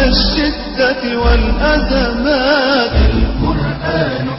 الشدة والأزمات القرآن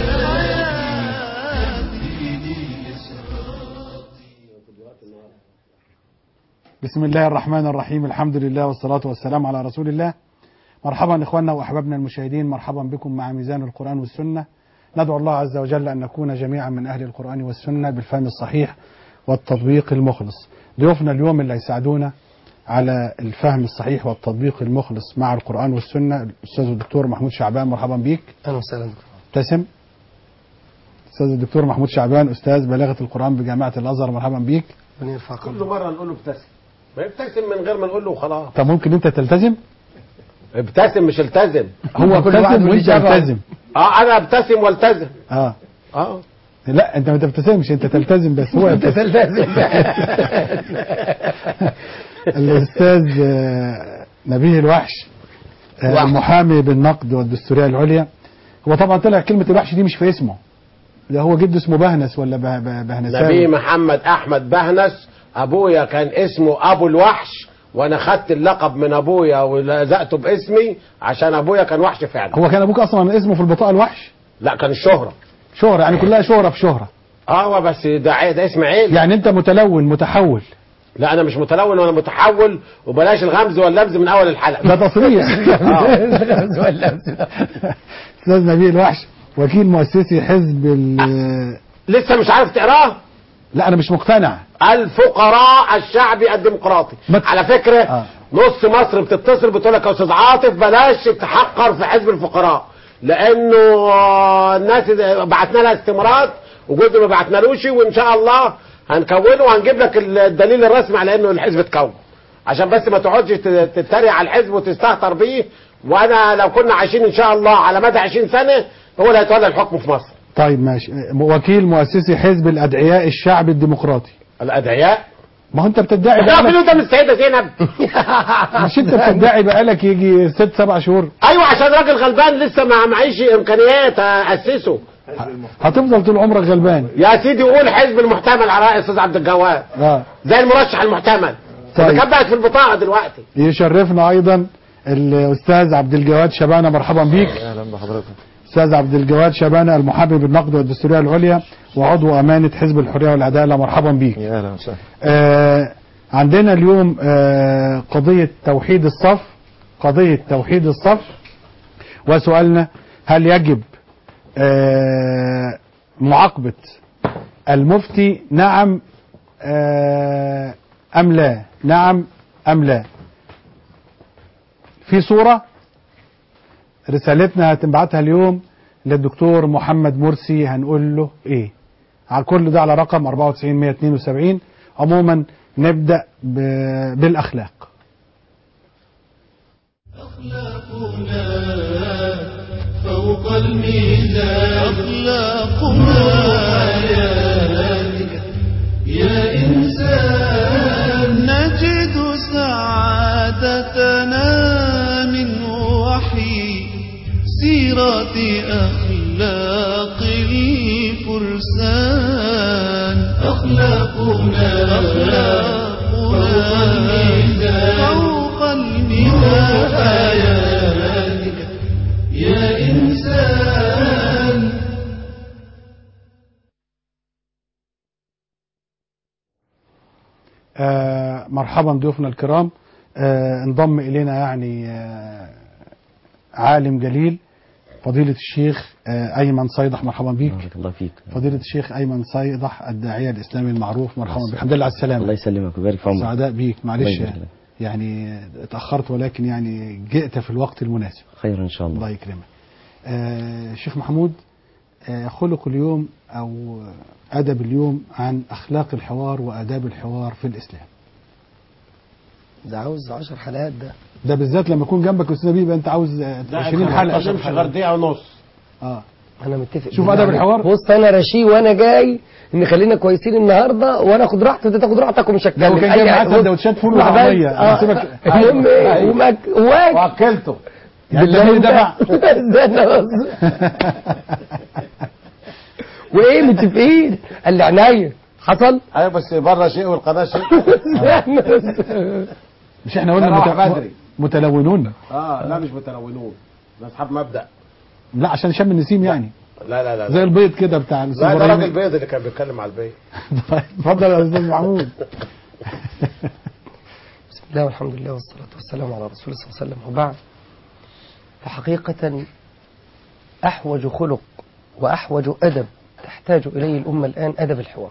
بسم الله الرحمن الرحيم الحمد لله والصلاة والسلام على رسول الله مرحبا إخواننا وأحبابنا المشاهدين مرحبا بكم مع ميزان القرآن والسنة ندعو الله عز وجل أن نكون جميعا من أهل القرآن والسنة بالفهم الصحيح والتطبيق المخلص ضيوفنا اليوم اللي هيساعدونا على الفهم الصحيح والتطبيق المخلص مع القرآن والسنة الأستاذ الدكتور محمود شعبان مرحبا بيك اهلا وسهلا ابتسم أستاذ الدكتور محمود شعبان أستاذ بلاغة القرآن بجامعة الأزهر مرحبا بيك ربنا يرفع كل قدرك مره نقول له ابتسم ما يبتسم من غير ما نقول له خلاص طب ممكن أنت تلتزم ابتسم مش التزم هو كل واحد ابتسم وأنت والإجابة. التزم اه انا ابتسم والتزم اه اه لا انت ما تبتسمش انت تلتزم بس هو انت يبتسم تلتزم الاستاذ آه، نبيه الوحش آه، وحش. المحامي بالنقد والدستوريه العليا هو طبعا طلع كلمه الوحش دي مش في اسمه ده هو جده اسمه بهنس ولا به- به- بهنساوي نبي محمد احمد بهنس ابويا كان اسمه ابو الوحش وانا خدت اللقب من ابويا ولزقته باسمي عشان ابويا كان وحش فعلا هو كان ابوك اصلا اسمه في البطاقه الوحش لا كان الشهره شهره يعني كلها شهره في شهره اه بس ده عي- ده اسم عيل يعني انت متلون متحول لا انا مش متلون ولا متحول وبلاش الغمز واللمز من اول الحلقه ده تصريح استاذ نبيه الوحش وكيل مؤسسي حزب ال- لسه مش عارف تقراه لا انا مش مقتنع الفقراء الشعبي الديمقراطي ما ت- على فكره آه. نص مصر بتتصل بتقول لك يا استاذ عاطف بلاش تحقر في حزب الفقراء لانه آه، الناس إذا بعتنا لها استمارات وجزء ما بعتنالوش وان شاء الله هنكونه وهنجيب لك الدليل الرسمي على انه الحزب اتكون عشان بس ما تقعدش ت- تتريق على الحزب وتستهتر بيه وانا لو كنا عايشين ان شاء الله على مدى 20 سنه هو اللي هيتولى الحكم في مصر طيب ماشي وكيل مؤسسي حزب الادعياء الشعبي الديمقراطي الادعياء ما هو انت بتدعي احنا عارفين بقالك قدام السيده زينب مش انت بتدعي بقالك يجي ست سبع شهور ايوه عشان راجل غلبان لسه ما معيش امكانيات اسسه هتفضل طول عمرك غلبان يا سيدي قول حزب المحتمل على راي استاذ عبد الجواد اه زي المرشح المحتمل طيب. طيب. كان بقت في البطاقه دلوقتي يشرفنا ايضا الاستاذ عبد الجواد شبانه مرحبا بيك اهلا بحضرتك استاذ عبد الجواد شبانه المحامي بالنقد والدستوريه العليا وعضو امانه حزب الحريه والعداله مرحبا بيك يا اهلا وسهلا آه عندنا اليوم آه قضيه توحيد الصف قضيه توحيد الصف وسؤالنا هل يجب آه معاقبه المفتي نعم آه ام لا نعم ام لا في صوره رسالتنا هتبعتها اليوم للدكتور محمد مرسي هنقول له ايه على كل ده على رقم 94 172 عموما نبدا ب- بالاخلاق فوق الميزان أخلاقنا حياتك يا إنسان نجد سعادتنا من وحي سيرة أخلاق الفرسان أخلاقنا أخلاقنا فوق الميزان فوق الميزان آياتك يا إنسان آه مرحبا ضيوفنا الكرام آه انضم الينا يعني آه عالم جليل فضيلة الشيخ آه أيمن صيدح مرحبا بيك بارك الله فيك فضيلة الشيخ أيمن صيدح الداعية الإسلامي المعروف مرحبا بك الحمد لله على الله السلامة يسلمك ويبارك في عمرك سعداء بيك معلش الله يبارك لك. يعني اتأخرت ولكن يعني جئت في الوقت المناسب خير ان شاء الله الله يكرمك آه شيخ محمود آه خلق اليوم أو أدب اليوم عن أخلاق الحوار وآداب الحوار في الإسلام ده عاوز 10 حلقات ده ده بالذات لما يكون جنبك أستاذ نبيل يبقى أنت عاوز آه، 20 حلقة مش غير دقيقه ونص اه انا متفق شوف بالله أدب عليك. الحوار. بص انا رشيق وانا جاي ان خلينا كويسين النهارده وانا اخد راحتي وانت تاخد راحتك ومش هتكلم لو كان أي جايب معاه حاجة. بص، سندوتشات فول اسمع بس. وطعمية، آه. هسيبك- المهم أيوة. ايه ومك واك وكلته يعني أنت ليه دفع استنى بس وايه متفقين قال لي عينيا حصل ايوه بس بره شيء والقناه شيء مش احنا قلنا روح مت... بدري. متلونون اه لا مش متلونون ده اصحاب مبدا لا عشان شم النسيم يعني لا لا لا زي لا, البيض كده بتاع لا الأستاذ ده إبراهيم. راجل بيض اللي كان بيتكلم على البيض طيب، اتفضل يا استاذ محمود بسم الله والحمد لله والصلاة والسلام على رسول الله صلى الله عليه وسلم وبعد فحقيقة أحوج خلق وأحوج أدب تحتاج إليه الأمة الآن أدب الحوار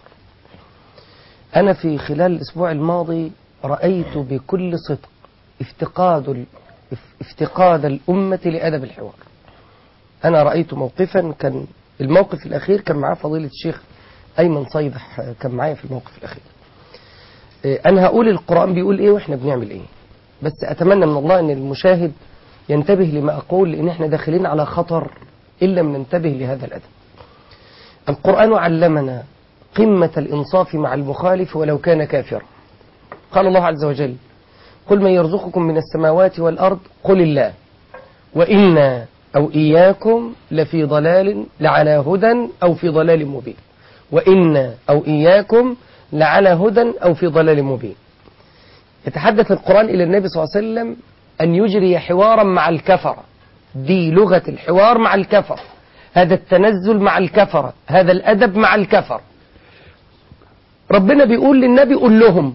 أنا في خلال الأسبوع الماضي رأيت بكل صدق افتقاد ال- اف- افتقاد الأمة لأدب الحوار أنا رأيت موقفا كان الموقف الأخير كان معاه فضيلة الشيخ أيمن صيدح آه، كان معايا في الموقف الأخير آه، أنا هقول القرآن بيقول إيه وإحنا بنعمل إيه بس أتمنى من الله أن المشاهد ينتبه لما أقول لأن إحنا داخلين على خطر إن لم ننتبه لهذا الأدب القرآن علمنا قمة الإنصاف مع المخالف ولو كان كافرا قال الله عز وجل قل من يرزقكم من السماوات والأرض قل الله وإنا أو إياكم لفي ضلال لعلى هدى أو في ضلال مبين وإنا أو إياكم لعلى هدى أو في ضلال مبين يتحدث القرآن إلى النبي صلى الله عليه وسلم أن يجري حوارا مع الكفرة دي لغة الحوار مع الكفر هذا التنزل مع الكفرة هذا الأدب مع الكفر ربنا بيقول للنبي قول لهم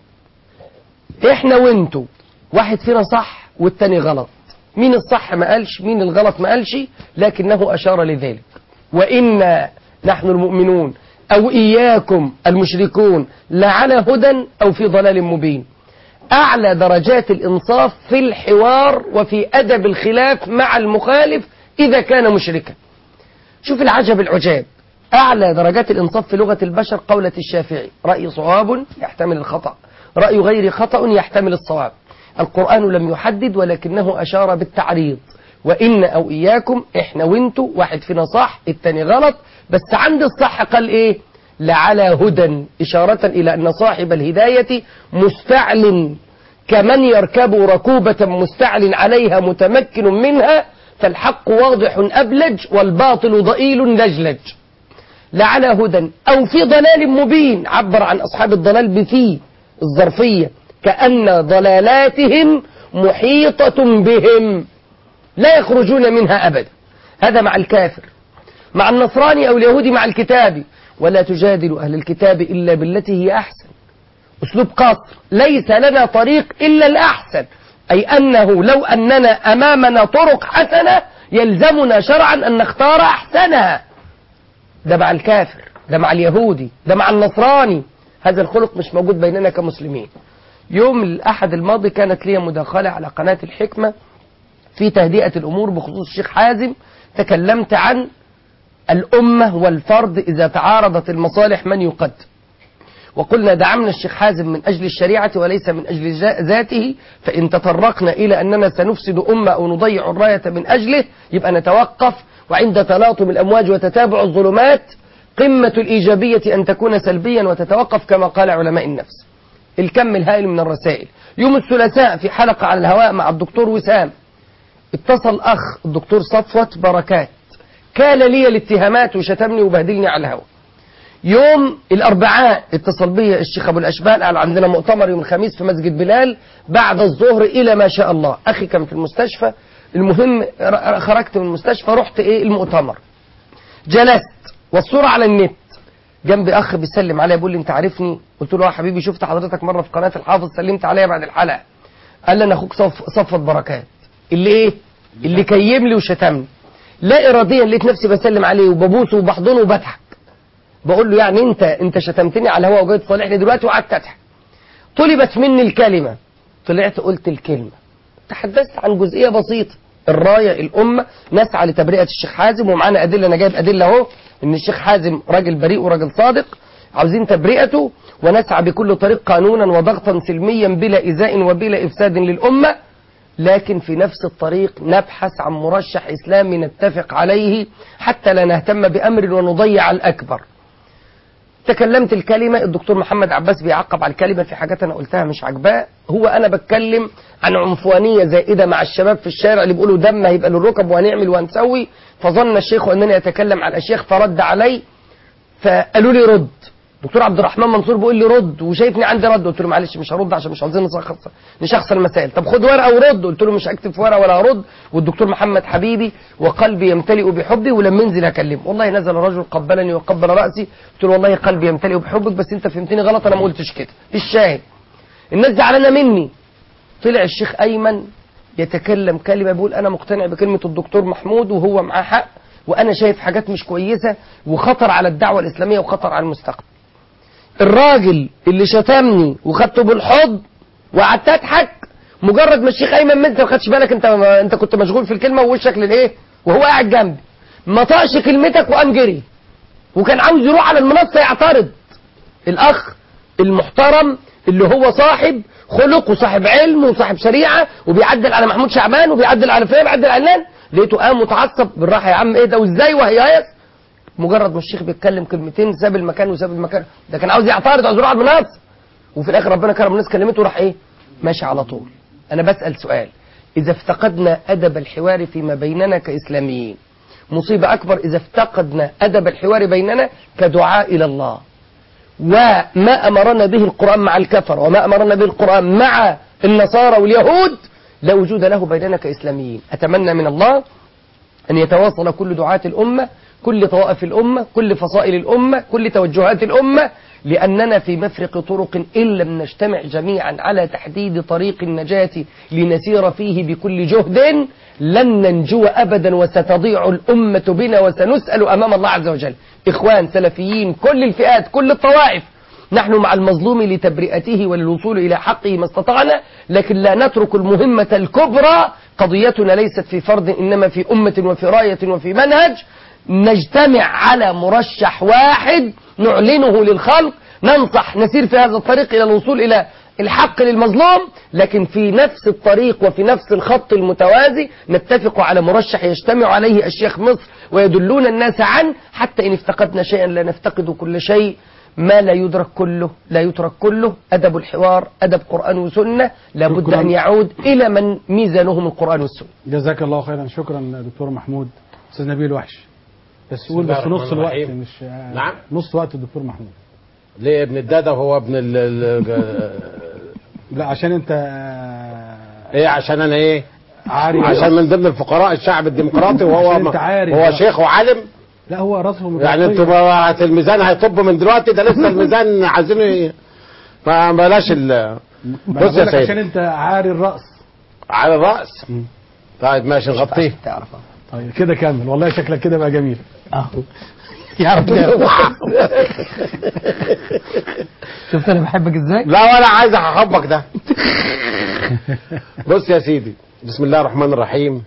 احنا وانتوا واحد فينا صح والتاني غلط مين الصح ما قالش مين الغلط ما قالش لكنه أشار لذلك وإنا نحن المؤمنون أو إياكم المشركون لعلى هدى أو في ضلال مبين أعلى درجات الإنصاف في الحوار وفي أدب الخلاف مع المخالف إذا كان مشركا شوف العجب العجاب أعلى درجات الإنصاف في لغة البشر قولة الشافعي رأي صواب يحتمل الخطأ رأي غير خطأ يحتمل الصواب القرآن لم يحدد ولكنه أشار بالتعريض وإن أو إياكم إحنا وانتوا واحد فينا صح التاني غلط بس عند الصح قال إيه لعلى هدى إشارة إلى أن صاحب الهداية مستعل كمن يركب ركوبة مستعل عليها متمكن منها فالحق واضح أبلج والباطل ضئيل لجلج لعلى هدى أو في ضلال مبين عبر عن أصحاب الضلال بفي الظرفية كأن ضلالاتهم محيطة بهم لا يخرجون منها أبدا هذا مع الكافر مع النصراني أو اليهودي مع الكتاب ولا تجادل أهل الكتاب إلا بالتي هي أحسن أسلوب قصر ليس لنا طريق إلا الأحسن أي أنه لو أننا أمامنا طرق حسنة يلزمنا شرعا أن نختار أحسنها ده مع الكافر ده مع اليهودي ده مع النصراني هذا الخلق مش موجود بيننا كمسلمين يوم الأحد الماضي كانت لي مداخلة على قناة الحكمة في تهدئة الأمور بخصوص الشيخ حازم تكلمت عن الأمة والفرد إذا تعارضت المصالح من يقدم وقلنا دعمنا الشيخ حازم من أجل الشريعة وليس من أجل جا- ذاته فإن تطرقنا إلى أننا سنفسد أمة أو نضيع الراية من أجله يبقى نتوقف وعند تلاطم الأمواج وتتابع الظلمات قمة الإيجابية أن تكون سلبيا وتتوقف كما قال علماء النفس الكم الهائل من الرسائل يوم الثلاثاء في حلقة على الهواء مع الدكتور وسام اتصل أخ الدكتور صفوت بركات كال لي الاتهامات وشتمني وبهدلني على الهواء يوم الأربعاء اتصل بي الشيخ أبو الأشبال قال عندنا مؤتمر يوم الخميس في مسجد بلال بعد الظهر إلى ما شاء الله أخي كان في المستشفى المهم ر- خرجت من المستشفى رحت إيه المؤتمر جلست والصورة على النت جنبي أخ بيسلم عليا بيقول لي أنت عارفني قلت له يا حبيبي شفت حضرتك مرة في قناة الحافظ سلمت عليا بعد الحلقة قال لي أنا أخوك صف صفوت بركات اللي إيه اللي كيم لي وشتمني لا إراديا لقيت نفسي بسلم عليه وببوسه وبحضنه وبضحك بقول له يعني انت انت شتمتني على الهواء وجاي تصالحني دلوقتي وقعدت اضحك طلبت مني الكلمه طلعت قلت الكلمه تحدثت عن جزئيه بسيطه الرايه الامه نسعى لتبرئه الشيخ حازم ومعانا ادله انا جايب ادله اهو ان الشيخ حازم راجل بريء وراجل صادق عاوزين تبرئته ونسعى بكل طريق قانونا وضغطا سلميا بلا ايذاء وبلا افساد للامه لكن في نفس الطريق نبحث عن مرشح اسلامي نتفق عليه حتى لا نهتم بامر ونضيع الاكبر تكلمت الكلمة الدكتور محمد عباس بيعقب على الكلمة في حاجات أنا قلتها مش عاجباه هو أنا بتكلم عن عنفوانية زائدة مع الشباب في الشارع اللي بيقولوا دم هيبقى للركب وهنعمل وهنسوي فظن الشيخ أنني أتكلم عن الأشياخ فرد علي فقالوا لي رد دكتور عبد الرحمن منصور بيقول لي رد وشايفني عندي رد قلت له معلش مش هرد عشان مش عاوزين نشخص نشخص المسائل طب خد ورقه ورد قلت له مش هكتب في ورقه ولا هرد والدكتور محمد حبيبي وقلبي يمتلئ بحبي ولما انزل اكلمه والله نزل رجل قبلني وقبل راسي قلت له والله قلبي يمتلئ بحبك بس انت فهمتني غلط انا ما قلتش كده الشاهد الناس زعلانه مني طلع الشيخ ايمن يتكلم كلمه بيقول انا مقتنع بكلمه الدكتور محمود وهو معاه حق وانا شايف حاجات مش كويسه وخطر على الدعوه الاسلاميه وخطر على المستقبل الراجل اللي شتمني وخدته بالحضن وقعدت اضحك مجرد ما الشيخ ايمن ما انت ما خدش بالك انت انت كنت مشغول في الكلمه ووشك للايه وهو قاعد جنبي ما طقش كلمتك وقام جري وكان عاوز يروح على المنصه يعترض الاخ المحترم اللي هو صاحب خلق وصاحب علم وصاحب شريعه وبيعدل على محمود شعبان وبيعدل على فين بيعدل على علان لقيته قام متعصب بالراحه يا عم ايه ده وازاي وهيايس مجرد ما الشيخ بيتكلم كلمتين ساب المكان وساب المكان ده كان عاوز يعترض عاوز يروح على المنصه وفي الاخر ربنا كرم الناس كلمته وراح ايه ماشي على طول انا بسال سؤال اذا افتقدنا ادب الحوار فيما بيننا كاسلاميين مصيبه اكبر اذا افتقدنا ادب الحوار بيننا كدعاء الى الله وما امرنا به القران مع الكفر وما امرنا به القران مع النصارى واليهود لا وجود له بيننا كاسلاميين اتمنى من الله أن يتواصل كل دعاة الأمة كل طوائف الأمة كل فصائل الأمة كل توجهات الأمة لأننا في مفرق طرق إن لم نجتمع جميعا على تحديد طريق النجاة لنسير فيه بكل جهد لن ننجو أبدا وستضيع الأمة بنا وسنسأل أمام الله عز وجل إخوان سلفيين كل الفئات كل الطوائف نحن مع المظلوم لتبرئته وللوصول إلى حقه ما استطعنا لكن لا نترك المهمة الكبرى قضيتنا ليست في فرد إنما في أمة وفي راية وفي منهج نجتمع على مرشح واحد نعلنه للخلق ننصح نسير في هذا الطريق إلى الوصول إلى الحق للمظلوم لكن في نفس الطريق وفي نفس الخط المتوازي نتفق على مرشح يجتمع عليه أشياخ مصر ويدلون الناس عنه حتى إن افتقدنا شيئا لا نفتقد كل شيء ما لا يدرك كله لا يترك كله أدب الحوار أدب قرآن وسنة لابد شكراً. أن يعود إلى من ميزانهم القرآن والسنة جزاك الله خيرا شكرا دكتور محمود استاذ نبيل وحش بس قول الله بس نص الرحمن الوقت الرحيم. مش نعم. نص وقت الدكتور محمود ليه ابن الداده وهو ابن ال ال- لا عشان انت ايه عشان انا ايه عاري عشان من ضمن الفقراء الشعب الديمقراطي وهو عشان انت عارف هو بقى. شيخ وعالم لا هو راسه يعني انتوا بقى الميزان هيطب من دلوقتي ده لسه الميزان عايزينه ي- فبلاش ال بص يا عشان سيدي انت عاري الراس على الراس مم. طيب ماشي نغطيه عشان تعرف طيب كده كمل والله شكلك كده بقى جميل يعرف شفت انا بحبك ازاي لا ولا عايز احبك ده بص يا سيدي بسم الله الرحمن الرحيم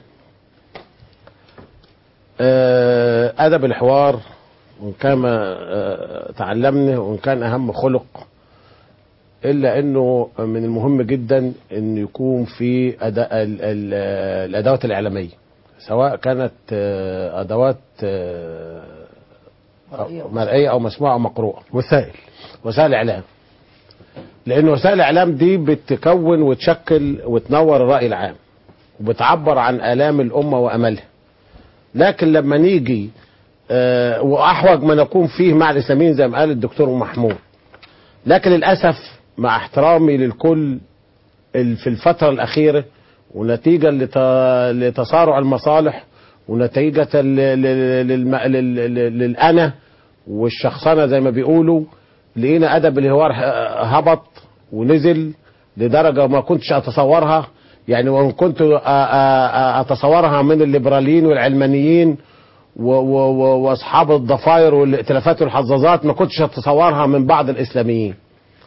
آه، أدب الحوار وإن كان آه، تعلمنا وإن كان أهم خلق إلا أنه من المهم جدا أن يكون في أداء ال- ال- الأدوات الإعلامية سواء كانت آه، أدوات آه، مرئية أو مسموعة أو مقروءة وسائل وسائل الاعلام لان وسائل الاعلام دي بتكون وتشكل وتنور الراي العام وبتعبر عن الام الامه واملها لكن لما نيجي آه واحوج ما نكون فيه مع الاسلاميين زي ما قال الدكتور محمود لكن للاسف مع احترامي للكل ال- في الفتره الاخيره ونتيجه لت- لتصارع المصالح ونتيجه ل- ل- للم- لل- لل- للانا والشخصنه زي ما بيقولوا لقينا ادب الحوار ه- هبط ونزل لدرجه ما كنتش اتصورها يعني وان كنت أ- أ- أ- اتصورها من الليبراليين والعلمانيين و- و- و- واصحاب الضفاير والائتلافات والحظاظات ما كنتش اتصورها من بعض الاسلاميين.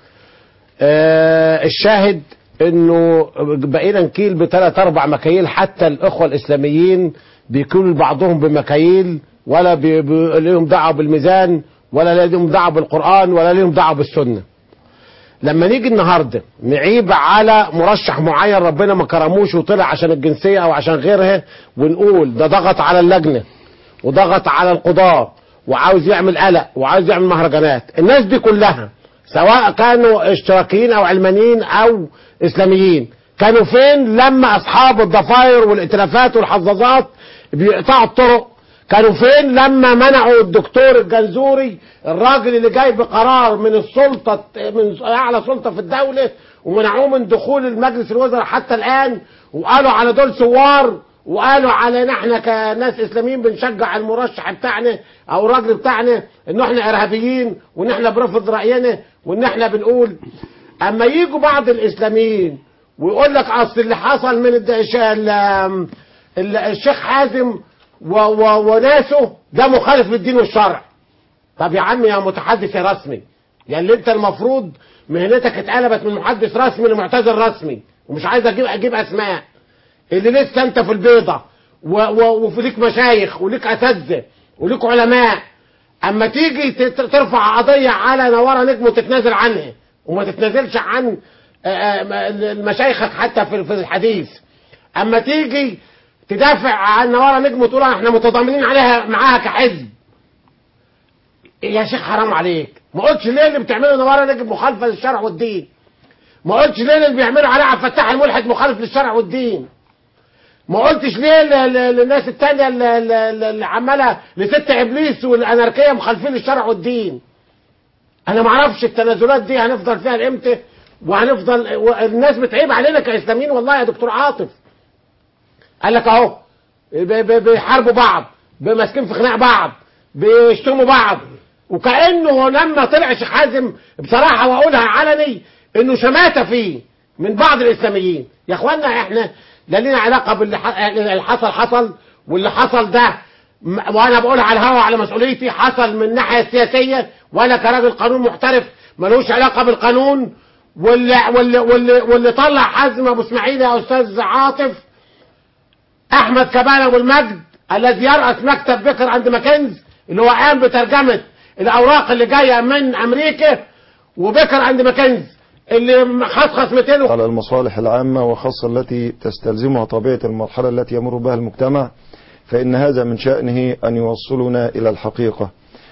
آه، الشاهد انه بقينا نكيل بثلاث اربع مكاييل حتى الاخوه الاسلاميين بيكيلوا بعضهم بمكاييل ولا بي- بي- ليهم دعوه بالميزان ولا ليهم دعوه بالقران ولا ليهم دعوه بالسنه. لما نيجي النهارده نعيب على مرشح معين ربنا ما كرموش وطلع عشان الجنسيه او عشان غيرها ونقول ده ضغط على اللجنه وضغط على القضاه وعاوز يعمل قلق وعاوز يعمل مهرجانات الناس دي كلها سواء كانوا اشتراكيين او علمانيين او اسلاميين كانوا فين لما اصحاب الضفاير والائتلافات والحظاظات بيقطعوا الطرق كانوا فين لما منعوا الدكتور الجنزوري الراجل اللي جاي بقرار من السلطة من أعلى سلطة في الدولة ومنعوه من دخول المجلس الوزراء حتى الآن وقالوا على دول ثوار وقالوا علينا احنا كناس اسلاميين بنشجع المرشح بتاعنا او الراجل بتاعنا ان احنا ارهابيين وان احنا بنرفض راينا وان احنا بنقول اما يجوا بعض الاسلاميين ويقول لك اصل اللي حصل من الدش... ال... ال... الشيخ حازم و... و... وناسه ده مخالف للدين والشرع طب يا عم يا متحدث يا رسمي يا اللي انت المفروض مهنتك اتقلبت من محدث رسمي لمعتذر رسمي ومش عايز اجيب اجيب اسماء اللي لسه انت في البيضة و... و... وفي ليك مشايخ وليك اساتذه وليك علماء اما تيجي ت- ترفع قضية على نوارة نجم وتتنازل عنها وما تتنازلش عن آه، آه، مشايخك حتى في في الحديث اما تيجي تدافع عن نوارة نجم وتقول احنا متضامنين عليها معاها كحزب يا شيخ حرام عليك ما قلتش ليه اللي بتعمله نوارة نجم مخالفة للشرع والدين ما قلتش ليه اللي بيعملوا عليه عبد الفتاح الملحد مخالف للشرع والدين ما قلتش ليه ل- ل- للناس التانية اللي- اللي اللي عمالة لست ابليس والاناركية مخالفين للشرع والدين انا ما اعرفش التنازلات دي هنفضل فيها لامتى وهنفضل و- الناس بتعيب علينا كاسلاميين والله يا دكتور عاطف قال لك اهو ب- ب- بيحاربوا بعض ب- ماسكين في خناق بعض بيشتموا بعض وكانه لما طلع شيخ حازم بصراحه واقولها علني انه شماته فيه من بعض الاسلاميين يا اخوانا احنا لا لينا علاقه باللي ح- اللي حصل حصل واللي حصل ده م- وانا بقولها على الهوا على مسؤوليتي حصل من الناحيه السياسيه وانا كراجل قانون محترف ملوش علاقه بالقانون واللي واللي واللي, واللي طلع حازم ابو اسماعيل يا استاذ عاطف احمد كمال ابو المجد الذي يرأس مكتب بكر عند ماكنز اللي هو قام بترجمه الاوراق اللي جايه من امريكا وبكر عند ماكنز اللي خصخص 200 على المصالح العامة وخاصة التي تستلزمها طبيعة المرحلة التي يمر بها المجتمع فإن هذا من شأنه أن يوصلنا إلى الحقيقة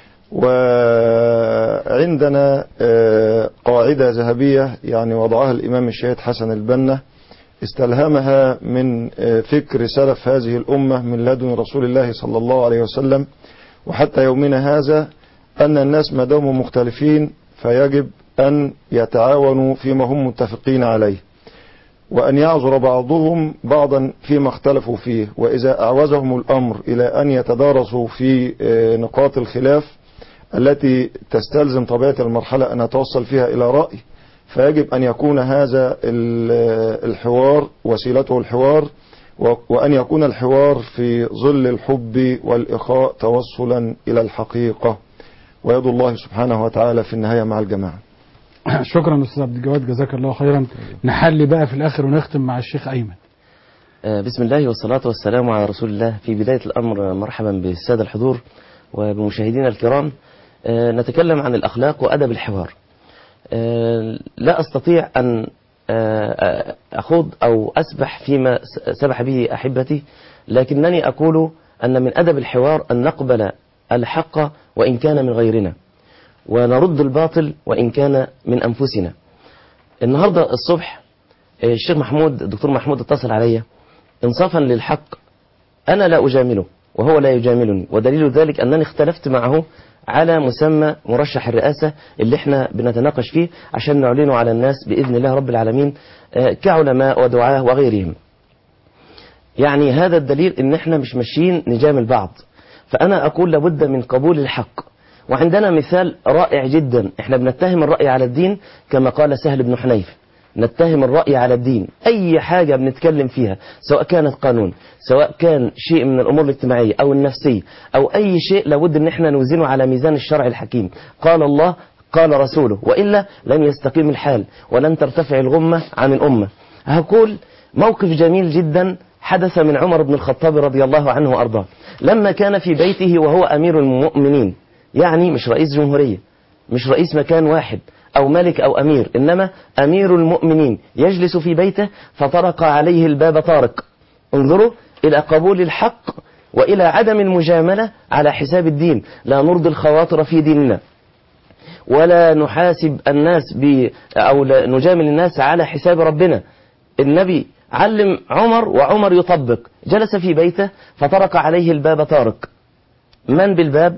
وعندنا آه، قاعدة ذهبية يعني وضعها الإمام الشهيد حسن البنا استلهمها من آه، فكر سلف هذه الأمة من لدن رسول الله صلى الله عليه وسلم وحتى يومنا هذا أن الناس ما داموا مختلفين فيجب أن يتعاونوا فيما هم متفقين عليه وأن يعذر بعضهم بعضا فيما اختلفوا فيه وإذا أعوزهم الأمر إلى أن يتدارسوا في آه، نقاط الخلاف التي تستلزم طبيعة المرحلة أن نتوصل فيها إلى رأي فيجب أن يكون هذا ال- الحوار وسيلته الحوار و- وأن يكون الحوار في ظل الحب والإخاء توصلا إلى الحقيقة ويد الله سبحانه وتعالى في النهاية مع الجماعة شكرا استاذ عبد الجواد جزاك الله خيرا نحلي بقى في الاخر ونختم مع الشيخ ايمن آه، بسم الله والصلاة والسلام على رسول الله في بداية الأمر مرحبا بالسادة الحضور وبمشاهدينا الكرام آه، نتكلم عن الأخلاق وأدب الحوار آه، لا أستطيع أن آه، أخوض أو أسبح فيما س- سبح به أحبتي لكنني أقول أن من أدب الحوار أن نقبل الحق وإن كان من غيرنا ونرد الباطل وإن كان من أنفسنا النهاردة الصبح آه، الشيخ محمود الدكتور محمود اتصل عليا انصافا للحق أنا لا أجامله وهو لا يجاملني ودليل ذلك أنني اختلفت معه على مسمى مرشح الرئاسة اللي احنا بنتناقش فيه عشان نعلنه على الناس بإذن الله رب العالمين آه، كعلماء ودعاة وغيرهم يعني هذا الدليل ان احنا مش ماشيين نجامل بعض فأنا أقول لابد من قبول الحق وعندنا مثال رائع جدا احنا بنتهم الرأي على الدين كما قال سهل بن حنيف نتهم الرأي على الدين أي حاجة بنتكلم فيها سواء كانت قانون سواء كان شيء من الأمور الاجتماعية أو النفسية أو أي شيء لابد أن احنا نوزنه على ميزان الشرع الحكيم قال الله قال رسوله وإلا لن يستقيم الحال ولن ترتفع الغمة عن الأمة هقول موقف جميل جدا حدث من عمر بن الخطاب رضي الله عنه وأرضاه لما كان في بيته وهو أمير المؤمنين يعني مش رئيس جمهورية مش رئيس مكان واحد أو ملك أو أمير إنما أمير المؤمنين يجلس في بيته فطرق عليه الباب طارق انظروا إلى قبول الحق وإلى عدم المجاملة على حساب الدين لا نرضي الخواطر في ديننا ولا نحاسب الناس ب أو لا نجامل الناس على حساب ربنا النبي علم عمر وعمر يطبق جلس في بيته فطرق عليه الباب طارق من بالباب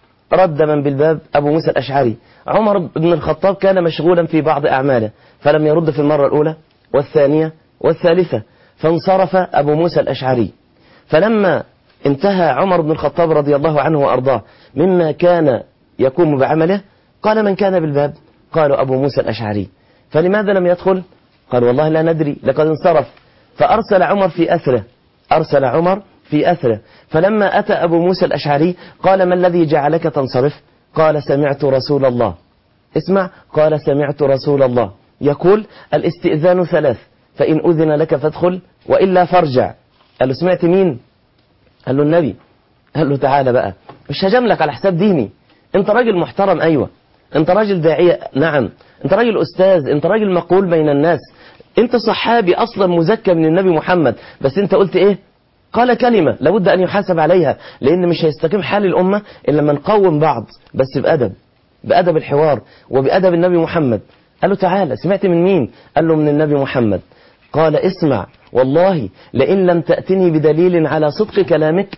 رد من بالباب أبو موسى الأشعري عمر بن الخطاب كان مشغولا في بعض أعماله فلم يرد في المرة الأولى والثانية والثالثة فانصرف أبو موسى الأشعري فلما انتهى عمر بن الخطاب رضي الله عنه وأرضاه مما كان يقوم بعمله قال من كان بالباب قالوا أبو موسى الأشعري فلماذا لم يدخل قال والله لا ندري لقد انصرف فأرسل عمر في أثره أرسل عمر في أثره فلما أتى أبو موسى الأشعري قال ما الذي جعلك تنصرف قال سمعت رسول الله اسمع قال سمعت رسول الله يقول الاستئذان ثلاث فإن أذن لك فادخل وإلا فارجع قال له سمعت مين قال له النبي قال له تعالى بقى مش هجاملك على حساب ديني انت راجل محترم ايوه انت راجل داعية نعم انت راجل استاذ انت راجل مقبول بين الناس انت صحابي اصلا مزكى من النبي محمد بس انت قلت ايه قال كلمة لابد ان يحاسب عليها لان مش هيستقيم حال الامة الا لما نقوم بعض بس بادب بادب الحوار وبادب النبي محمد قال له تعالى سمعت من مين قال له من النبي محمد قال اسمع والله لئن لم تأتني بدليل على صدق كلامك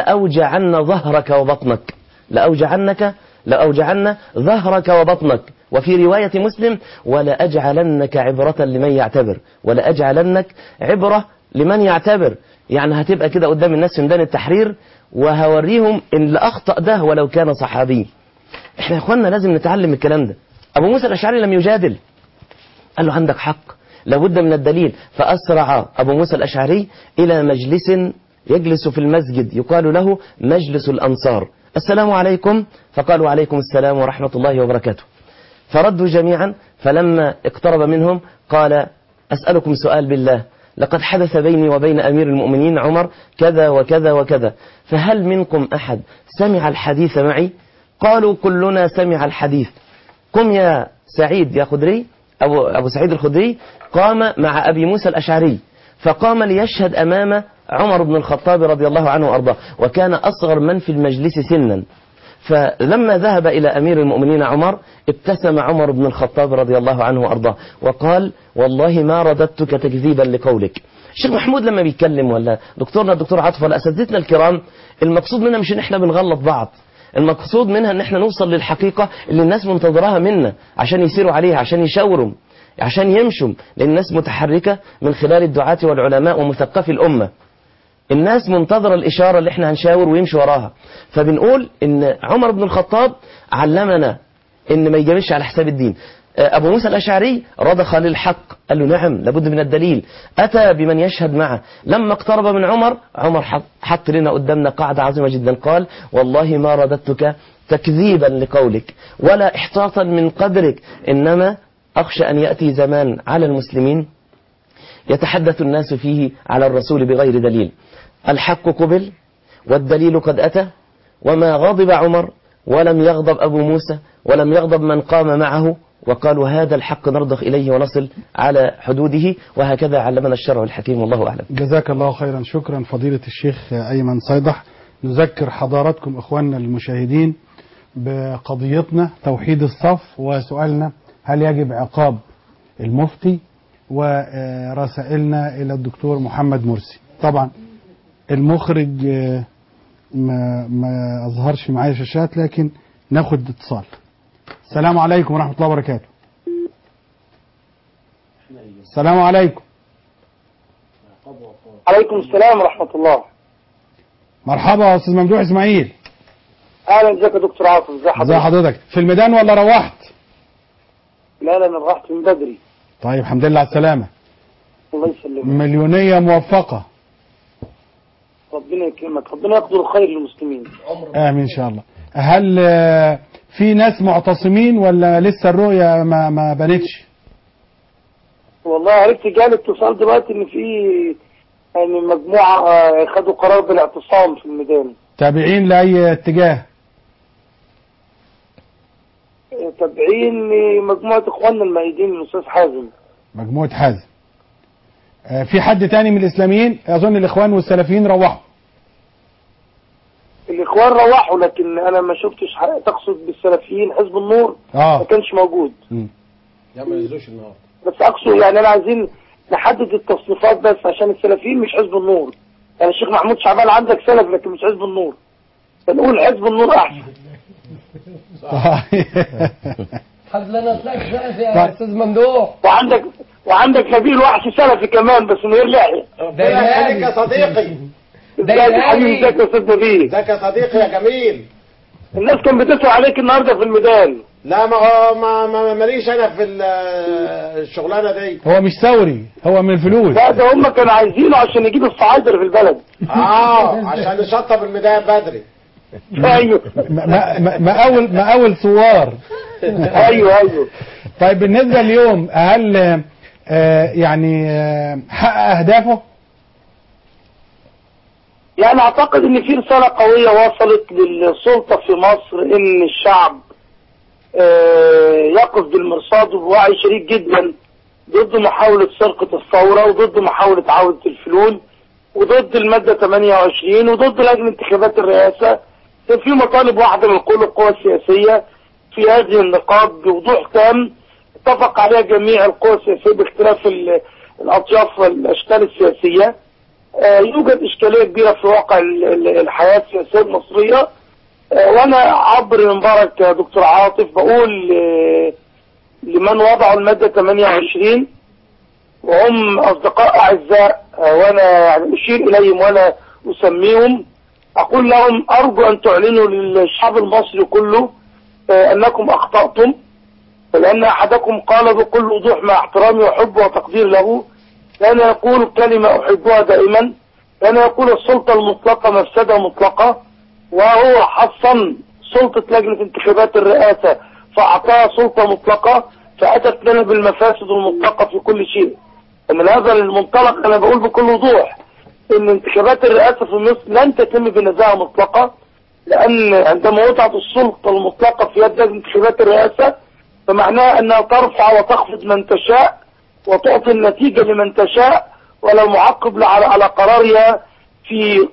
لأوجعن ظهرك وبطنك لأوجعنك لأوجعن ظهرك وبطنك وفي رواية مسلم ولأجعلنك عبرة لمن يعتبر ولأجعلنك عبرة لمن يعتبر يعني هتبقى كده قدام الناس في ميدان التحرير وهوريهم ان اللي أخطأ ده ولو كان صحابي احنا يا اخوانا لازم نتعلم الكلام ده أبو موسى الأشعري لم يجادل قال له عندك حق لابد من الدليل فأسرع أبو موسى الأشعري إلى مجلس يجلس في المسجد يقال له مجلس الأنصار السلام عليكم فقالوا عليكم السلام ورحمة الله وبركاته فردوا جميعا فلما اقترب منهم قال أسألكم سؤال بالله لقد حدث بيني وبين أمير المؤمنين عمر كذا وكذا وكذا فهل منكم أحد سمع الحديث معي قالوا كلنا سمع الحديث قم يا سعيد يا خدري أبو, أبو سعيد الخدري قام مع أبي موسى الأشعري فقام ليشهد أمام عمر بن الخطاب رضي الله عنه وأرضاه وكان أصغر من في المجلس سنا فلما ذهب إلى أمير المؤمنين عمر ابتسم عمر بن الخطاب رضي الله عنه وأرضاه وقال والله ما رددتك تكذيبا لقولك الشيخ محمود لما بيتكلم ولا دكتورنا الدكتور عاطف ولا أساتذتنا الكرام المقصود منها مش ان احنا بنغلط بعض المقصود منها ان احنا نوصل للحقيقة اللي الناس منتظراها منا عشان يسيروا عليها عشان يشاوروا عشان يمشوا لان الناس متحركة من خلال الدعاة والعلماء ومثقفي الأمة الناس منتظرة الإشارة اللي احنا هنشاور ويمشي وراها فبنقول ان عمر بن الخطاب علمنا ان ما يجاملش على حساب الدين أبو موسى الأشعري رضخ للحق قال له نعم لابد من الدليل أتى بمن يشهد معه لما اقترب من عمر عمر حط لنا قدامنا قاعدة عظيمة جدا قال والله ما رددتك تكذيبا لقولك ولا إحطاطا من قدرك إنما أخشى أن يأتي زمان على المسلمين يتحدث الناس فيه على الرسول بغير دليل الحق قبل والدليل قد أتى وما غضب عمر ولم يغضب أبو موسى ولم يغضب من قام معه وقالوا هذا الحق نرضخ إليه ونصل على حدوده وهكذا علمنا الشرع الحكيم والله أعلم جزاك الله خيرا شكرا فضيلة الشيخ أيمن صيدح نذكر حضراتكم إخواننا المشاهدين بقضيتنا توحيد الصف وسؤالنا هل يجب عقاب المفتي ورسائلنا إلى الدكتور محمد مرسي طبعا المخرج ما, ما أظهرش معايا شاشات لكن ناخد اتصال السلام عليكم ورحمة الله وبركاته السلام عليكم عليكم السلام ورحمة الله مرحبا يا أستاذ ممدوح إسماعيل أهلا ازيك يا دكتور عاطف ازي ازي حضرتك حضرتك في الميدان ولا روحت لا لا انا رحت من بدري طيب الحمد لله على السلامة الله يسلمك مليونية موفقة ربنا يكرمك ربنا يقدر الخير للمسلمين آمين إن شاء الله هل آه، في ناس معتصمين ولا لسه الرؤية ما ما بانتش والله عرفت جالي اتصال دلوقتي ان في يعني مجموعة آه، خدوا قرار بالاعتصام في الميدان تابعين لأي اتجاه آه، تابعين مجموعة اخواننا المائدين الاستاذ حازم مجموعة حازم آه، في حد تاني من الإسلاميين أظن الإخوان والسلفيين روحوا الاخوان روحوا لكن انا ما شفتش حق- تقصد بالسلفيين حزب النور ما اه كانش موجود مم. يا ما ينزلوش النهارده بس اقصد يعني انا عايزين نحدد التصنيفات بس عشان السلفيين مش حزب النور يعني الشيخ محمود شعبان عندك سلف لكن مش حزب النور فنقول حزب النور احسن حد لنا طلعت سلفي يا طيب. استاذ ممدوح وعندك وعندك نبيل وحش سلفي كمان بس من غير لحيه ربنا يخليك يا صديقي ازيك يا حبيبي ازيك يا استاذ نبيل ازيك يا صديقي يا جميل الناس كانت بتسأل عليك النهارده في الميدان لا ما هو ما ما- ماليش انا في ال- الشغلانه دي هو مش ثوري هو من الفلوس لا ده هم كانوا عايزينه عشان يجيب الصعايدة في البلد اه عشان نشطب الميدان بدري ايوه م- م- مقاول مقاول ثوار ايوه ايوه طيب بالنسبة اليوم هل آه، يعني آه، حقق أهدافه؟ يعني اعتقد ان في رسالة قوية وصلت للسلطة في مصر ان الشعب آه، يقف بالمرصاد وبوعي شديد جدا ضد محاولة سرقة الثورة وضد محاولة عودة الفلول وضد المادة 28 وضد لجنة انتخابات الرئاسة كان في مطالب واحدة من كل القوى السياسية في هذه النقاط بوضوح تام اتفق عليها جميع القوى السياسية باختلاف ال- الأطياف والأشكال السياسية آه، يوجد إشكالية كبيرة في واقع ال- ال- الحياة السياسية المصرية آه، وأنا عبر منبرك يا دكتور عاطف بقول آه، لمن وضعوا المادة 28 وهم أصدقاء أعزاء آه، وأنا يعني أشير إليهم وأنا أسميهم أقول لهم أرجو أن تعلنوا للشعب المصري كله آه، أنكم أخطأتم فلأن أحدكم قال بكل وضوح مع احترامي وحب وتقدير له كان يقول كلمة أحبها دائما كان يقول السلطة المطلقة مفسدة مطلقة وهو حصن سلطة لجنة انتخابات الرئاسة فأعطاها سلطة مطلقة فأتت لنا بالمفاسد المطلقة في كل شيء ومن هذا المنطلق أنا بقول بكل وضوح إن انتخابات الرئاسة في مصر لن تتم بنزاهة مطلقة لأن عندما وضعت السلطة المطلقة في يد لجنة انتخابات الرئاسة فمعناه أنها ترفع وتخفض من تشاء وتعطي النتيجة لمن تشاء ولا معقب على على قرارها في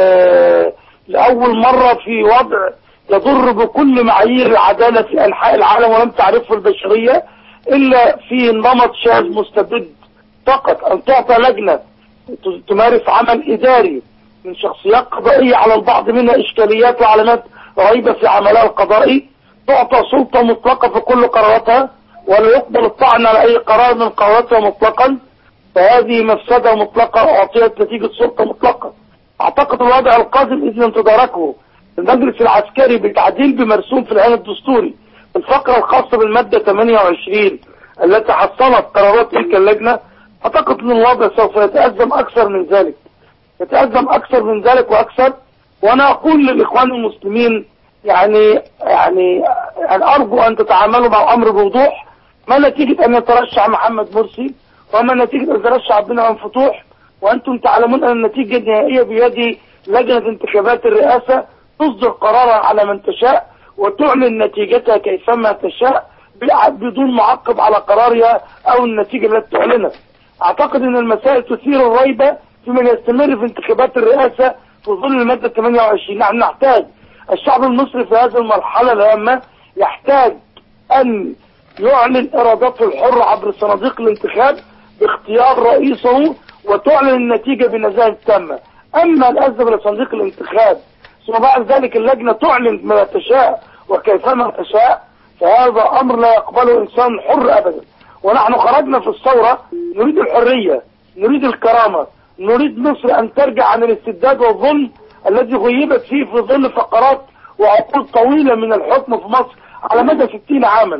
آه لأول مرة في وضع يضر بكل معايير العدالة في أنحاء العالم ولم تعرفه البشرية إلا في نمط شاذ مستبد فقط أن تعطى لجنة ت- تمارس عمل إداري من شخصيات قضائية على البعض منها إشكاليات وعلامات رهيبة في عملها القضائي تعطى سلطة مطلقة في كل قراراتها ولا يقبل الطعن على أي قرار من قراراتها مطلقا فهذه مفسدة مطلقة أعطيت نتيجة سلطة مطلقة أعتقد الوضع القادم إذ لم تداركه المجلس العسكري بتعديل بمرسوم في العين الدستوري الفقرة الخاصة بالمادة 28 التي حصلت قرارات تلك اللجنة أعتقد أن الوضع سوف يتأزم أكثر من ذلك يتأزم أكثر من ذلك وأكثر وأنا أقول للإخوان المسلمين يعني يعني يعني أرجو أن تتعاملوا مع الأمر بوضوح ما نتيجة أن يترشح محمد مرسي وما نتيجة أن يترشح عبد المنعم فتوح وأنتم تعلمون أن النتيجة النهائية بيد لجنة انتخابات الرئاسة تصدر قرارا على من تشاء وتعلن نتيجتها كيفما تشاء بدون معقب على قرارها أو النتيجة التي تعلنها أعتقد أن المسائل تثير الريبة في من يستمر في انتخابات الرئاسة في ظل المادة 28 نحن نحتاج الشعب المصري في هذه المرحلة الهامة يحتاج أن يعلن إرادته الحرة عبر صناديق الانتخاب باختيار رئيسه وتعلن النتيجة بنزاهة تامة أما الأذن لصناديق الانتخاب ثم بعد ذلك اللجنة تعلن ما تشاء وكيفما تشاء فهذا أمر لا يقبله إنسان حر أبدا ونحن خرجنا في الثورة نريد الحرية نريد الكرامة نريد مصر أن ترجع عن الاستبداد والظلم الذي غيبت فيه في ظل فقرات وعقود طويلة من الحكم في مصر على مدى 60 عاما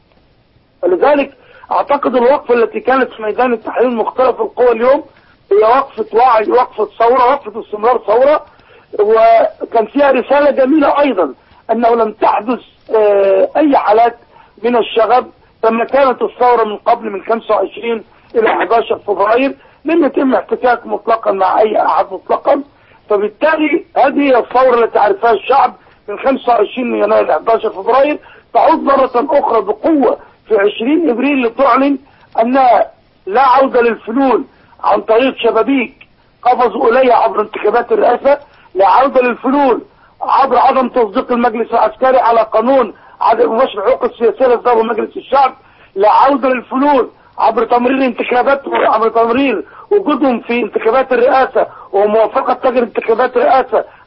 ولذلك أعتقد الوقفة التي كانت في ميدان التحرير مختلف القوى اليوم هي وقفة وعي وقفة ثورة وقفة استمرار ثورة وكان فيها رسالة جميلة أيضا أنه لم تحدث آه، أي حالات من الشغب لما كانت الثورة من قبل من 25 إلى 11 فبراير لم يتم احتكاك مطلقا مع أي أحد مطلقا فبالتالي هذه هي الثورة التي عرفها الشعب من 25 يناير إلى 11 فبراير تعود مرة أخرى بقوة في 20 إبريل لتعلن أنها لا عودة للفلول عن طريق شبابيك قفزوا إليها عبر انتخابات الرئاسة لا عودة للفلول عبر عدم تصديق المجلس العسكري على قانون عدم مباشر الحقوق السياسية لإصداره مجلس الشعب لا عودة للفلول عبر تمرير انتخابات عبر تمرير وجودهم في انتخابات الرئاسة وموافقة تجري انتخابات الرئاسة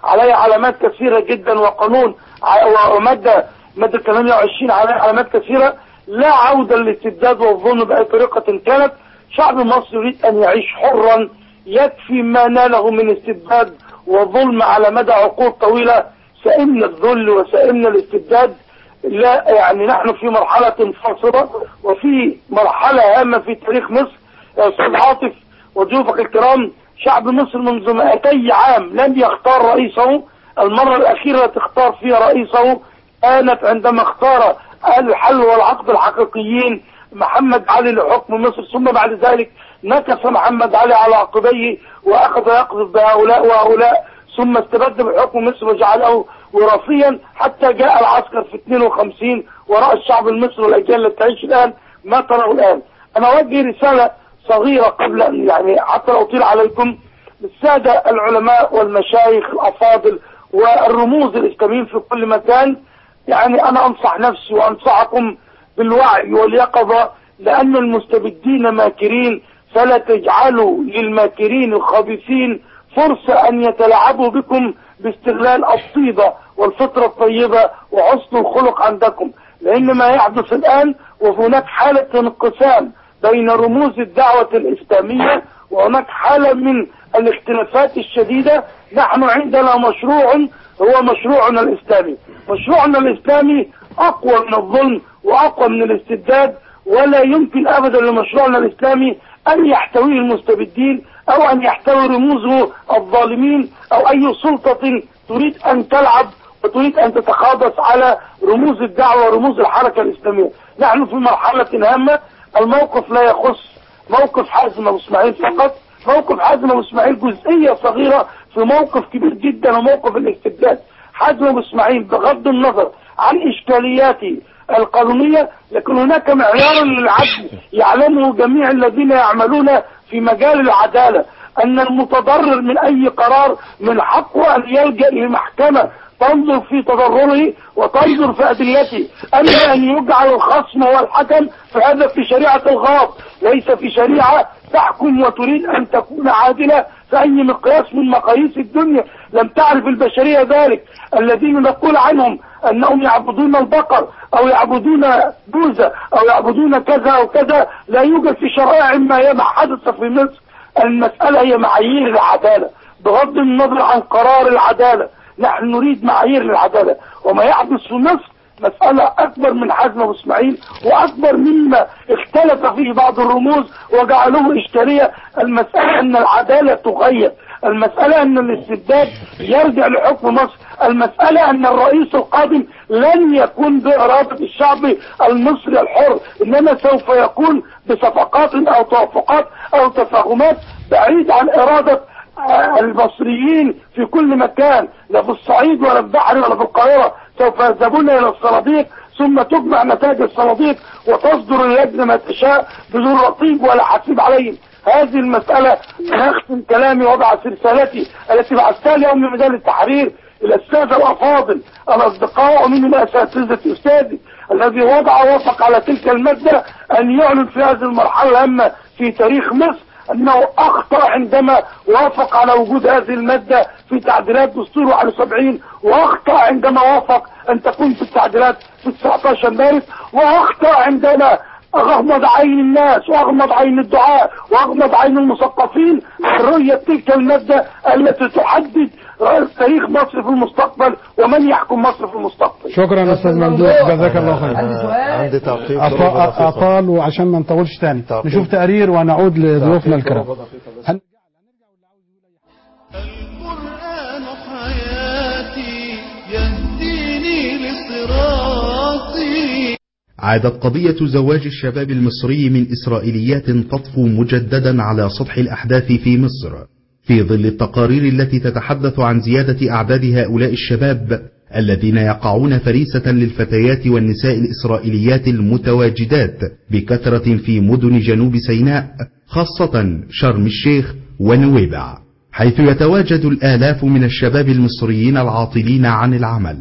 عليه علامات كثيرة جدا وقانون ع- ومادة مادة 28 عليه علامات كثيرة لا عودة للاستبداد والظلم بأي طريقة كانت شعب مصر يريد أن يعيش حرا يكفي ما ناله من استبداد وظلم على مدى عقود طويلة سئمنا الذل وسئمنا الاستبداد لا يعني نحن في مرحلة فاصلة وفي مرحلة هامة في تاريخ مصر يا أستاذ عاطف وضيوفك الكرام شعب مصر منذ 200 عام لم يختار رئيسه المرة الأخيرة التي اختار فيها رئيسه كانت عندما اختار أهل الحل والعقد الحقيقيين محمد علي لحكم مصر ثم بعد ذلك نكس محمد علي على عقبيه وأخذ يقذف بهؤلاء وهؤلاء ثم استبد بحكم مصر وجعله وراثيا حتى جاء العسكر في 52 وراء الشعب المصري والأجيال التي تعيش الآن ما تراه الآن أنا أوجه رسالة صغيرة قبل أن يعني حتى لا أطيل عليكم للسادة العلماء والمشايخ الأفاضل والرموز الإسلاميين في كل مكان يعني أنا أنصح نفسي وأنصحكم بالوعي واليقظة لأن المستبدين ماكرين فلا تجعلوا للماكرين الخبيثين فرصة أن يتلاعبوا بكم باستغلال الطيبة والفطرة الطيبة وحسن الخلق عندكم لأن ما يحدث الآن وهناك حالة انقسام بين رموز الدعوة الإسلامية وهناك حالة من الاختلافات الشديدة نحن عندنا مشروع هو مشروعنا الإسلامي مشروعنا الإسلامي أقوى من الظلم وأقوى من الاستبداد ولا يمكن أبدا لمشروعنا الإسلامي أن يحتويه المستبدين أو أن يحتوي رموزه الظالمين أو أي سلطة تريد أن تلعب وتريد أن تتخابس على رموز الدعوة ورموز الحركة الإسلامية نحن في مرحلة هامة الموقف لا يخص موقف حازم أبو إسماعيل فقط موقف حازم أبو إسماعيل جزئية صغيرة في موقف كبير جدا وموقف الاستبداد حازم أبو إسماعيل بغض النظر عن إشكالياته القانونية لكن هناك معيار للعدل يعلمه جميع الذين يعملون في مجال العدالة أن المتضرر من أي قرار من حقه أن يلجأ لمحكمة تنظر في تضرره وتنظر في أدلته أما أن يجعل الخصم هو الحكم فهذا في شريعة الغاص ليس في شريعة تحكم وتريد أن تكون عادلة في أي مقياس من مقاييس الدنيا لم تعرف البشرية ذلك الذين نقول عنهم أنهم يعبدون البقر أو يعبدون بوزة أو يعبدون كذا أو كذا لا يوجد في شرائع ما ما حدث في مصر المسألة هي معايير العدالة بغض النظر عن قرار العدالة نحن نريد معايير للعدالة وما يحدث في مصر مسألة أكبر من حزم أبو إسماعيل وأكبر مما اختلف فيه بعض الرموز وجعلوه إشكالية المسألة أن العدالة تغير المسألة أن الاستبداد يرجع لحكم مصر المسألة أن الرئيس القادم لن يكون بإرادة الشعب المصري الحر إنما سوف يكون بصفقات أو توافقات أو تفاهمات بعيد عن إرادة المصريين في كل مكان لا في الصعيد ولا في البحر ولا في القاهرة سوف يذهبون إلى الصناديق ثم تجمع نتائج الصناديق وتصدر اللجنة ما تشاء بدون رقيب ولا حسيب عليهم هذه المسألة أنا أختم كلامي وضع رسالتي التي بعثتها اليوم من ميدان التحرير إلى السادة الأفاضل الأصدقاء ومنهم أساتذة أستاذي الذي وضع وافق على تلك المادة أن يعلن في هذه المرحلة الهامة في تاريخ مصر أنه أخطأ عندما وافق على وجود هذه المادة في تعديلات دستور 71 وأخطأ عندما وافق أن تكون في التعديلات في 19 مارس وأخطأ عندما أغمض عين الناس وأغمض عين الدعاء وأغمض عين المثقفين عن رؤية تلك المادة التي تحدد تاريخ مصر في المستقبل ومن يحكم مصر في المستقبل شكرا استاذ ممدوح جزاك الله خير عندي سؤال عندي تعقيب أط- ضرورة دقيقة. اطال وعشان ما نطولش تاني تعقيب. نشوف تقرير ونعود لضيوفنا الكرام ضرورة دقيقة بس. هن- القرآن حياتي يهديني لصراطي عادت قضية زواج الشباب المصري من إسرائيليات تطفو مجددا على سطح الأحداث في مصر في ظل التقارير التي تتحدث عن زيادة أعداد هؤلاء الشباب الذين يقعون فريسة للفتيات والنساء الإسرائيليات المتواجدات بكثرة في مدن جنوب سيناء خاصة شرم الشيخ ونويبع حيث يتواجد الآلاف من الشباب المصريين العاطلين عن العمل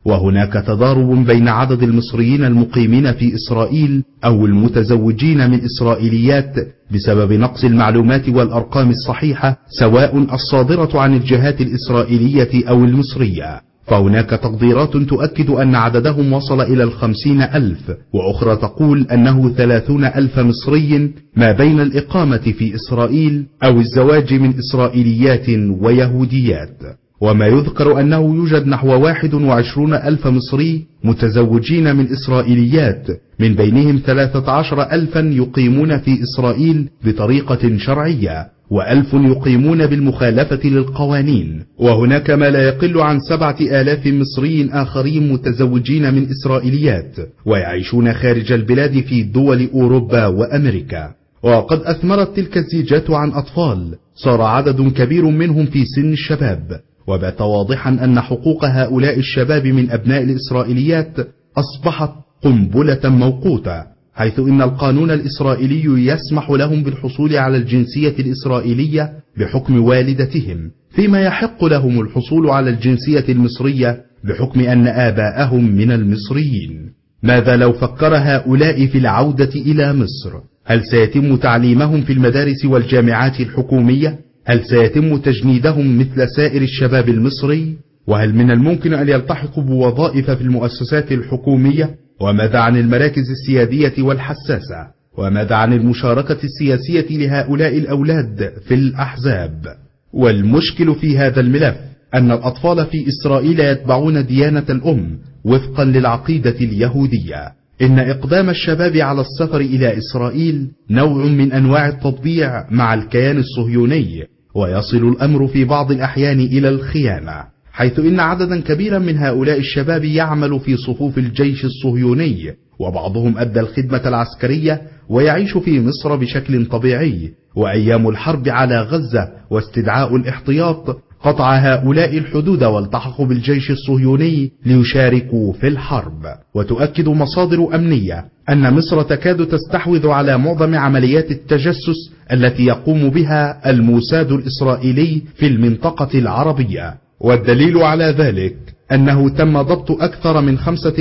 وهناك تضارب بين عدد المصريين المقيمين في إسرائيل أو المتزوجين من إسرائيليات بسبب نقص المعلومات والأرقام الصحيحة سواء الصادرة عن الجهات الإسرائيلية أو المصرية فهناك تقديرات تؤكد أن عددهم وصل إلى الخمسين ألف وأخرى تقول أنه ثلاثون ألف مصري ما بين الإقامة في إسرائيل أو الزواج من إسرائيليات ويهوديات وما يذكر أنه يوجد نحو واحد وعشرون ألف مصري متزوجين من إسرائيليات من بينهم ثلاثة عشر ألفا يقيمون في إسرائيل بطريقة شرعية وألف يقيمون بالمخالفة للقوانين وهناك ما لا يقل عن سبعة آلاف مصري آخرين متزوجين من إسرائيليات ويعيشون خارج البلاد في دول أوروبا وأمريكا وقد أثمرت تلك الزيجات عن أطفال صار عدد كبير منهم في سن الشباب وبات واضحا أن حقوق هؤلاء الشباب من أبناء الإسرائيليات أصبحت قنبلة موقوتة حيث إن القانون الإسرائيلي يسمح لهم بالحصول على الجنسية الإسرائيلية بحكم والدتهم فيما يحق لهم الحصول على الجنسية المصرية بحكم أن آباءهم من المصريين ماذا لو فكر هؤلاء في العودة إلى مصر هل سيتم تعليمهم في المدارس والجامعات الحكومية هل سيتم تجنيدهم مثل سائر الشباب المصري وهل من الممكن أن يلتحقوا بوظائف في المؤسسات الحكومية وماذا عن المراكز السيادية والحساسة وماذا عن المشاركة السياسية لهؤلاء الأولاد في الأحزاب والمشكل في هذا الملف أن الأطفال في إسرائيل يتبعون ديانة الأم وفقا للعقيدة اليهودية إن إقدام الشباب على السفر إلى إسرائيل نوع من أنواع التطبيع مع الكيان الصهيوني ويصل الأمر في بعض الأحيان إلى الخيانة حيث إن عددا كبيرا من هؤلاء الشباب يعمل في صفوف الجيش الصهيوني وبعضهم أدى الخدمة العسكرية ويعيش في مصر بشكل طبيعي وأيام الحرب على غزة واستدعاء الاحتياط قطع هؤلاء الحدود والتحقوا بالجيش الصهيوني ليشاركوا في الحرب وتؤكد مصادر أمنية أن مصر تكاد تستحوذ على معظم عمليات التجسس التي يقوم بها الموساد الإسرائيلي في المنطقة العربية والدليل على ذلك أنه تم ضبط أكثر من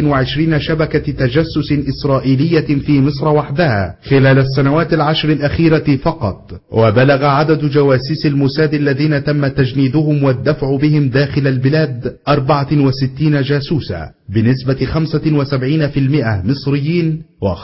25 شبكة تجسس إسرائيلية في مصر وحدها خلال السنوات العشر الأخيرة فقط وبلغ عدد جواسيس الموساد الذين تم تجنيدهم والدفع بهم داخل البلاد 64 جاسوسا بنسبة 75% مصريين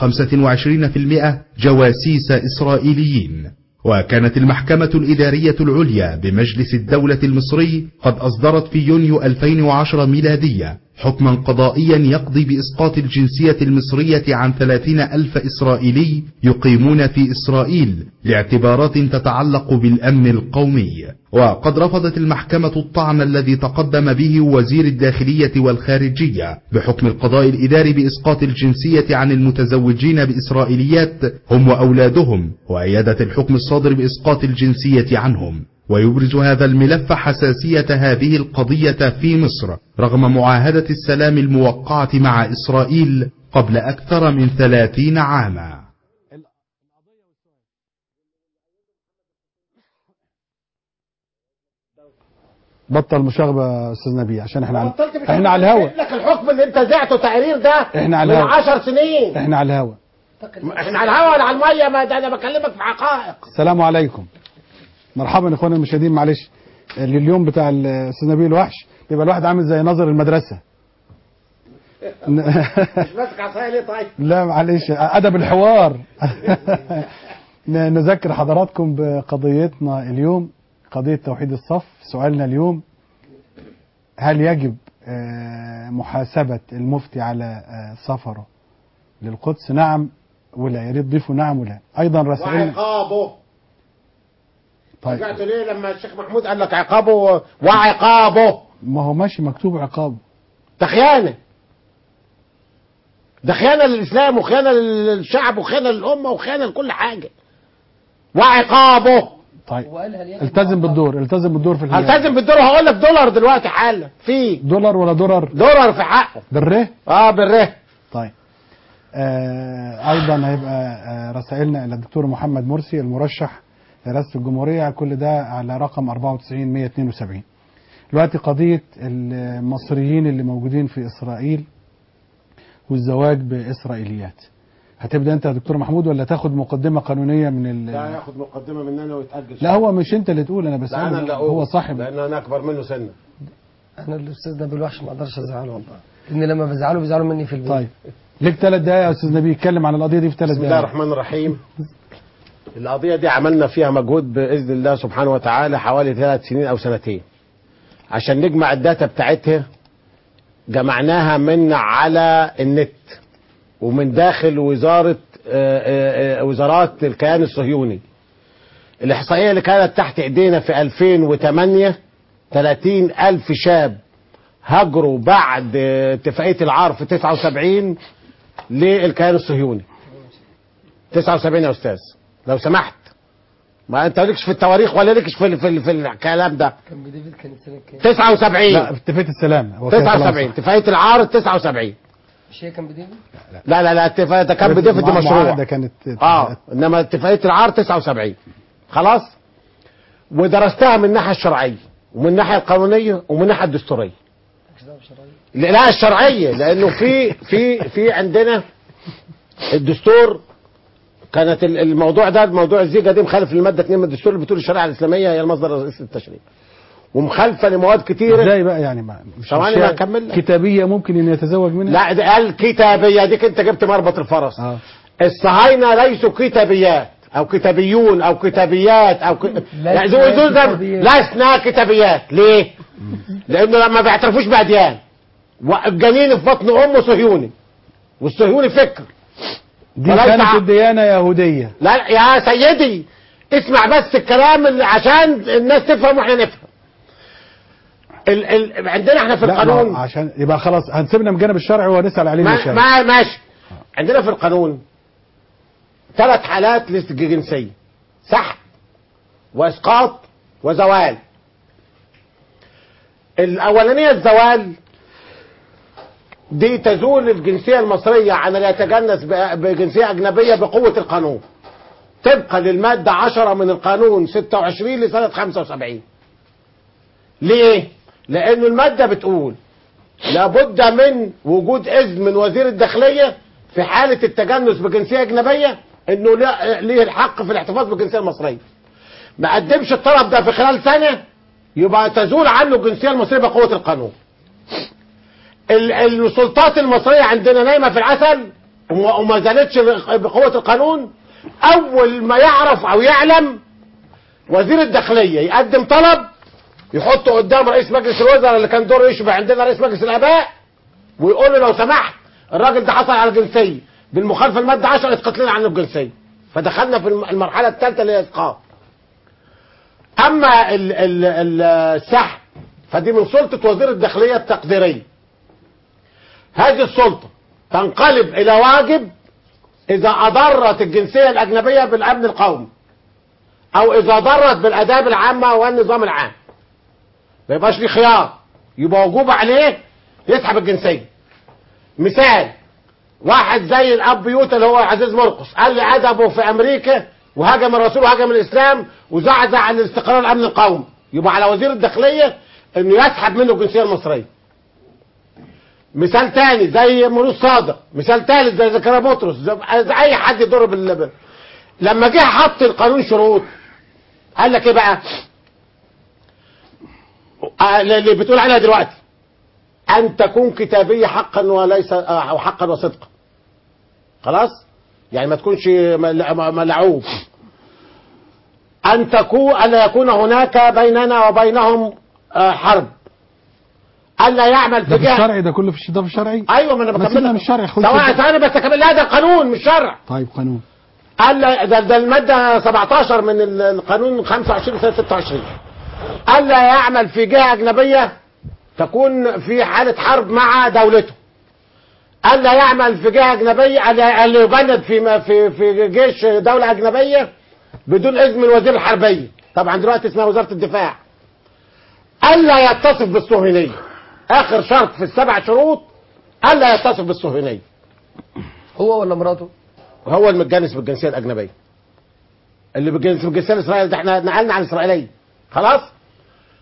و25% جواسيس إسرائيليين وكانت المحكمة الإدارية العليا بمجلس الدولة المصري قد أصدرت في يونيو 2010 ميلادية حكما قضائيا يقضي بإسقاط الجنسية المصرية عن 30 ألف إسرائيلي يقيمون في إسرائيل لاعتبارات تتعلق بالأمن القومي وقد رفضت المحكمة الطعن الذي تقدم به وزير الداخلية والخارجية بحكم القضاء الإداري بإسقاط الجنسية عن المتزوجين بإسرائيليات هم وأولادهم وأيدت الحكم الصادر بإسقاط الجنسية عنهم ويبرز هذا الملف حساسية هذه القضية في مصر رغم معاهدة السلام الموقعة مع إسرائيل قبل أكثر من ثلاثين عاما بطل مشاغبة يا استاذ نبي عشان احنا على بطلت بتقول احنا على الهوا لك الحكم اللي انت زعته تقرير ده احنا على من الهوا. 10 سنين احنا على الهوا احنا على الهوا ولا على الميه ما ده انا بكلمك في حقائق السلام عليكم مرحبا اخوانا المشاهدين معلش اليوم بتاع الاستاذ نبيل الوحش بيبقى الواحد عامل زي ناظر المدرسه مش ماسك عصايه ليه طيب لا معلش ادب الحوار ن- نذكر حضراتكم بقضيتنا اليوم قضيه توحيد الصف سؤالنا اليوم هل يجب آه، محاسبه المفتي على آه، سفره للقدس نعم ولا يا ريت ضيفوا نعم ولا ايضا رسائل وعقابه طيب رجعت ليه لما الشيخ محمود قال لك عقابه و- وعقابه ما هو ماشي مكتوب عقاب ده خيانه ده خيانه للاسلام وخيانه للشعب وخيانه للامه وخيانه لكل حاجه وعقابه طيب وقالها ليجب التزم بالدور التزم بالدور في الحياة هلتزم بالدور وهقول لك دولار دلوقتي حالا في دولار ولا درر دولار في حقه بالره اه بالره طيب آه ايضا هيبقى آه رسائلنا الى الدكتور محمد مرسي المرشح لرئاسه الجمهوريه كل ده على رقم 94 172 دلوقتي قضية المصريين اللي موجودين في إسرائيل والزواج بإسرائيليات هتبدأ أنت يا دكتور محمود ولا تاخد مقدمة قانونية من ال... لا ياخد مقدمه مننا ويتاجل لا هو مش أنت اللي تقول أنا بس لا انا اللي أقول. هو صاحب لان انا اكبر منه سنا انا الاستاذ نبيل وحش ما اقدرش ازعله والله لان لما بزعله بيزعلوا مني في البيت طيب ليك ثلاث دقايق يا أستاذ نبيل اتكلم عن القضية دي في ثلاث بسم الله دقايق الرحمن الرحيم القضية دي عملنا فيها مجهود بإذن الله سبحانه وتعالى حوالي ثلاث سنين أو سنتين عشان نجمع الداتا بتاعتها جمعناها من على النت ومن داخل وزارة آه، آه، آه، وزارات الكيان الصهيوني الإحصائية اللي كانت تحت إيدينا في 2008 30 ألف شاب هاجروا بعد آه، اتفاقية العار في 79 للكيان الصهيوني 79 يا استاذ لو سمحت ما انت لكش في التواريخ ولا لكش في في, في الكلام ده كان بديفيد كانت سنه كام 79 لا اتفاقية السلام هو كده 79 خلاص. اتفاقيه العار 79 مش هي كان بديفيد لا لا لا اتفاقيه ده كان بديفيد مع- مشروع معاهدة كانت اه انما اتفاقيه العار 79 خلاص ودرستها من الناحيه الشرعيه ومن الناحيه القانونيه ومن الناحيه الدستوريه مش دعوه بشرعيه لا لا الشرعيه لانه في في في عندنا الدستور كانت ال- الموضوع ده موضوع الزيجه دي مخالف للماده 2 من الدستور اللي بتقول الشريعه الاسلاميه هي المصدر الرئيسي للتشريع ومخالفه لمواد كتيره ازاي بقى يعني ما مش ثواني مش ما أكمل لك. كتابية ممكن ان يتزوج منها لا ده الكتابيه ديك انت جبت مربط الفرس اه الصهاينه ليسوا كتابيات او كتابيون او كتابيات او ك... يعني دول لسنا دول ده كتابيات. لسنا كتابيات ليه؟ لانه لما بيعترفوش باديان والجنين في بطن امه صهيوني والصهيوني فكر دي وليس كانت ع- الديانة يهودية لا يا سيدي اسمع بس الكلام اللي عشان الناس تفهم واحنا نفهم ال ال عندنا احنا في لا، ما- القانون عشان يبقى خلاص هنسيبنا من الجانب الشرعي ونسأل عليه ما, المشايخ ما ماشي عندنا في القانون ثلاث حالات للجنسية سحب واسقاط وزوال الاولانية الزوال دي تزول الجنسية المصرية عن لا يتجنس ب- بجنسية أجنبية بقوة القانون طبقا للمادة 10 من القانون 26 لسنة 75 ليه؟ لأن المادة بتقول لابد من وجود إذن من وزير الداخلية في حالة التجنس بجنسية أجنبية إنه لا- ليه الحق في الاحتفاظ بالجنسية المصرية. ما قدمش الطلب ده في خلال سنة يبقى تزول عنه الجنسية المصرية بقوة القانون. ال- السلطات المصرية عندنا نايمة في العسل وما وما زالتش بقوة القانون أول ما يعرف أو يعلم وزير الداخلية يقدم طلب يحطه قدام رئيس مجلس الوزراء اللي كان دوره يشبه عندنا رئيس مجلس الآباء ويقول له لو سمحت الراجل ده حصل على الجنسية بالمخالفة المادة 10 اسقط لنا عنه الجنسية فدخلنا في الم- المرحلة الثالثة اللي هي اسقاط أما ال- ال- ال- السحب فدي من سلطة وزير الداخلية التقديرية هذه السلطة تنقلب إلى واجب إذا أضرت الجنسية الأجنبية بالأمن القومي أو إذا ضرت بالآداب العامة والنظام العام ما يبقاش ليه خيار يبقى وجوب عليه يسحب الجنسية مثال واحد زي الأب يوتا اللي هو عزيز مرقس قال لي أدبه في أمريكا وهاجم الرسول وهاجم الإسلام وزعزع عن الاستقرار الأمن القومي يبقى على وزير الداخلية إنه يسحب منه الجنسية المصرية مثال تاني زي منوس صادق مثال ثالث زي زكريا بطرس زي زي اي حد يضر بال لما جه حط القانون شروط قال لك ايه بقى آه، اللي بتقول عليها دلوقتي ان تكون كتابيه حقا وليس آه، او حقا وصدقا خلاص يعني ما تكونش مل- ملعوب ان تكون ان يكون هناك بيننا وبينهم آه، حرب الا يعمل ده في تجاه الشرعي ده كله في الش- ده في الشرعي ايوه ما انا ما بكمل سيبنا لك. من الشرع خد سواء كده. ثاني بس أكمل لا ده قانون مش شرع طيب قانون قال لا- ده, ده الماده 17 من ال- القانون 25 سنه 26 قال لا يعمل في جهه اجنبيه تكون في حاله حرب مع دولته قال لا يعمل في جهه اجنبيه قال يبند في م- في في جيش دوله اجنبيه بدون اذن من وزير الحربيه طبعا دلوقتي اسمها وزاره الدفاع الا يتصف بالصهيونيه اخر شرط في السبع شروط الا يتصف بالصهيونيه هو ولا مراته هو المتجنس بالجنسيه الاجنبيه اللي بالجنس بالجنسيه الاسرائيليه ده احنا نقلنا عن الاسرائيليه خلاص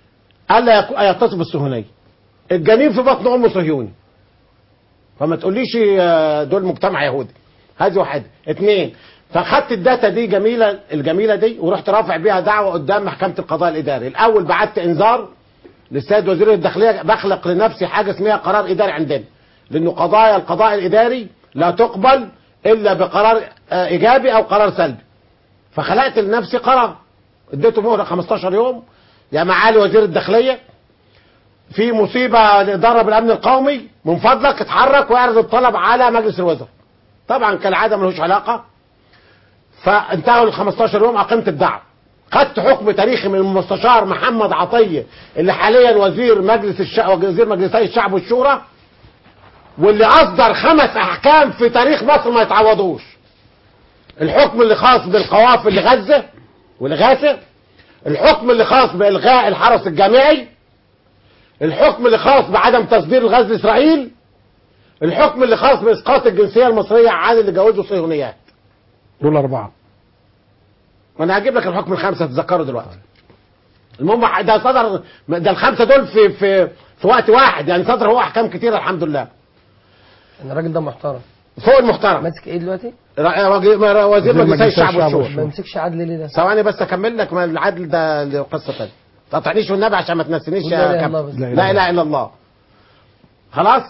الا يكو- يتصف بالصهيونيه الجنين في بطن امه صهيوني فما تقوليش آه، دول مجتمع يهودي هذه واحده اثنين فخدت الداتا دي جميله الجميله دي ورحت رافع بيها دعوه قدام محكمه القضاء الاداري الاول بعت انذار للسيد وزير الداخليه بخلق لنفسي حاجه اسمها قرار اداري عندنا لانه قضايا القضاء الاداري لا تقبل الا بقرار آه، ايجابي او قرار سلبي فخلقت لنفسي قرار اديته مهله 15 يوم يا معالي وزير الداخليه في مصيبه لاداره بالامن القومي من فضلك اتحرك واعرض الطلب على مجلس الوزراء طبعا كالعاده ملوش علاقه فانتهوا ال 15 يوم اقمت الدعوه خدت حكم تاريخي من المستشار محمد عطيه اللي حاليا وزير مجلس الشعب وزير مجلسي الشعب والشورى واللي اصدر خمس احكام في تاريخ مصر ما يتعوضوش الحكم اللي خاص بالقوافل لغزه ولغاسه الحكم اللي خاص بالغاء الحرس الجامعي الحكم اللي خاص بعدم تصدير الغاز لاسرائيل الحكم اللي خاص باسقاط الجنسيه المصريه عن اللي جوزوا صهيونيات دول أربعة وانا هجيب لك الحكم الخامسه تتذكره دلوقتي المهم ده صدر ده الخمسه دول في في في وقت واحد يعني صدر هو احكام كتيره الحمد لله ان الراجل ده محترم فوق المحترم ماسك ايه دلوقتي؟ را- وزير وزير مجلسي الشعب ما والشورى يمسكش عدل ليه ده؟ ثواني بس اكمل لك ما العدل ده قصه ثانيه ما تقطعنيش والنبي عشان ما تنسينيش قول لا إله يا إلا الله كابتن بس. لا اله الا الله خلاص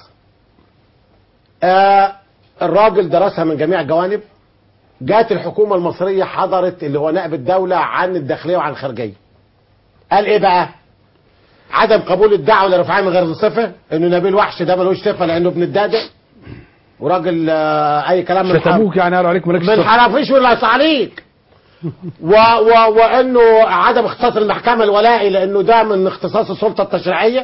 آه الراجل درسها من جميع الجوانب جات الحكومه المصريه حضرت اللي هو نائب الدوله عن الداخليه وعن الخارجيه قال ايه بقى عدم قبول الدعوه لرفعها من غير صفه انه نبيل وحش ده ملوش صفه لانه ابن الداده وراجل آه اي كلام من الحرب. شتموك يعني قالوا عليك مالكش ما صوت. انحرفش ولا يص عليك و و وانه عدم اختصاص المحكمه الولائي لانه ده من اختصاص السلطه التشريعيه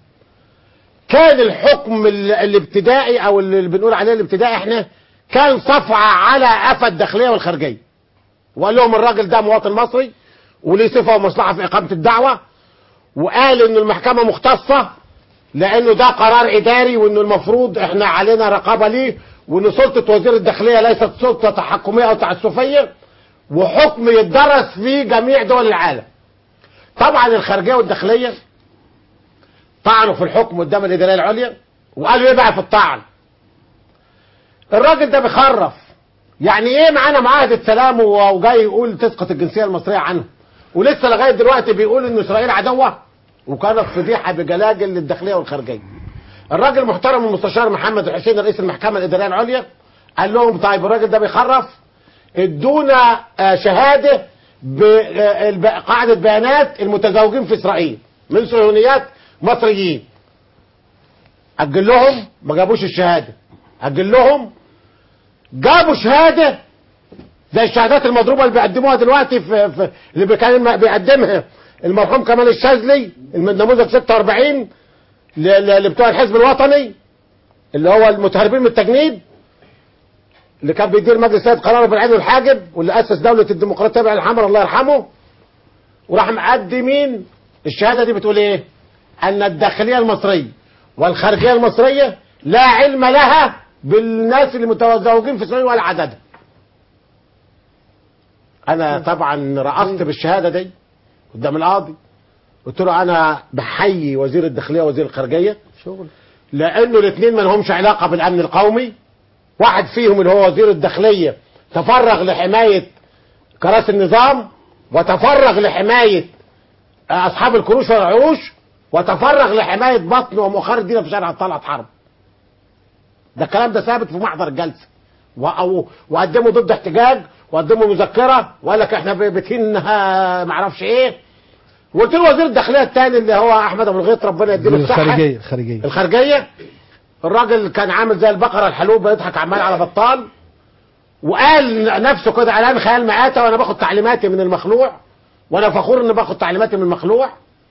كان الحكم ال- الابتدائي او اللي بنقول عليه الابتدائي احنا كان صفعه على قفا الداخليه والخارجيه وقال لهم الراجل ده مواطن مصري وليه صفه ومصلحه في اقامه الدعوه وقال ان المحكمه مختصه لانه ده قرار اداري وانه المفروض احنا علينا رقابه ليه وان سلطه وزير الداخليه ليست سلطه تحكميه او تعسفيه وحكم يتدرس في جميع دول العالم طبعا الخارجيه والداخليه طعنوا في الحكم قدام الاداريه العليا وقالوا ايه بقى في الطعن الراجل ده بيخرف يعني ايه معانا معاهده سلام و- وجاي يقول تسقط الجنسيه المصريه عنه ولسه لغايه دلوقتي بيقول ان اسرائيل عدوه وكانت فضيحه بجلاجل للداخليه والخارجيه الراجل المحترم المستشار محمد الحسين رئيس المحكمه الاداريه العليا قال لهم طيب الراجل ده بيخرف ادونا آه، شهاده بقاعده بيانات المتزوجين في اسرائيل من صهيونيات مصريين اجل لهم ما جابوش الشهاده اجل لهم جابوا شهاده زي الشهادات المضروبه اللي بيقدموها دلوقتي في, في اللي كان بيقدمها المرحوم كمال الشاذلي النموذج 46 ل- ل- لبتوع الحزب الوطني اللي هو المتهربين من التجنيد اللي كان بيدير مجلس سيد قراره بالعين والحاجب واللي اسس دوله الديمقراطيه بقى الحمر الله يرحمه وراح مقدمين الشهاده دي بتقول ايه؟ ان الداخليه المصريه والخارجيه المصريه لا علم لها بالناس اللي متزوجين في اسرائيل ولا عددها. انا طبعا رأست بالشهاده دي قدام القاضي قلت له انا بحيي وزير الداخليه ووزير الخارجيه شغل لانه الاثنين ما لهمش علاقه بالامن القومي واحد فيهم اللي هو وزير الداخليه تفرغ لحمايه كراسي النظام وتفرغ لحمايه اصحاب الكروش والعروش وتفرغ لحمايه بطن ومؤخر الدين في شارع طلعت حرب ده الكلام ده ثابت في محضر الجلسه و- أو- وقدموا ضد احتجاج وقدموا مذكره وقال لك احنا ب- بتهين ما اعرفش ايه وقلت له وزير الداخليه الثاني اللي هو احمد ابو الغيط ربنا يديله الصحه الخارجية الخارجية الخارجيه الراجل كان عامل زي البقره الحلوب بيضحك عمال على بطال وقال نفسه كده اعلان خيال مآتة وانا باخد تعليماتي من المخلوع وانا فخور اني باخد تعليماتي من المخلوع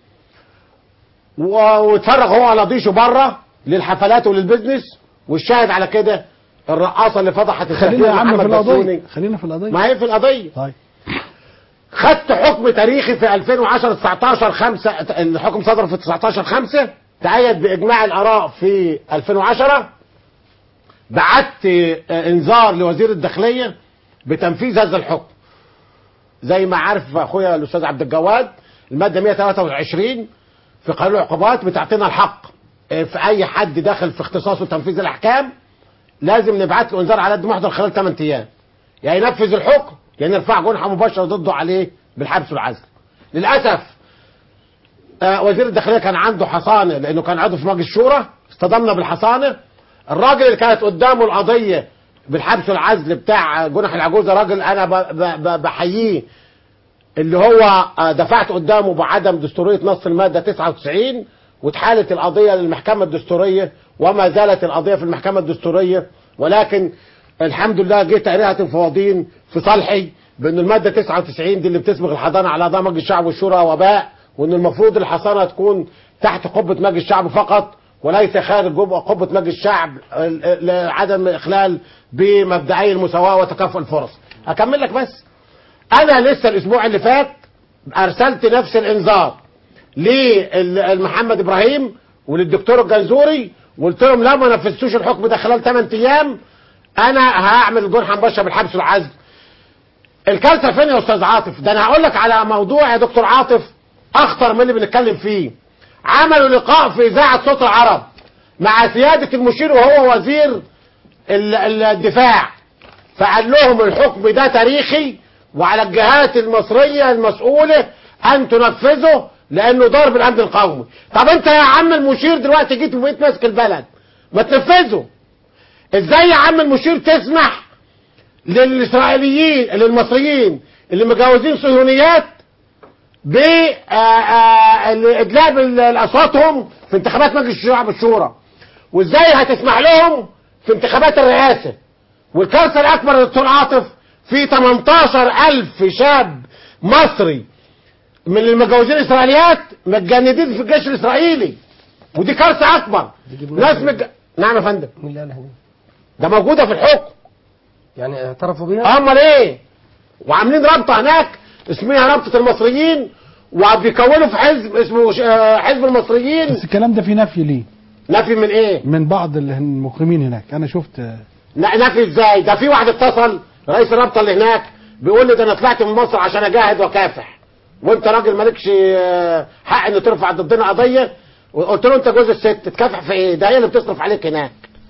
و- واتفرغ هو على ضيشه بره للحفلات وللبزنس والشاهد على كده الرقاصه اللي فضحت خلينا السفير يا عم في محمد القضية بسيوني خلينا في القضية ما هي في القضيه طيب خدت حكم تاريخي في 2010 19 5 الحكم صدر في 19 5 تأيد بإجماع الآراء في 2010 بعت آه، انذار لوزير الداخلية بتنفيذ هذا الحكم زي ما عارف اخويا الاستاذ عبد الجواد الماده 123 في قانون العقوبات بتعطينا الحق آه، في اي حد داخل في اختصاصه تنفيذ الاحكام لازم نبعت له انذار على قد محضر خلال 8 ايام يا ينفذ الحكم يا نرفع جنحه مباشره ضده عليه بالحبس والعزل للاسف آه، وزير الداخليه كان عنده حصانه لانه كان عضو في مجلس الشورى اصطدمنا بالحصانه الراجل اللي كانت قدامه القضيه بالحبس والعزل بتاع جنح العجوزه راجل انا ب- ب- ب- بحييه اللي هو آه، دفعت قدامه بعدم دستوريه نص الماده 99 واتحالت القضيه للمحكمه الدستوريه وما زالت القضيه في المحكمه الدستوريه ولكن الحمد لله جه تقريرها تنفاضين في صالحي بان الماده 99 دي اللي بتسبغ الحضانه على اعضاء مجلس الشعب والشورى وباء وان المفروض الحصانه تكون تحت قبه مجلس الشعب فقط وليس خارج جب- قبه مجلس الشعب ال- ال- لعدم اخلال بمبدئي المساواه وتكافؤ الفرص. هكمل لك بس انا لسه الاسبوع اللي فات ارسلت نفس الانذار لمحمد ابراهيم وللدكتور الجنزوري وقلت لهم لو ما نفذتوش الحكم ده خلال 8 ايام انا هعمل جنحه مباشره بالحبس والعزل الكارثه فين يا استاذ عاطف ده انا هقول لك على موضوع يا دكتور عاطف اخطر من اللي بنتكلم فيه عملوا لقاء في اذاعه صوت العرب مع سياده المشير وهو وزير ال- ال- الدفاع فقال لهم الحكم ده تاريخي وعلى الجهات المصرية المسؤولة أن تنفذه لأنه ضار بالأمن القومي طب أنت يا عم المشير دلوقتي جيت وبقيت ماسك البلد ما تنفذه إزاي يا عم المشير تسمح للإسرائيليين للمصريين اللي مجوزين صهيونيات بإدلاء ال- أصواتهم في انتخابات مجلس الشعب والشورى وإزاي هتسمح لهم في انتخابات الرئاسة والكارثة الأكبر يا دكتور عاطف في 18 ألف شاب مصري من المجوزين الإسرائيليات متجندين في الجيش الإسرائيلي ودي كارثة أكبر ناس مج... نعم يا فندم مين اللي قالها دي؟ ده موجودة في الحكم يعني اعترفوا بيها؟ امال ايه وعاملين رابطه هناك اسمها رابطه المصريين وبيكونوا في حزب اسمه ش- آه، حزب المصريين بس الكلام ده فيه نفي ليه نفي من ايه من بعض اللي المقيمين هناك انا شفت آه، ن- نفي ازاي ده في واحد اتصل رئيس الرابطه اللي هناك بيقول لي ده انا طلعت من مصر عشان اجاهد واكافح وانت راجل مالكش آه، حق ان ترفع ضدنا قضيه وقلت له انت جوز الست تكافح في ايه ده هي اللي بتصرف عليك هناك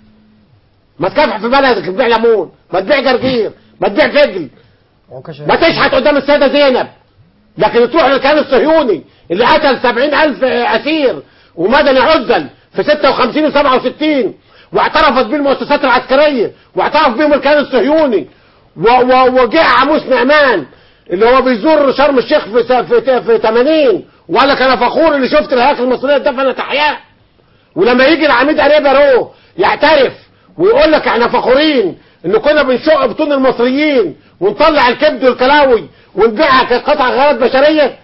ما تكافح في بلدك تبيع ليمون ما تبيع جرجير ما تبيع فجل وكشف- ما تشحت قدام السيدة زينب لكن تروح للكيان الصهيوني اللي قتل سبعين ألف أسير ومدني عزل في ستة وخمسين وسبعة وستين واعترفت بيه المؤسسات العسكرية واعترف بيهم الكيان الصهيوني و- و- وجاء عموس نعمان اللي هو بيزور شرم الشيخ في س- في في 80 وقال لك انا فخور اللي شفت الهياكل المصريه اتدفنت احياء ولما يجي العميد قريب رو يعترف ويقول لك احنا فخورين ان كنا بنشق بطون المصريين ونطلع الكبد والكلاوي ونبيعها كقطع غارات بشريه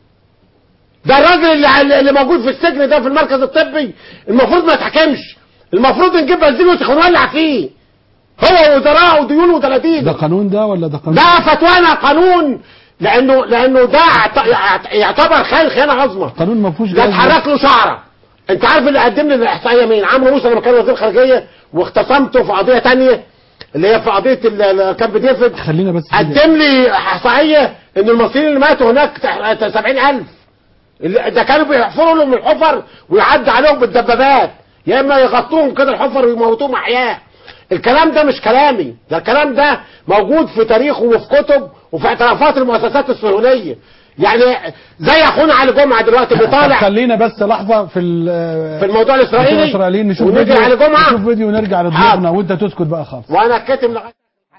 ده الراجل اللي اللي موجود في السجن ده في المركز الطبي المفروض ما يتحكمش المفروض نجيب بنزين وسخن ونولع فيه هو وزراء وديون ودلادين ده قانون ده ولا ده قانون ده فتوانا قانون لانه لانه ده يعت- يعتبر خيال خيانه عظمى قانون ما فيهوش ده جواز اتحرك له شعره انت عارف اللي قدم لي الاحصائيه مين عمرو موسى لما كان وزير خارجيه واختصمته في قضيه تانية اللي هي في قضيه ال- ال- كامب ديفيد خلينا بس كده. قدم لي احصائيه ان المصريين اللي ماتوا هناك 70000 اللي- ده كانوا بيحفروا لهم الحفر ويعدي عليهم بالدبابات يا اما يغطوهم كده الحفر ويموتوهم احياء الكلام ده مش كلامي ده الكلام ده موجود في تاريخ وفي كتب وفي اعترافات المؤسسات الصهيونيه يعني زي اخونا علي جمعه دلوقتي طب بيطالع خلينا بس لحظه في ال- في الموضوع الاسرائيلي الاسرائيليين نشوف ونيجي فيديو على جمعه نشوف فيديو ونرجع لضيوفنا وانت تسكت بقى خالص وانا كاتم لغايه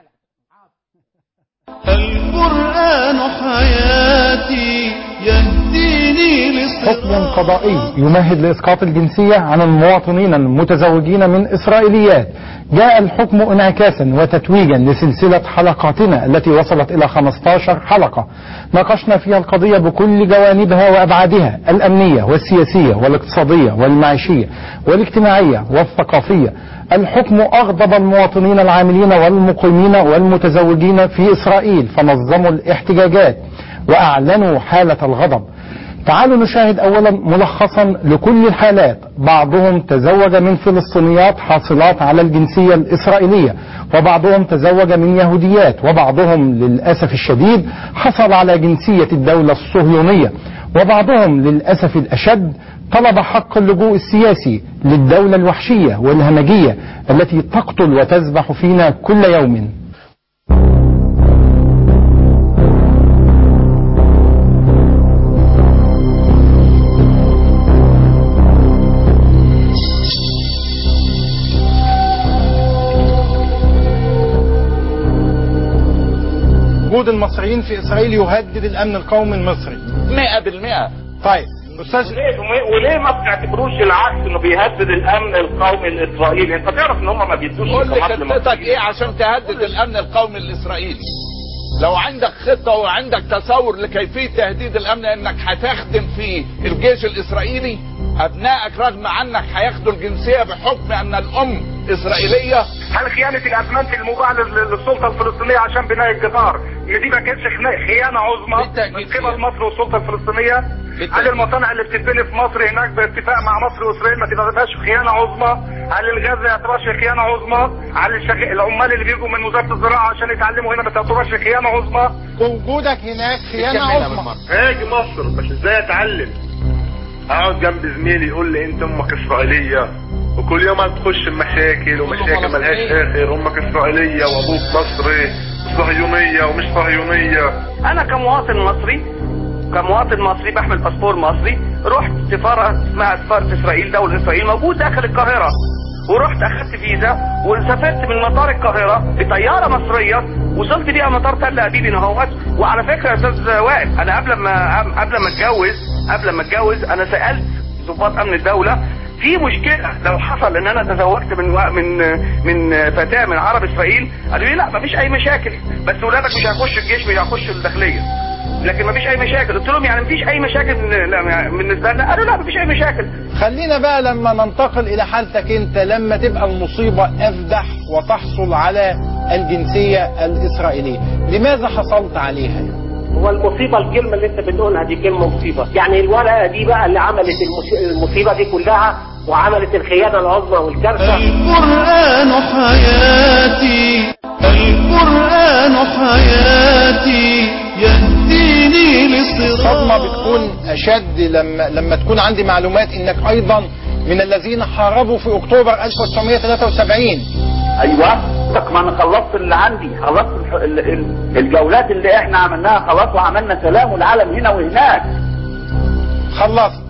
القرآن حياتي يهديني حكم للصراط قضائي يمهد لإسقاط الجنسية عن المواطنين المتزوجين من إسرائيليات جاء الحكم انعكاسا وتتويجا لسلسلة حلقاتنا التي وصلت إلى 15 حلقة ناقشنا فيها القضية بكل جوانبها وأبعادها الأمنية والسياسية والاقتصادية والمعيشية والاجتماعية والثقافية الحكم أغضب المواطنين العاملين والمقيمين والمتزوجين في إسرائيل فنظموا الاحتجاجات وأعلنوا حالة الغضب تعالوا نشاهد أولا ملخصا لكل الحالات بعضهم تزوج من فلسطينيات حاصلات على الجنسية الإسرائيلية وبعضهم تزوج من يهوديات وبعضهم للأسف الشديد حصل على جنسية الدولة الصهيونية وبعضهم للأسف الأشد طلب حق اللجوء السياسي للدولة الوحشية والهمجية التي تقتل وتذبح فينا كل يوم وجود المصريين في إسرائيل يهدد الأمن القومي المصري 100% طيب أستاذ وليه وليه ما بتعتبروش العكس انه بيهدد الامن القومي الاسرائيلي انت تعرف ان هم ما بيدوش قول لي إقامات خطتك للمصريين. ايه عشان تهدد الامن القومي الاسرائيلي لو عندك خطة وعندك تصور لكيفية تهديد الامن انك هتخدم في الجيش الاسرائيلي ابنائك رغم عنك هياخدوا الجنسية بحكم ان الام اسرائيلية هل خيانة الاسمنت المباع لل- للسلطة الفلسطينية عشان بناء القطار ان دي ما كانتش خنا- خيانة عظمى من قبل مصر والسلطة الفلسطينية هل المصانع اللي بتتبني في مصر هناك باتفاق مع مصر واسرائيل ما تبقاش خيانة عظمى هل الغاز ما يعتبرش خيانة عظمى هل الشغ... العمال اللي بيجوا من وزارة الزراعة عشان يتعلموا هنا ما تعتبرش خيانة عظمى وجودك هناك خيانة عظمى هاجي مصر بس ازاي اتعلم اقعد جنب زميلي يقول لي انت امك اسرائيليه وكل يوم هتخش بمشاكل ومشاكل ملهاش اخر امك اسرائيليه وابوك مصري صهيونيه ومش صهيونيه انا كمواطن مصري كمواطن مصري بحمل باسبور مصري رحت سفاره اسمها سفاره اسرائيل دوله اسرائيل موجود داخل القاهره ورحت اخدت فيزا وسافرت من مطار القاهره بطياره مصريه وصلت بيها مطار تل ابيب اهوت وعلى فكره يا استاذ وائل انا قبل ما قبل ما اتجوز قبل ما اتجوز انا سالت ضباط امن الدوله في مشكله لو حصل ان انا تزوجت من و- من من فتاه من عرب اسرائيل قالوا لي لا مفيش اي مشاكل بس ولادك مش هيخشوا الجيش مش هيخشوا الداخليه لكن مفيش اي مشاكل قلت لهم يعني مفيش اي مشاكل من لا بالنسبه لنا قالوا لا مفيش اي مشاكل خلينا بقى لما ننتقل إلى حالتك أنت لما تبقى المصيبة أفدح وتحصل على الجنسية الإسرائيلية لماذا حصلت عليها يعني؟ هو المصيبه الكلمه اللي انت بتقولها دي كلمه مصيبه يعني الورقه دي بقى اللي عملت المصي- المصيبه دي كلها وعملت الخيانه العظمى والكارثه القرآن حياتي القرآن حياتي يهديني لصراط الصدمة بتكون أشد لما لما تكون عندي معلومات إنك أيضا من الذين حاربوا في أكتوبر 1973 ايوه طب ما انا خلصت اللي عندي خلصت الح- ال- ال- الجولات اللي احنا عملناها خلاص وعملنا سلام والعالم هنا وهناك خلصت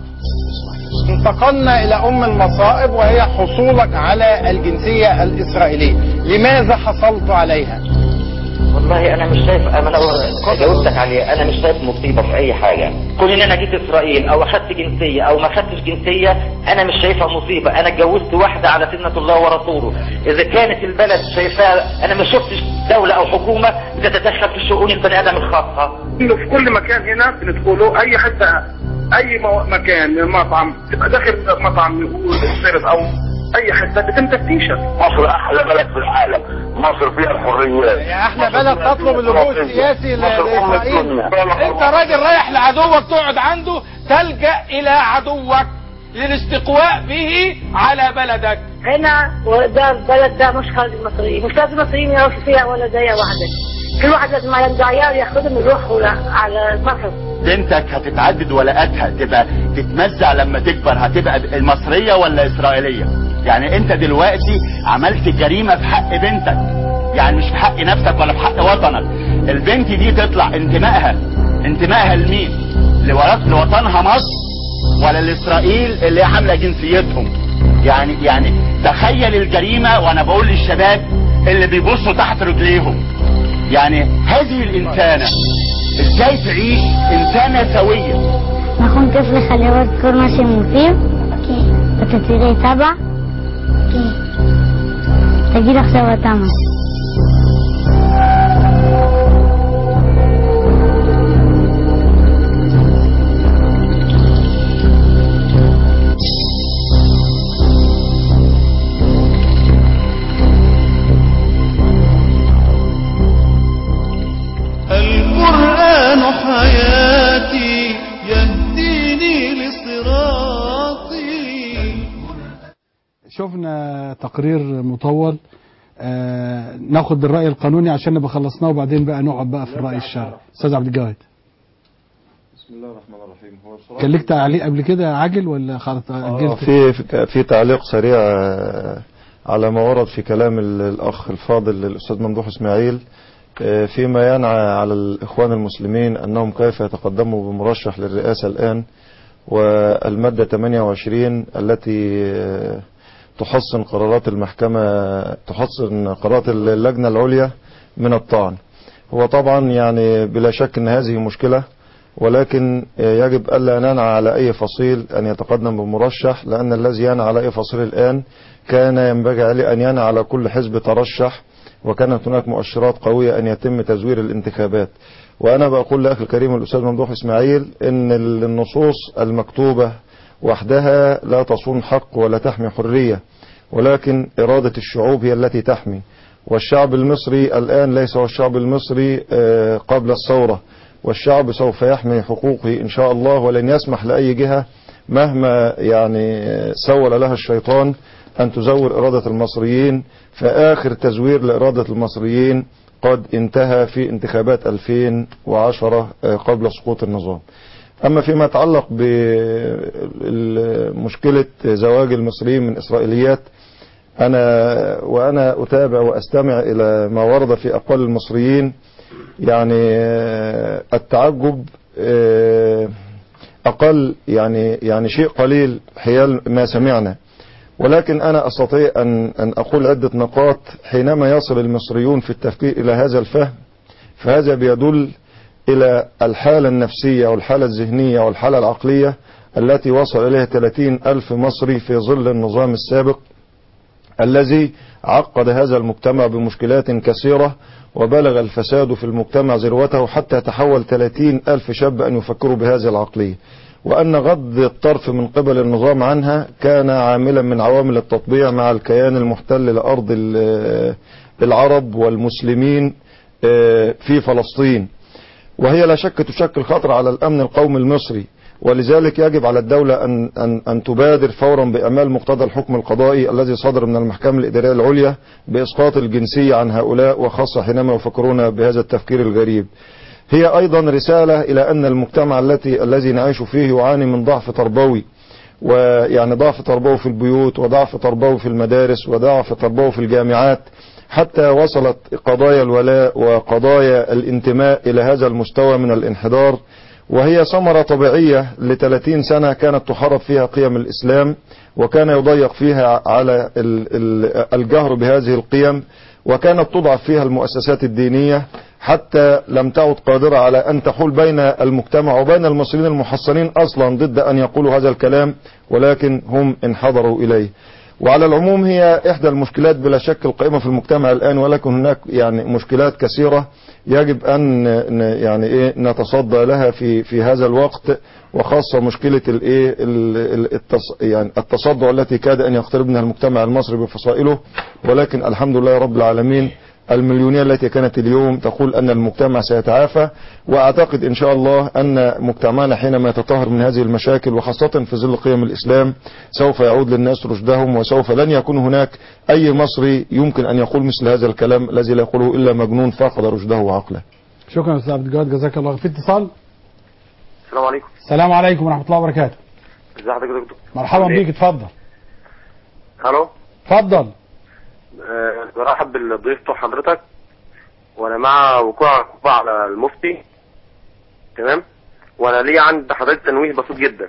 انتقلنا إلى أم المصائب وهي حصولك على الجنسية الإسرائيلية لماذا حصلت عليها؟ والله انا مش شايف انا لو جاوبتك عليه انا مش شايف مصيبه في اي حاجه كون ان انا جيت اسرائيل او اخدت جنسيه او ما اخدتش جنسيه انا مش شايفها مصيبه انا اتجوزت واحده على سنه الله ورسوله اذا كانت البلد شايفاها انا ما شفتش دوله او حكومه بتتدخل في شؤون البني ادم الخاصه انه في كل مكان هنا بندخله اي حته اي مو- مكان مطعم تبقى داخل مطعم نقول سيرف او اي حته بتم تفتيشها مصر احلى بلد في العالم مصر فيها الحريات يا احلى بلد تطلب اللجوء السياسي ل- لإسرائيل انت راجل رايح لعدوك تقعد عنده تلجأ الى عدوك للاستقواء به على بلدك هنا وده البلد ده مش خالد المصريين مش لازم المصريين يعرفوا فيها ولا داية واحدة كل واحد لازم عنده عيال ياخدهم يروحوا ل- على المصر بنتك هتتعدد ولاءاتها تبقى تتمزع لما تكبر هتبقى المصرية ولا إسرائيلية يعني انت دلوقتي عملت جريمة في حق بنتك يعني مش في حق نفسك ولا في حق وطنك البنت دي تطلع انتمائها انتمائها لمين لورا- لوطنها مصر ولا لإسرائيل اللي هي عاملة جنسيتهم يعني يعني تخيل الجريمة وانا بقول للشباب اللي بيبصوا تحت رجليهم يعني هذه الإنسانة ازاي تعيش إنسانة سوية נכון כיף לך לראות כל מה שהם עושים? כן. אתה תראה את אבא? כן. תגיד עכשיו אתה מה. القرآن حياتي يهديني لصراطي شفنا تقرير مطول آه ناخد الرأي القانوني عشان نبقى خلصناه وبعدين بقى نقعد بقى في الرأي الشرعي استاذ عبد الجواد بسم الله الرحمن الرحيم هو بصراحة كان لك تعليق قبل كده عاجل ولا خلاص آه، أجلت في في- في تعليق سريع آه، على ما ورد في كلام ال- الأخ الفاضل الأستاذ ممدوح إسماعيل آه، فيما ينعى على الإخوان المسلمين أنهم كيف يتقدموا بمرشح للرئاسة الآن والمادة 28 التي آه، تحصن قرارات المحكمة تحصن قرارات اللجنة العليا من الطعن هو طبعا يعني بلا شك أن هذه مشكلة ولكن يجب ألا ننعى على أي فصيل أن يتقدم بمرشح لأن الذي ينعى على أي فصيل الآن كان ينبغي عليه أن ينعى على كل حزب ترشح وكانت هناك مؤشرات قوية أن يتم تزوير الانتخابات وأنا بقول لأخي الكريم الأستاذ ممدوح إسماعيل أن النصوص المكتوبة وحدها لا تصون حق ولا تحمي حرية ولكن إرادة الشعوب هي التي تحمي والشعب المصري الآن ليس هو الشعب المصري آه، قبل الثورة والشعب سوف يحمي حقوقه إن شاء الله ولن يسمح لأي جهة مهما يعني سول لها الشيطان أن تزور إرادة المصريين فآخر تزوير لإرادة المصريين قد انتهى في انتخابات 2010 آه، قبل سقوط النظام أما فيما يتعلق بمشكلة زواج المصريين من إسرائيليات أنا وأنا أتابع وأستمع إلى ما ورد في أقوال المصريين يعني آه، التعجب آه، أقل يعني يعني شيء قليل حيال ما سمعنا ولكن أنا أستطيع أن أن أقول عدة نقاط حينما يصل المصريون في التفكير إلى هذا الفهم فهذا بيدل إلى الحالة النفسية والحالة الذهنية والحالة العقلية التي وصل إليها 30 ألف مصري في ظل النظام السابق الذي عقد هذا المجتمع بمشكلات كثيرة وبلغ الفساد في المجتمع ذروته حتى تحول 30 ألف شاب أن يفكروا بهذه العقلية وأن غض الطرف من قبل النظام عنها كان عاملا من عوامل التطبيع مع الكيان المحتل لأرض ال- العرب والمسلمين آه، في فلسطين وهي لا شك تشكل خطر على الأمن القومي المصري ولذلك يجب على الدولة أن, أن, أن تبادر فورا بإعمال مقتضى الحكم القضائي الذي صدر من المحكمة الإدارية العليا بإسقاط الجنسية عن هؤلاء وخاصة حينما يفكرون بهذا التفكير الغريب هي أيضا رسالة إلى أن المجتمع التي الذي نعيش فيه يعاني من ضعف تربوي ويعني ضعف تربوي في البيوت وضعف تربوي في المدارس وضعف تربوي في الجامعات حتى وصلت قضايا الولاء وقضايا الانتماء إلى هذا المستوى من الانحدار وهي ثمرة طبيعية ل 30 سنة كانت تحارب فيها قيم الإسلام وكان يضيق فيها على ال- ال- الجهر بهذه القيم وكانت تضعف فيها المؤسسات الدينية حتى لم تعد قادرة على أن تحول بين المجتمع وبين المصريين المحصنين أصلا ضد أن يقولوا هذا الكلام ولكن هم انحدروا إليه وعلى العموم هي إحدى المشكلات بلا شك القائمة في المجتمع الآن ولكن هناك يعني مشكلات كثيرة يجب أن ن- يعني إيه نتصدى لها في في هذا الوقت وخاصة مشكلة الإيه ال- ال- التص يعني التصدع التي كاد أن يقترب منها المجتمع المصري بفصائله ولكن الحمد لله رب العالمين المليونية التي كانت اليوم تقول أن المجتمع سيتعافى وأعتقد إن شاء الله أن مجتمعنا حينما يتطهر من هذه المشاكل وخاصة في ظل قيم الإسلام سوف يعود للناس رشدهم وسوف لن يكون هناك أي مصري يمكن أن يقول مثل هذا الكلام الذي لا يقوله إلا مجنون فقد رشده وعقله شكرا استاذ عبد الجواد جزاك الله في اتصال السلام عليكم السلام عليكم ورحمه الله وبركاته ازي حضرتك يا دكتور مرحبا عامل إيه؟ بيك اتفضل الو اتفضل آه، برحب بالضيف بتوع حضرتك وانا مع وقوع عقوبة على المفتي تمام وانا ليا عند حضرتك تنويه بسيط جدا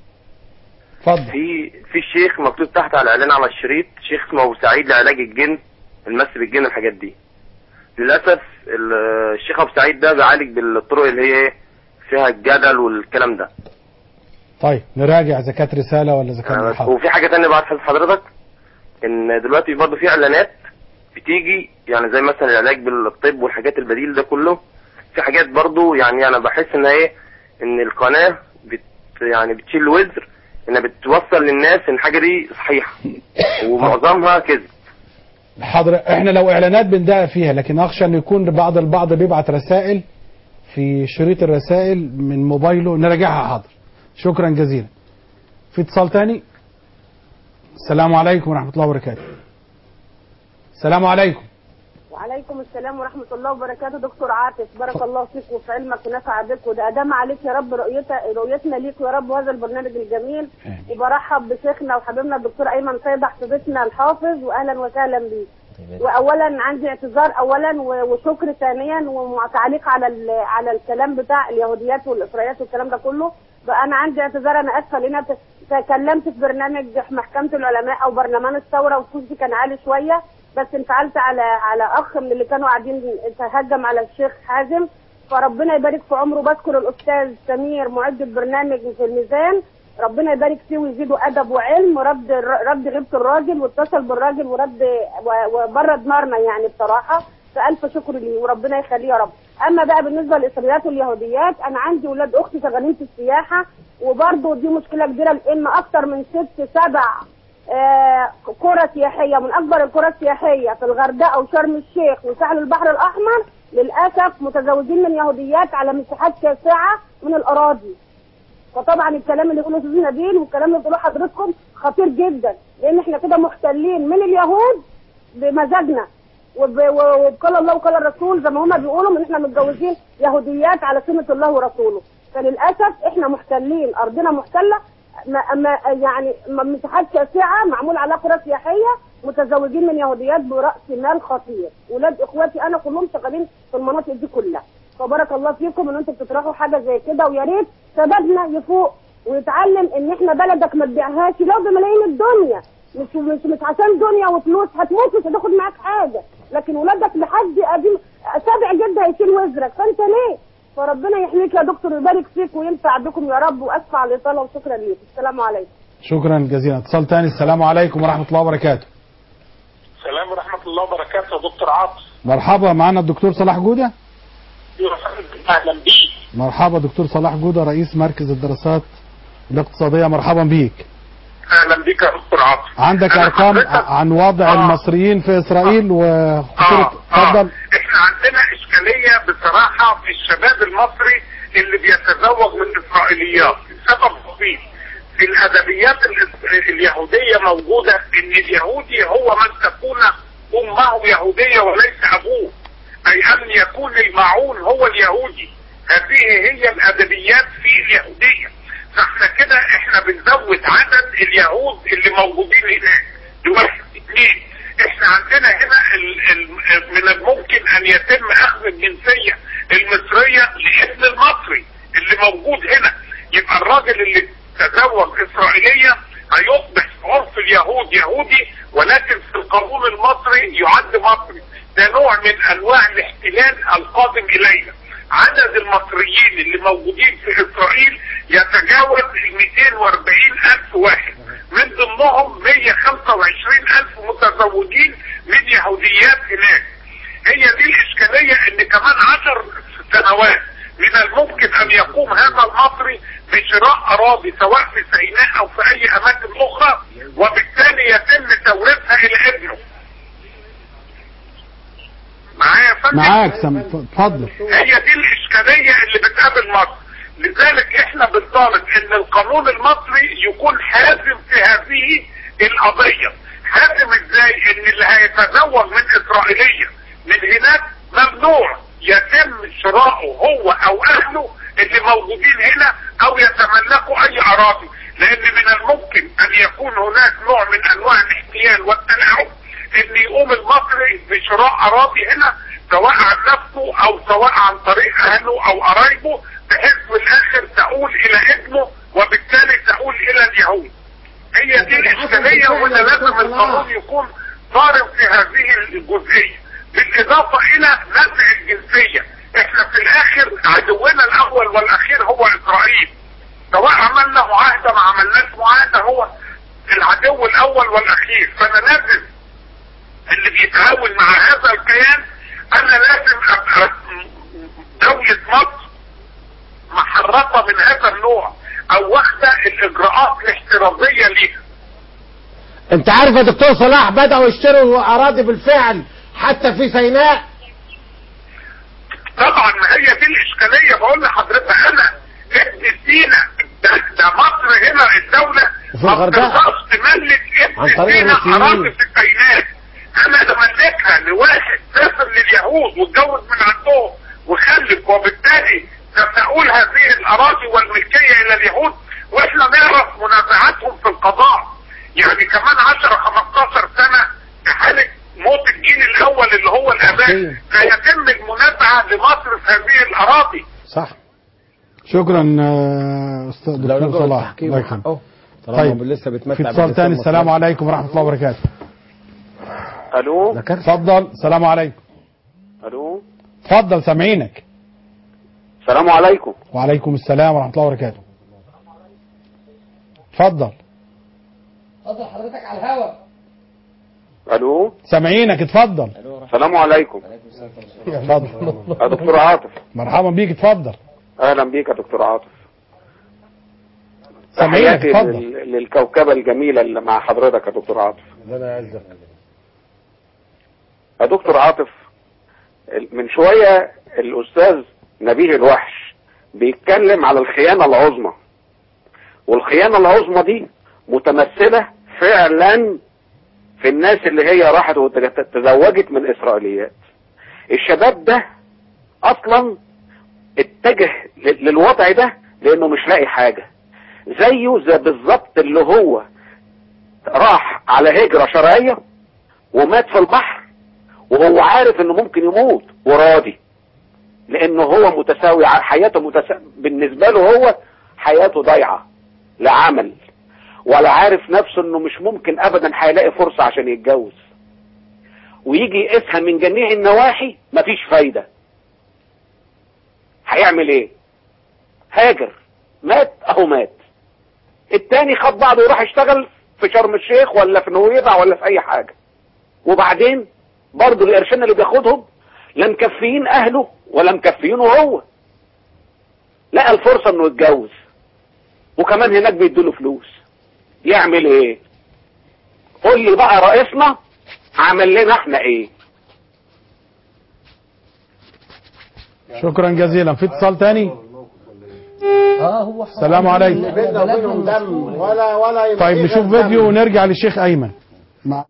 اتفضل في في شيخ مكتوب تحت على الاعلان على الشريط شيخ اسمه ابو سعيد لعلاج الجن المس بالجن الحاجات دي للاسف ال- الشيخ ابو سعيد ده بيعالج بالطرق اللي هي فيها الجدل والكلام ده طيب نراجع اذا كانت رساله ولا اذا كان محاضره وفي حاجه تانية بعد حضرتك حضرتك ان دلوقتي برضه في اعلانات بتيجي يعني زي مثلا العلاج بالطب والحاجات البديل ده كله في حاجات برضه يعني انا بحس ان ايه ان القناه بت يعني بتشيل الوزر انها بتوصل للناس ان الحاجه دي صحيحه ومعظمها كذب حاضر احنا لو اعلانات بندعي فيها لكن اخشى ان يكون بعض البعض بيبعت رسائل في شريط الرسائل من موبايله نراجعها حاضر شكرا جزيلا في اتصال تاني السلام عليكم ورحمه الله وبركاته السلام عليكم وعليكم السلام ورحمة الله وبركاته دكتور عاطف بارك الله فيك وفي علمك ونفع بك وده أدام عليك يا رب رؤيتك رؤيتنا ليك يا رب وهذا البرنامج الجميل وبرحب بشيخنا وحبيبنا الدكتور أيمن صيدح حفيدتنا الحافظ وأهلا وسهلا بيك وأولا عندي اعتذار أولا و- وشكر ثانيا وتعليق على ال- على الكلام بتاع اليهوديات والإسرائيليات والكلام ده كله بقى أنا عندي اعتذار أنا آسفة لأن أنا تكلمت في برنامج محكمة العلماء أو برلمان الثورة وصوتي كان عالي شوية بس انفعلت على على اخ من اللي كانوا قاعدين تهجم على الشيخ حازم فربنا يبارك في عمره بذكر الاستاذ سمير معد البرنامج في الميزان ربنا يبارك فيه ويزيده ادب وعلم ورد رد غيبه الراجل واتصل بالراجل ورد و- وبرد نارنا يعني بصراحه فالف شكر ليه وربنا يخليه يا رب اما بقى بالنسبه للاسرائيليات واليهوديات انا عندي ولاد اختي شغالين في السياحه وبرضه دي مشكله كبيره لان اكتر من ست سبع آه، قرى سياحية من أكبر القرى السياحية في الغردقة وشرم الشيخ وساحل البحر الأحمر للأسف متزوجين من يهوديات على مساحات شاسعة من الأراضي فطبعا الكلام اللي يقوله أستاذ نبيل والكلام اللي بتقوله حضرتكم خطير جدا لأن احنا كده محتلين من اليهود بمزاجنا وب- و- وبقال الله وقال الرسول زي ما هما بيقولوا ان احنا متجوزين يهوديات على سنة الله ورسوله فللأسف احنا محتلين أرضنا محتلة ما ما يعني م- مساحات شاسعة معمول عليها قرى سياحية متزوجين من يهوديات برأس مال خطير ولاد اخواتي انا كلهم شغالين في المناطق دي كلها فبارك الله فيكم ان انتم بتطرحوا حاجة زي كده ويا ريت شبابنا يفوق ويتعلم ان احنا بلدك ما تبيعهاش لو بملايين الدنيا مش مش مش عشان دنيا وفلوس هتموت مش هتاخد معاك حاجة لكن ولادك لحد قديم سابع جد هيشيل وزرك فانت ليه فربنا يحميك يا دكتور ويبارك فيك وينفع بكم يا رب واسف على الاطاله وشكرا ليك السلام عليكم شكرا جزيلا اتصال تاني السلام عليكم ورحمة الله وبركاته السلام ورحمة الله وبركاته يا دكتور عاطف مرحبا معنا الدكتور صلاح جودة أهلا بيك مرحبا دكتور صلاح جودة رئيس مركز الدراسات الاقتصادية مرحبا بيك أهلا بيك يا دكتور عاطف عندك أنا ارقام حضرتك- عن وضع المصريين في اسرائيل وخطورة اتفضل احنا عندنا إشكالية بصراحة في الشباب المصري اللي بيتزوج من إسرائيليات سبب بسيط في الأدبيات الإس- اليهودية موجودة إن اليهودي هو من تكون أمه يهودية وليس أبوه أي أن يكون المعون هو اليهودي هذه هي الأدبيات في اليهودية فاحنا كده احنا بنزود عدد اليهود اللي موجودين هناك لواحد اثنين احنا عندنا هنا ال ال من الممكن ان يتم اخذ الجنسية المصرية لابن المصري اللي موجود هنا يبقى الراجل اللي تزوج اسرائيلية هيصبح في عرف اليهود يهودي ولكن في القانون المصري يعد مصري ده نوع من انواع الاحتلال القادم الينا عدد المصريين اللي موجودين في اسرائيل يتجاوز ال 240 الف واحد من ضمنهم 125 الف متزوجين من يهوديات هناك هي دي الاشكالية ان كمان عشر سنوات من الممكن ان يقوم هذا المصري بشراء اراضي سواء في سيناء او في اي اماكن اخرى وبالتالي يتم توريثها الى ابنه معايا يا فندم معاك سم اتفضل هي دي الاشكاليه اللي بتقابل مصر لذلك احنا بنطالب ان القانون المصري يكون حازم في هذه القضيه حازم ازاي ان اللي هيتزوج من اسرائيليه من هناك ممنوع يتم شراؤه هو او اهله اللي موجودين هنا او يتملكوا اي اراضي لان من الممكن ان يكون هناك نوع من انواع الاحتيال والتلاعب ان يقوم المصري بشراء اراضي هنا سواء عن نفسه او سواء عن طريق اهله او قرايبه بحيث في الاخر تقول الى ابنه وبالتالي تقول الى اليهود هي دي الاشكاليه وده لازم القانون يكون صارم في هذه الجزئيه بالاضافه الى نزع الجنسيه احنا في الاخر عدونا الاول والاخير هو اسرائيل سواء عملنا معاهده ما عملناش معاهده هو العدو الاول والاخير فانا لازم اللي بيتعاون مع هذا الكيان انا لازم ابقى دولة مصر محرطة من هذا النوع او واخدة الاجراءات الاحترازية ليها انت عارف يا دكتور صلاح بدأوا يشتروا اراضي بالفعل حتى في سيناء طبعا ما هي دي الاشكالية بقول لحضرتك انا ابن سينا ده, ده مصر هنا الدولة وفي الغردقة. ما بتقدرش تملك عن ابن طريق سينا الروسيين. اراضي في السيناء انا بملكها لواحد سافر اليهود واتجوز من عندهم وخلف وبالتالي تساؤل هذه الاراضي والملكيه الى اليهود واحنا نعرف منازعاتهم في القضاء يعني كمان 10 15 سنه في حاله موت الجيل الاول اللي هو الاباء سيتم المنازعه لمصر في هذه الاراضي صح شكرا آه، استاذ لو دكتور نقول صلاح التحكيم الله يكرمك حقه طالما طيب هو لسه بيتمتع في اتصال بالجنسية تاني المصرية. السلام عليكم ورحمه الله وبركاته الو اتفضل السلام عليكم الو اتفضل سامعينك السلام عليكم وعليكم السلام ورحمه الله وبركاته اتفضل اتفضل حضرتك على الهوا الو سامعينك اتفضل السلام عليكم اتفضل يا دكتور عاطف مرحبا بيك اتفضل اهلا بيك يا دكتور عاطف سامعينك تحياتي اتفضل لل- للكوكبه الجميله اللي مع حضرتك يا دكتور عاطف ربنا يعزك يا دكتور عاطف ال- من شويه الاستاذ نبيه الوحش بيتكلم على الخيانه العظمى والخيانه العظمى دي متمثله فعلا في الناس اللي هي راحت وتزوجت من اسرائيليات الشباب ده اصلا اتجه ل- للوضع ده لانه مش لاقي حاجه زيه زي بالظبط اللي هو راح على هجره شرعيه ومات في البحر وهو عارف انه ممكن يموت وراضي لانه هو متساوي ع- حياته متسا... بالنسبه له هو حياته ضايعه لا عمل ولا عارف نفسه انه مش ممكن ابدا هيلاقي فرصه عشان يتجوز ويجي يقيسها من جميع النواحي مفيش فايده هيعمل ايه هاجر مات اهو مات التاني خد بعضه وراح يشتغل في شرم الشيخ ولا في نويبع ولا في اي حاجه وبعدين برضه القرشين اللي بياخدهم لا مكفيين اهله ولا مكفيينه هو لقى الفرصه انه يتجوز وكمان هناك بيدوله فلوس يعمل ايه قول لي بقى رئيسنا عمل لنا احنا ايه شكرا جزيلا في اتصال تاني اه هو السلام عليكم بيننا وبينهم دم ولا ولا يبقى طيب في نشوف دم. فيديو ونرجع للشيخ ايمن مع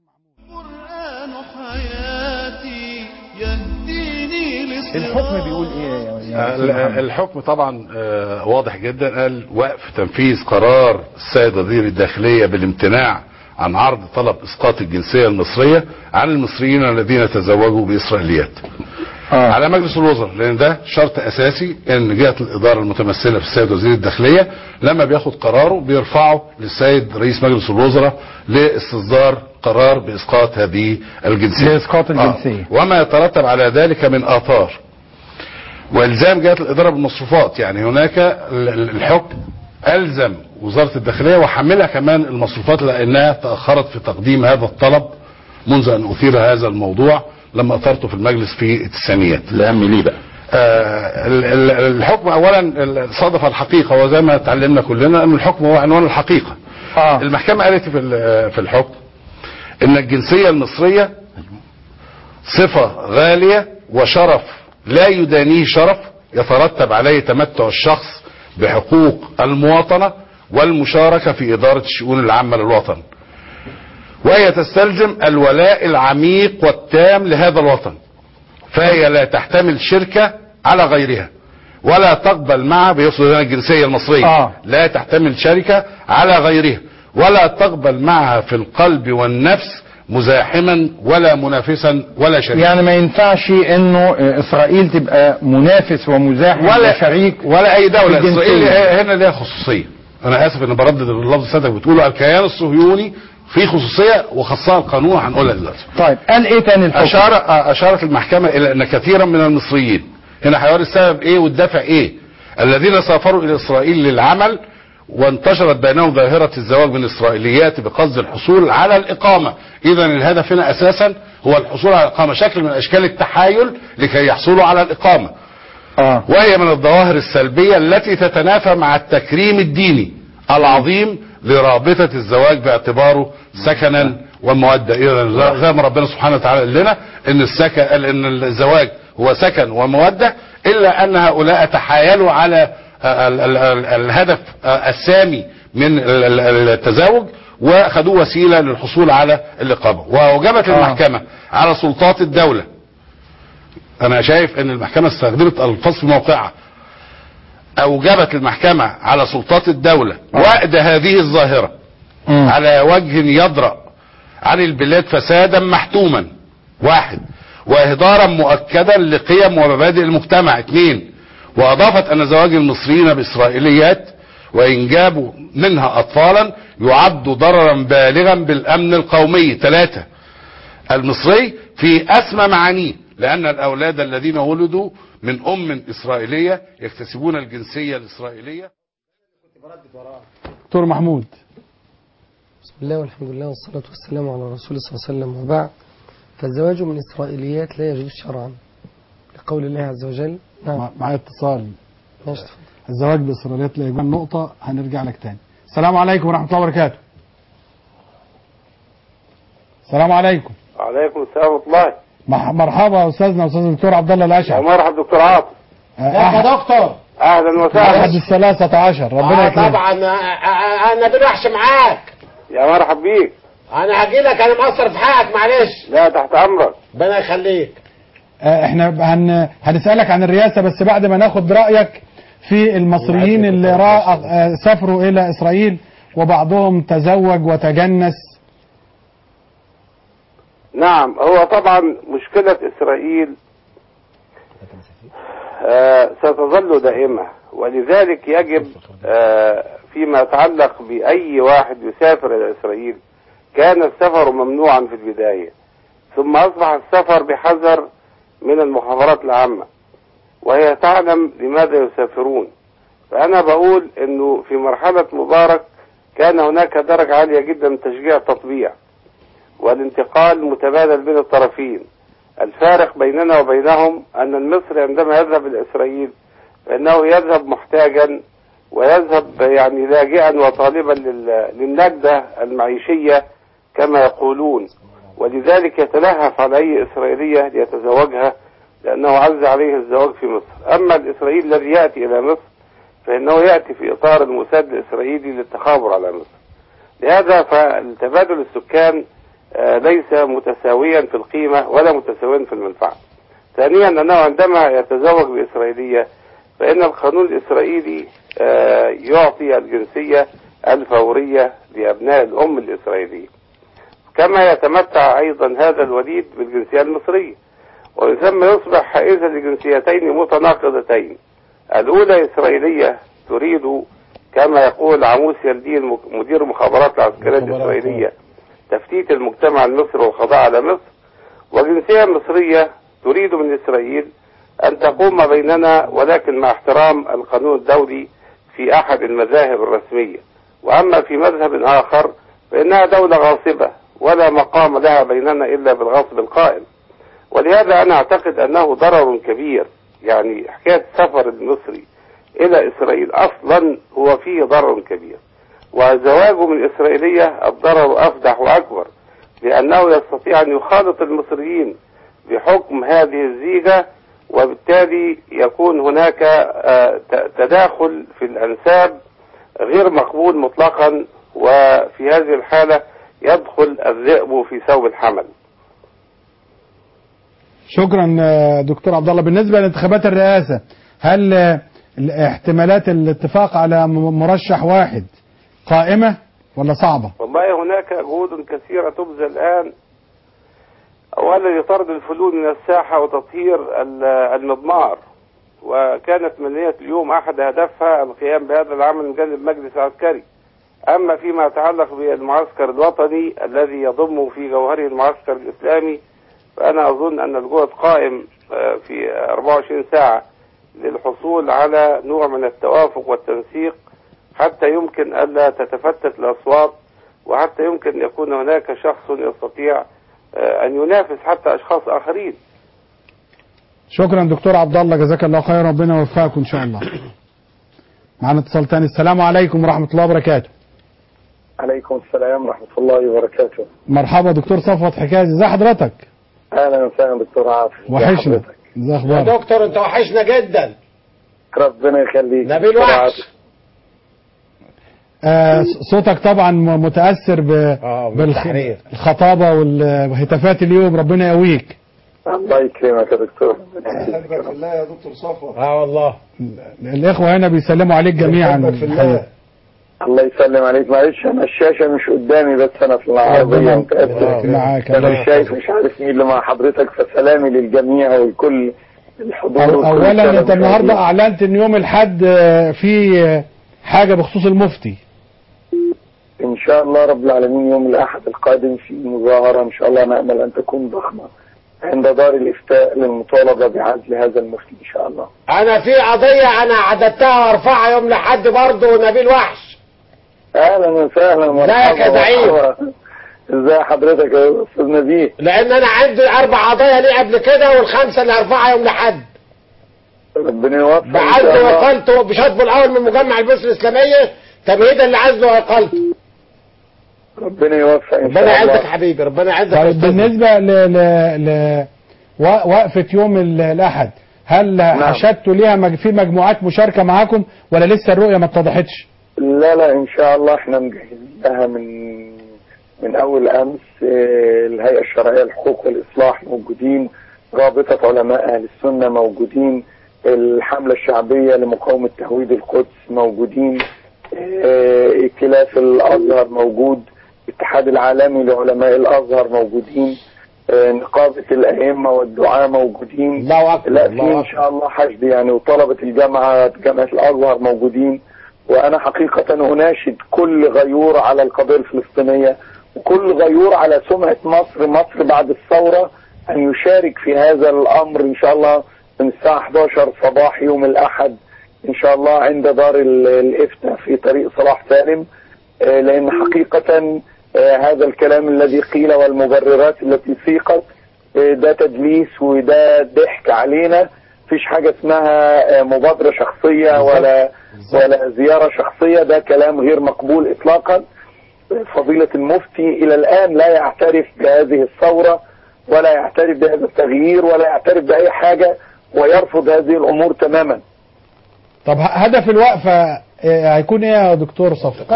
حياتي يهديني للصراط الحكم بيقول ايه يا- يا ال- أستاذ محمد؟ الحكم طبعا آه، واضح جدا قال وقف تنفيذ قرار السيد وزير الداخلية بالامتناع عن عرض طلب اسقاط الجنسية المصرية عن المصريين الذين تزوجوا باسرائيليات آه. على مجلس الوزراء لان ده شرط اساسي ان جهة الادارة المتمثلة في السيد وزير الداخلية لما بياخد قراره بيرفعه للسيد رئيس مجلس الوزراء لاستصدار قرار باسقاط هذه الجنسية لإسقاط الجنسية. آه. وما يترتب على ذلك من اثار والزام جهات الاداره بالمصروفات يعني هناك ال- ال- الحكم الزم وزاره الداخليه وحملها كمان المصروفات لانها تاخرت في تقديم هذا الطلب منذ ان اثير هذا الموضوع لما اثرته في المجلس في التسعينيات. الاهم ليه بقى؟ آه ال- ال- الحكم اولا ال- صادف الحقيقه وزي ما اتعلمنا كلنا ان الحكم هو عنوان الحقيقه. آه. المحكمه قالت في ال- في الحكم ان الجنسيه المصريه صفة غالية وشرف لا يدانيه شرف يترتب عليه تمتع الشخص بحقوق المواطنة والمشاركة في إدارة الشؤون العامة للوطن وهي تستلزم الولاء العميق والتام لهذا الوطن فهي لا تحتمل شركة على غيرها ولا تقبل معها بيقصد هنا الجنسية المصرية آه. لا تحتمل شركة على غيرها ولا تقبل معها في القلب والنفس مزاحما ولا منافسا ولا شريكا يعني ما ينفعش انه آه، اسرائيل تبقى منافس ومزاحم ولا وشريك ولا اي دولة في الجنسية. اسرائيل هنا ليها خصوصية انا اسف ان بردد اللفظ سيادتك بتقوله الكيان الصهيوني فيه خصوصية وخصها القانون هنقولها دلوقتي طيب قال ايه تاني الحكم أشار أشارت المحكمة إلى أن كثيرا من المصريين هنا هيوري السبب إيه والدافع إيه الذين سافروا إلى إسرائيل للعمل وانتشرت بينهم ظاهرة الزواج من الإسرائيليات بقصد الحصول على الإقامة إذا الهدف هنا أساسا هو الحصول على الإقامة شكل من أشكال التحايل لكي يحصلوا على الإقامة آه. وهي من الظواهر السلبية التي تتنافى مع التكريم الديني العظيم لرابطة الزواج باعتباره سكنا ومودة إذا زي ما ربنا سبحانه وتعالى قال لنا إن السكن إن الزواج هو سكن ومودة إلا أن هؤلاء تحايلوا على ال- ال- ال- الهدف السامي من ال- ال- التزاوج وخدوه وسيلة للحصول على الإقامة وأوجبت آه. المحكمة على سلطات الدولة انا شايف ان المحكمة استخدمت الفاظ في موقعها اوجبت المحكمة على سلطات الدولة وقد هذه الظاهرة على وجه يضرأ عن البلاد فسادا محتوما واحد واهدارا مؤكدا لقيم ومبادئ المجتمع اثنين واضافت ان زواج المصريين باسرائيليات وانجاب منها اطفالا يعد ضررا بالغا بالامن القومي ثلاثة المصري في اسمى معانيه لان الاولاد الذين ولدوا من ام اسرائيلية يكتسبون الجنسية الاسرائيلية دكتور محمود بسم الله والحمد لله والصلاة والسلام على رسول صلى الله عليه وسلم وبعد فالزواج من إسرائيليات لا يجوز شرعا لقول الله عز وجل نعم معايا اتصال ماشي الزواج بإسرائيليات لا يجوز نقطة هنرجع لك تاني السلام عليكم ورحمة الله وبركاته السلام عليكم عليكم السلام ورحمة الله مح- مرحبا استاذنا استاذ الدكتور عبد الله يا الاشعري مرحبا دكتور عاطف أحد, دكتور اهلا احد وسهلا الثلاثة عشر ربنا آه، يكرمك طبعاً. طبعا آه، آه، انا بنوحش معاك يا مرحب بيك انا هجي لك انا مقصر في حقك معلش لا تحت امرك ربنا يخليك آه، احنا هن... هنسألك عن الرئاسة بس بعد ما ناخد رأيك في المصريين اللي را... آه، سافروا إلى إسرائيل وبعضهم تزوج وتجنس نعم هو طبعا مشكلة اسرائيل آه ستظل دائمة ولذلك يجب آه فيما يتعلق بأي واحد يسافر إلى إسرائيل كان السفر ممنوعا في البداية ثم أصبح السفر بحذر من المخابرات العامة وهي تعلم لماذا يسافرون فأنا بقول أنه في مرحلة مبارك كان هناك درجة عالية جدا من تشجيع التطبيع والانتقال متبادل بين الطرفين الفارق بيننا وبينهم أن المصري عندما يذهب إلى إسرائيل فإنه يذهب محتاجا ويذهب يعني لاجئا وطالبا لل- للنجدة المعيشية كما يقولون ولذلك يتلهف على أي إسرائيلية ليتزوجها لأنه عز عليه الزواج في مصر أما الإسرائيلي الذي يأتي إلى مصر فإنه يأتي في إطار المساد الإسرائيلي للتخابر على مصر لهذا فالتبادل السكان آه، ليس متساويا في القيمة ولا متساويا في المنفعة ثانيا أنه عندما يتزوج بإسرائيلية فإن القانون الإسرائيلي آه، يعطي الجنسية الفورية لأبناء الأم الإسرائيلية كما يتمتع أيضا هذا الوليد بالجنسية المصرية ومن ثم يصبح حائزا لجنسيتين متناقضتين الأولى إسرائيلية تريد كما يقول عموس يلدين مك- مدير المخابرات العسكرية الإسرائيلية تفتيت المجتمع المصري والقضاء على مصر وجنسية مصرية تريد من إسرائيل أن تقوم بيننا ولكن مع احترام القانون الدولي في أحد المذاهب الرسمية وأما في مذهب آخر فإنها دولة غاصبة ولا مقام لها بيننا إلا بالغصب القائم ولهذا أنا أعتقد أنه ضرر كبير يعني حكاية سفر المصري إلى إسرائيل أصلا هو فيه ضرر كبير وزواجه من إسرائيلية الضرر أفدح وأكبر لأنه يستطيع أن يخالط المصريين بحكم هذه الزيجة وبالتالي يكون هناك آه، ت- تداخل في الأنساب غير مقبول مطلقا وفي هذه الحالة يدخل الذئب في ثوب الحمل شكرا آه، دكتور عبد الله بالنسبة لانتخابات الرئاسة هل آه، احتمالات الاتفاق على م- مرشح واحد قائمة ولا صعبة والله هناك جهود كثيرة تبذل الآن أولا لطرد الفلول من الساحة وتطهير ال- المضمار وكانت منية اليوم أحد أهدافها القيام بهذا العمل من جانب المجلس العسكري أما فيما يتعلق بالمعسكر الوطني الذي يضم في جوهره المعسكر الإسلامي فأنا أظن أن الجهد قائم آه، في 24 ساعة للحصول على نوع من التوافق والتنسيق حتى يمكن ألا تتفتت الأصوات وحتى يمكن أن يكون هناك شخص يستطيع آه، أن ينافس حتى أشخاص آخرين شكرا دكتور عبد الله جزاك الله خير ربنا يوفقك ان شاء الله معنا اتصال تاني السلام عليكم ورحمة الله وبركاته عليكم السلام ورحمة الله وبركاته مرحبا دكتور صفوت حكاية ازي حضرتك أهلا وسهلا دكتور عاطف وحشنا ازي يا اخبارك دكتور انت وحشنا جدا ربنا يخليك نبيل دكتور وحش عاطف. آه صوتك طبعا م- متأثر ب... بالتحرير. بالخطابة والهتافات اليوم ربنا يقويك الله يكرمك يا دكتور احبك في الله يا دكتور صفوة اه والله الاخوه هنا بيسلموا عليك جميعا احبك في الله الله يسلم عليك معلش انا الشاشه مش قدامي بس انا في العربيه ربنا متاسف معاك انا الله مش شايف مش عارف مين اللي مع حضرتك فسلامي للجميع والكل الحضور أو- والكل اولا السادة انت النهارده المشاهدين. اعلنت ان يوم الاحد آه، في آه، حاجه بخصوص المفتي ان شاء الله رب العالمين يوم الاحد القادم في مظاهره ان شاء الله نامل ان تكون ضخمه عند دار الافتاء للمطالبه بعزل هذا المفتي ان شاء الله انا في قضيه انا عددتها وارفعها يوم لحد برضه نبيل وحش اهلا وسهلا ازيك يا زعيم؟ مرحبا. ازي حضرتك يا استاذ نبيل لان انا عندي اربع قضايا ليه قبل كده والخمسه اللي هرفعها يوم لحد ربنا يوفقك إن بعزل شاء الله. واقالته بشطبه الاول من مجمع البث الاسلاميه تمهيدا لعزله واقالته ربنا يوفق ان ربنا شاء يعزك الله يا حبيبي ربنا يعزك يا طيب أستاذ. بالنسبه ل ل ل و- وقفه يوم ال- الاحد هل حشدتوا ليها مج- في مجموعات مشاركه معاكم ولا لسه الرؤيه ما اتضحتش؟ لا لا ان شاء الله احنا مجهزين لها من من اول امس آه، الهيئه الشرعيه للحقوق والاصلاح موجودين رابطه علماء اهل السنه موجودين الحمله الشعبيه لمقاومه تهويد القدس موجودين آه، ائتلاف الازهر موجود الاتحاد العالمي لعلماء الازهر موجودين آه، نقابه الائمه والدعاء موجودين الله اكبر لا في الله ان اكبر شاء الله حشد يعني وطلبه الجامعه جامعه الازهر موجودين وانا حقيقه اناشد كل غيور على القضيه الفلسطينيه وكل غيور على سمعه مصر مصر بعد الثوره ان يشارك في هذا الامر ان شاء الله من الساعه 11 صباح يوم الاحد ان شاء الله عند دار ال- الافتاء في طريق صلاح سالم آه، لان حقيقه آه، هذا الكلام الذي قيل والمبررات التي سيقت آه، ده تدليس وده ضحك علينا مفيش حاجة اسمها آه، مبادرة شخصية ولا ولا زيارة شخصية ده كلام غير مقبول إطلاقا فضيلة المفتي إلى الآن لا يعترف بهذه الثورة ولا يعترف بهذا التغيير ولا يعترف بأي حاجة ويرفض هذه الأمور تماما طب ه- هدف الوقفه آه، هيكون ايه يا دكتور صفي؟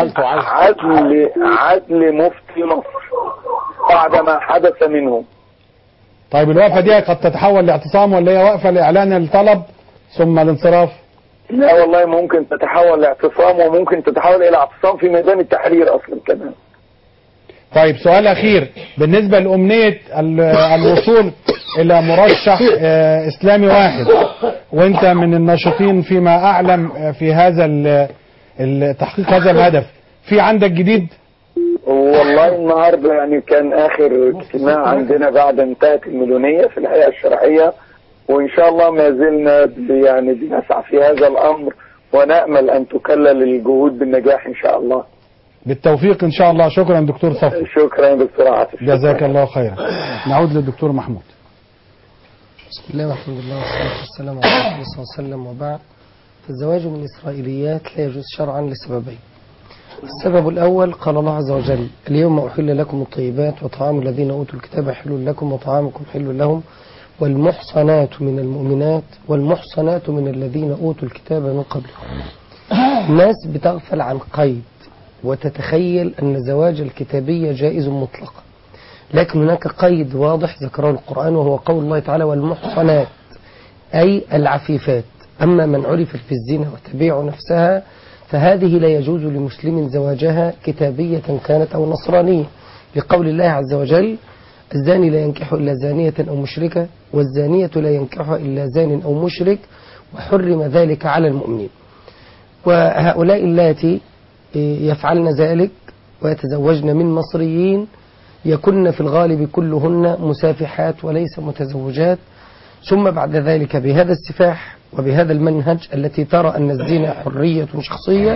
عدل عدل مفتي مصر بعد ما حدث منه طيب الوقفه دي قد تتحول لاعتصام ولا هي وقفه لاعلان الطلب ثم الانصراف؟ لا والله ممكن تتحول لاعتصام وممكن تتحول إلى اعتصام في ميدان التحرير أصلا كمان طيب سؤال اخير بالنسبه لامنيه ال- الوصول الى مرشح آه، اسلامي واحد وانت من الناشطين فيما اعلم آه، في هذا ال- ال- تحقيق هذا الهدف في عندك جديد والله النهارده يعني كان اخر اجتماع عندنا بعد انتهت المليونيه في الهيئه الشرعيه وان شاء الله ما زلنا ب- يعني بنسعى في هذا الامر ونامل ان تكلل الجهود بالنجاح ان شاء الله. بالتوفيق ان شاء الله شكرا دكتور صفي شكرا يا دكتور عاطف. جزاك الله خيرا نعود للدكتور محمود بسم الله والحمد لله والصلاة والسلام على رسول الله صلى الله عليه وسلم وبعد فالزواج من الإسرائيليات لا يجوز شرعا لسببين السبب الأول قال الله عز وجل اليوم أحل لكم الطيبات وطعام الذين أوتوا الكتاب حل لكم وطعامكم حل لهم والمحصنات من المؤمنات والمحصنات من الذين أوتوا الكتاب من قبلكم الناس بتغفل عن قيد وتتخيل أن زواج الكتابية جائز مطلقا لكن هناك قيد واضح ذكره القرآن وهو قول الله تعالى والمحصنات أي العفيفات أما من عرفت في الزنا وتبيع نفسها فهذه لا يجوز لمسلم زواجها كتابية كانت أو نصرانية لقول الله عز وجل الزاني لا ينكح إلا زانية أو مشركة والزانية لا ينكحها إلا زان أو مشرك وحرم ذلك على المؤمنين وهؤلاء اللاتي يفعلن ذلك ويتزوجن من مصريين يكن في الغالب كلهن مسافحات وليس متزوجات ثم بعد ذلك بهذا السفاح وبهذا المنهج التي ترى أن الزنا حرية شخصية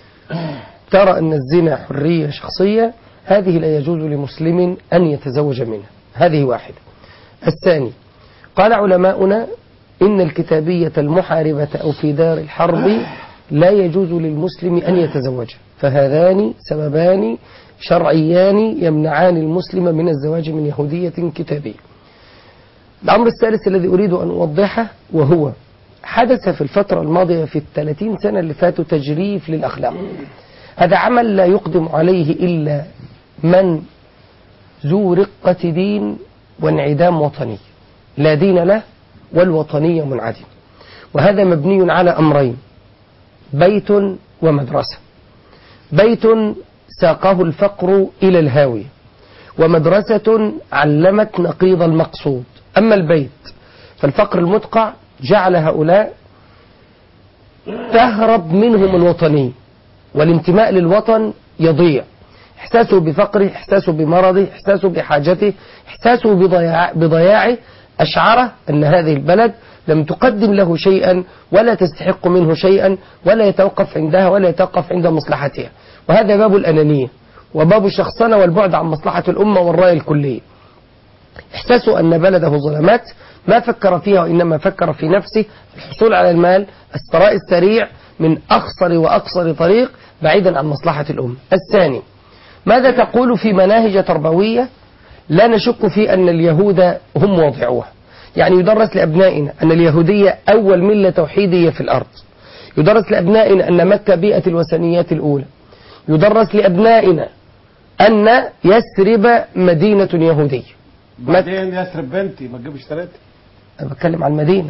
ترى أن الزنا حرية شخصية هذه لا يجوز لمسلم أن يتزوج منها هذه واحدة الثاني قال علماؤنا إن الكتابية المحاربة أو في دار الحرب لا يجوز للمسلم أن يتزوجها فهذان سببان شرعيان يمنعان المسلم من الزواج من يهودية كتابية الأمر الثالث الذي أريد أن أوضحه وهو حدث في الفترة الماضية في الثلاثين سنة اللي فاتوا تجريف للأخلاق هذا عمل لا يقدم عليه إلا من ذو رقة دين وانعدام وطني لا دين له والوطنية منعدم وهذا مبني على أمرين بيت ومدرسة بيت ساقه الفقر إلى الهاوية ومدرسة علمت نقيض المقصود أما البيت فالفقر المدقع جعل هؤلاء تهرب منهم الوطنية والانتماء للوطن يضيع إحساسه بفقره إحساسه بمرضه إحساسه بحاجته إحساسه بضياع بضياعه أشعره أن هذه البلد لم تقدم له شيئا ولا تستحق منه شيئا ولا يتوقف عندها ولا يتوقف عند مصلحتها وهذا باب الأنانية وباب الشخصنة والبعد عن مصلحة الأمة والرأي الكلي إحساسه أن بلده ظلمات ما فكر فيها وإنما فكر في نفسه الحصول على المال الثراء السريع من أخصر وأقصر طريق بعيدا عن مصلحة الأمة الثاني ماذا تقول في مناهج تربوية لا نشك في أن اليهود هم واضعوها يعني يدرس لأبنائنا أن اليهودية أول ملة توحيدية في الأرض يدرس لأبنائنا أن مكة بيئة الوثنيات الأولى يدرس لأبنائنا أن يثرب مدينة يهودية بعدين يسرب بنتي ما تجيبش ثلاثة أنا بتكلم عن المدينة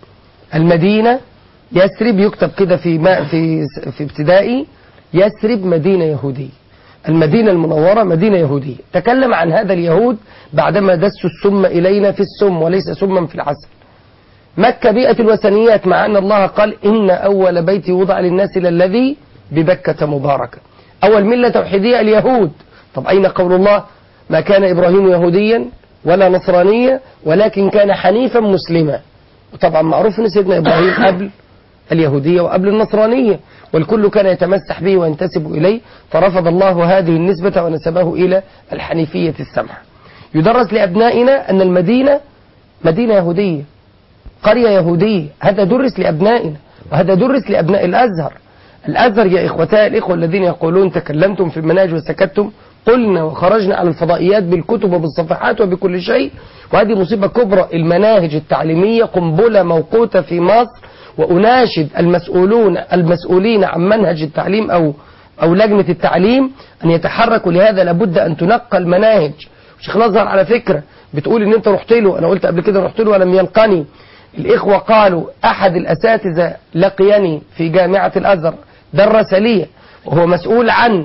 المدينة يثرب يكتب كده في ما في في ابتدائي يثرب مدينة يهودية المدينة المنورة مدينة يهودية تكلم عن هذا اليهود بعدما دسوا السم إلينا في السم وليس سما في العسل مكة بيئة الوثنيات مع أن الله قال إن أول بيت وضع للناس للذي ببكة مباركة أول ملة توحيدية اليهود طب أين قول الله ما كان إبراهيم يهوديا ولا نصرانيا ولكن كان حنيفا مسلما وطبعا معروف أن سيدنا إبراهيم قبل اليهودية وقبل النصرانية والكل كان يتمسح به وينتسب إليه فرفض الله هذه النسبة ونسبه إلى الحنيفية السمحة يدرس لأبنائنا أن المدينة مدينة يهودية قرية يهودية هذا درس لأبنائنا وهذا درس لأبناء الأزهر الأزهر يا إخوتاء الإخوة الذين يقولون تكلمتم في المناهج وسكتتم قلنا وخرجنا على الفضائيات بالكتب وبالصفحات وبكل شيء وهذه مصيبة كبرى المناهج التعليمية قنبلة موقوتة في مصر وأناشد المسؤولون المسؤولين عن منهج التعليم أو أو لجنة التعليم أن يتحركوا لهذا لابد أن تنقى المناهج شيخ الأزهر على فكرة بتقول إن أنت رحت له أنا قلت قبل كده رحت له ولم يلقني الإخوة قالوا أحد الأساتذة لقيني في جامعة الأزهر درس لي وهو مسؤول عن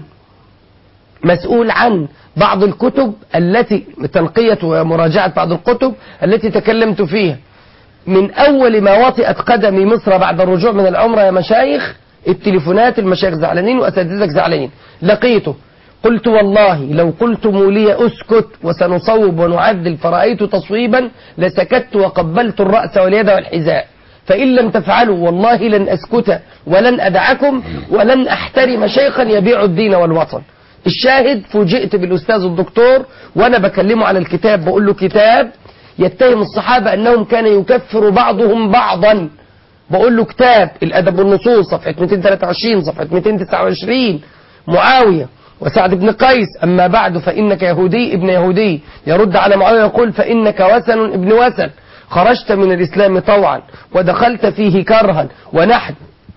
مسؤول عن بعض الكتب التي تنقية ومراجعة بعض الكتب التي تكلمت فيها من أول ما وطئت قدمي مصر بعد الرجوع من العمرة يا مشايخ التليفونات المشايخ زعلانين وأساتذتك زعلانين لقيته قلت والله لو قلتم لي أسكت وسنصوب ونعدل فرأيت تصويبا لسكت وقبلت الرأس واليد والحذاء فإن لم تفعلوا والله لن أسكت ولن أدعكم ولن أحترم شيخا يبيع الدين والوطن الشاهد فوجئت بالأستاذ الدكتور وأنا بكلمه على الكتاب بقول له كتاب يتهم الصحابة أنهم كان يكفر بعضهم بعضا بقول له كتاب الأدب والنصوص صفحة 223 صفحة 229 معاوية وسعد بن قيس أما بعد فإنك يهودي ابن يهودي يرد على معاوية يقول فإنك وثن ابن وثن خرجت من الإسلام طوعا ودخلت فيه كرها ونحن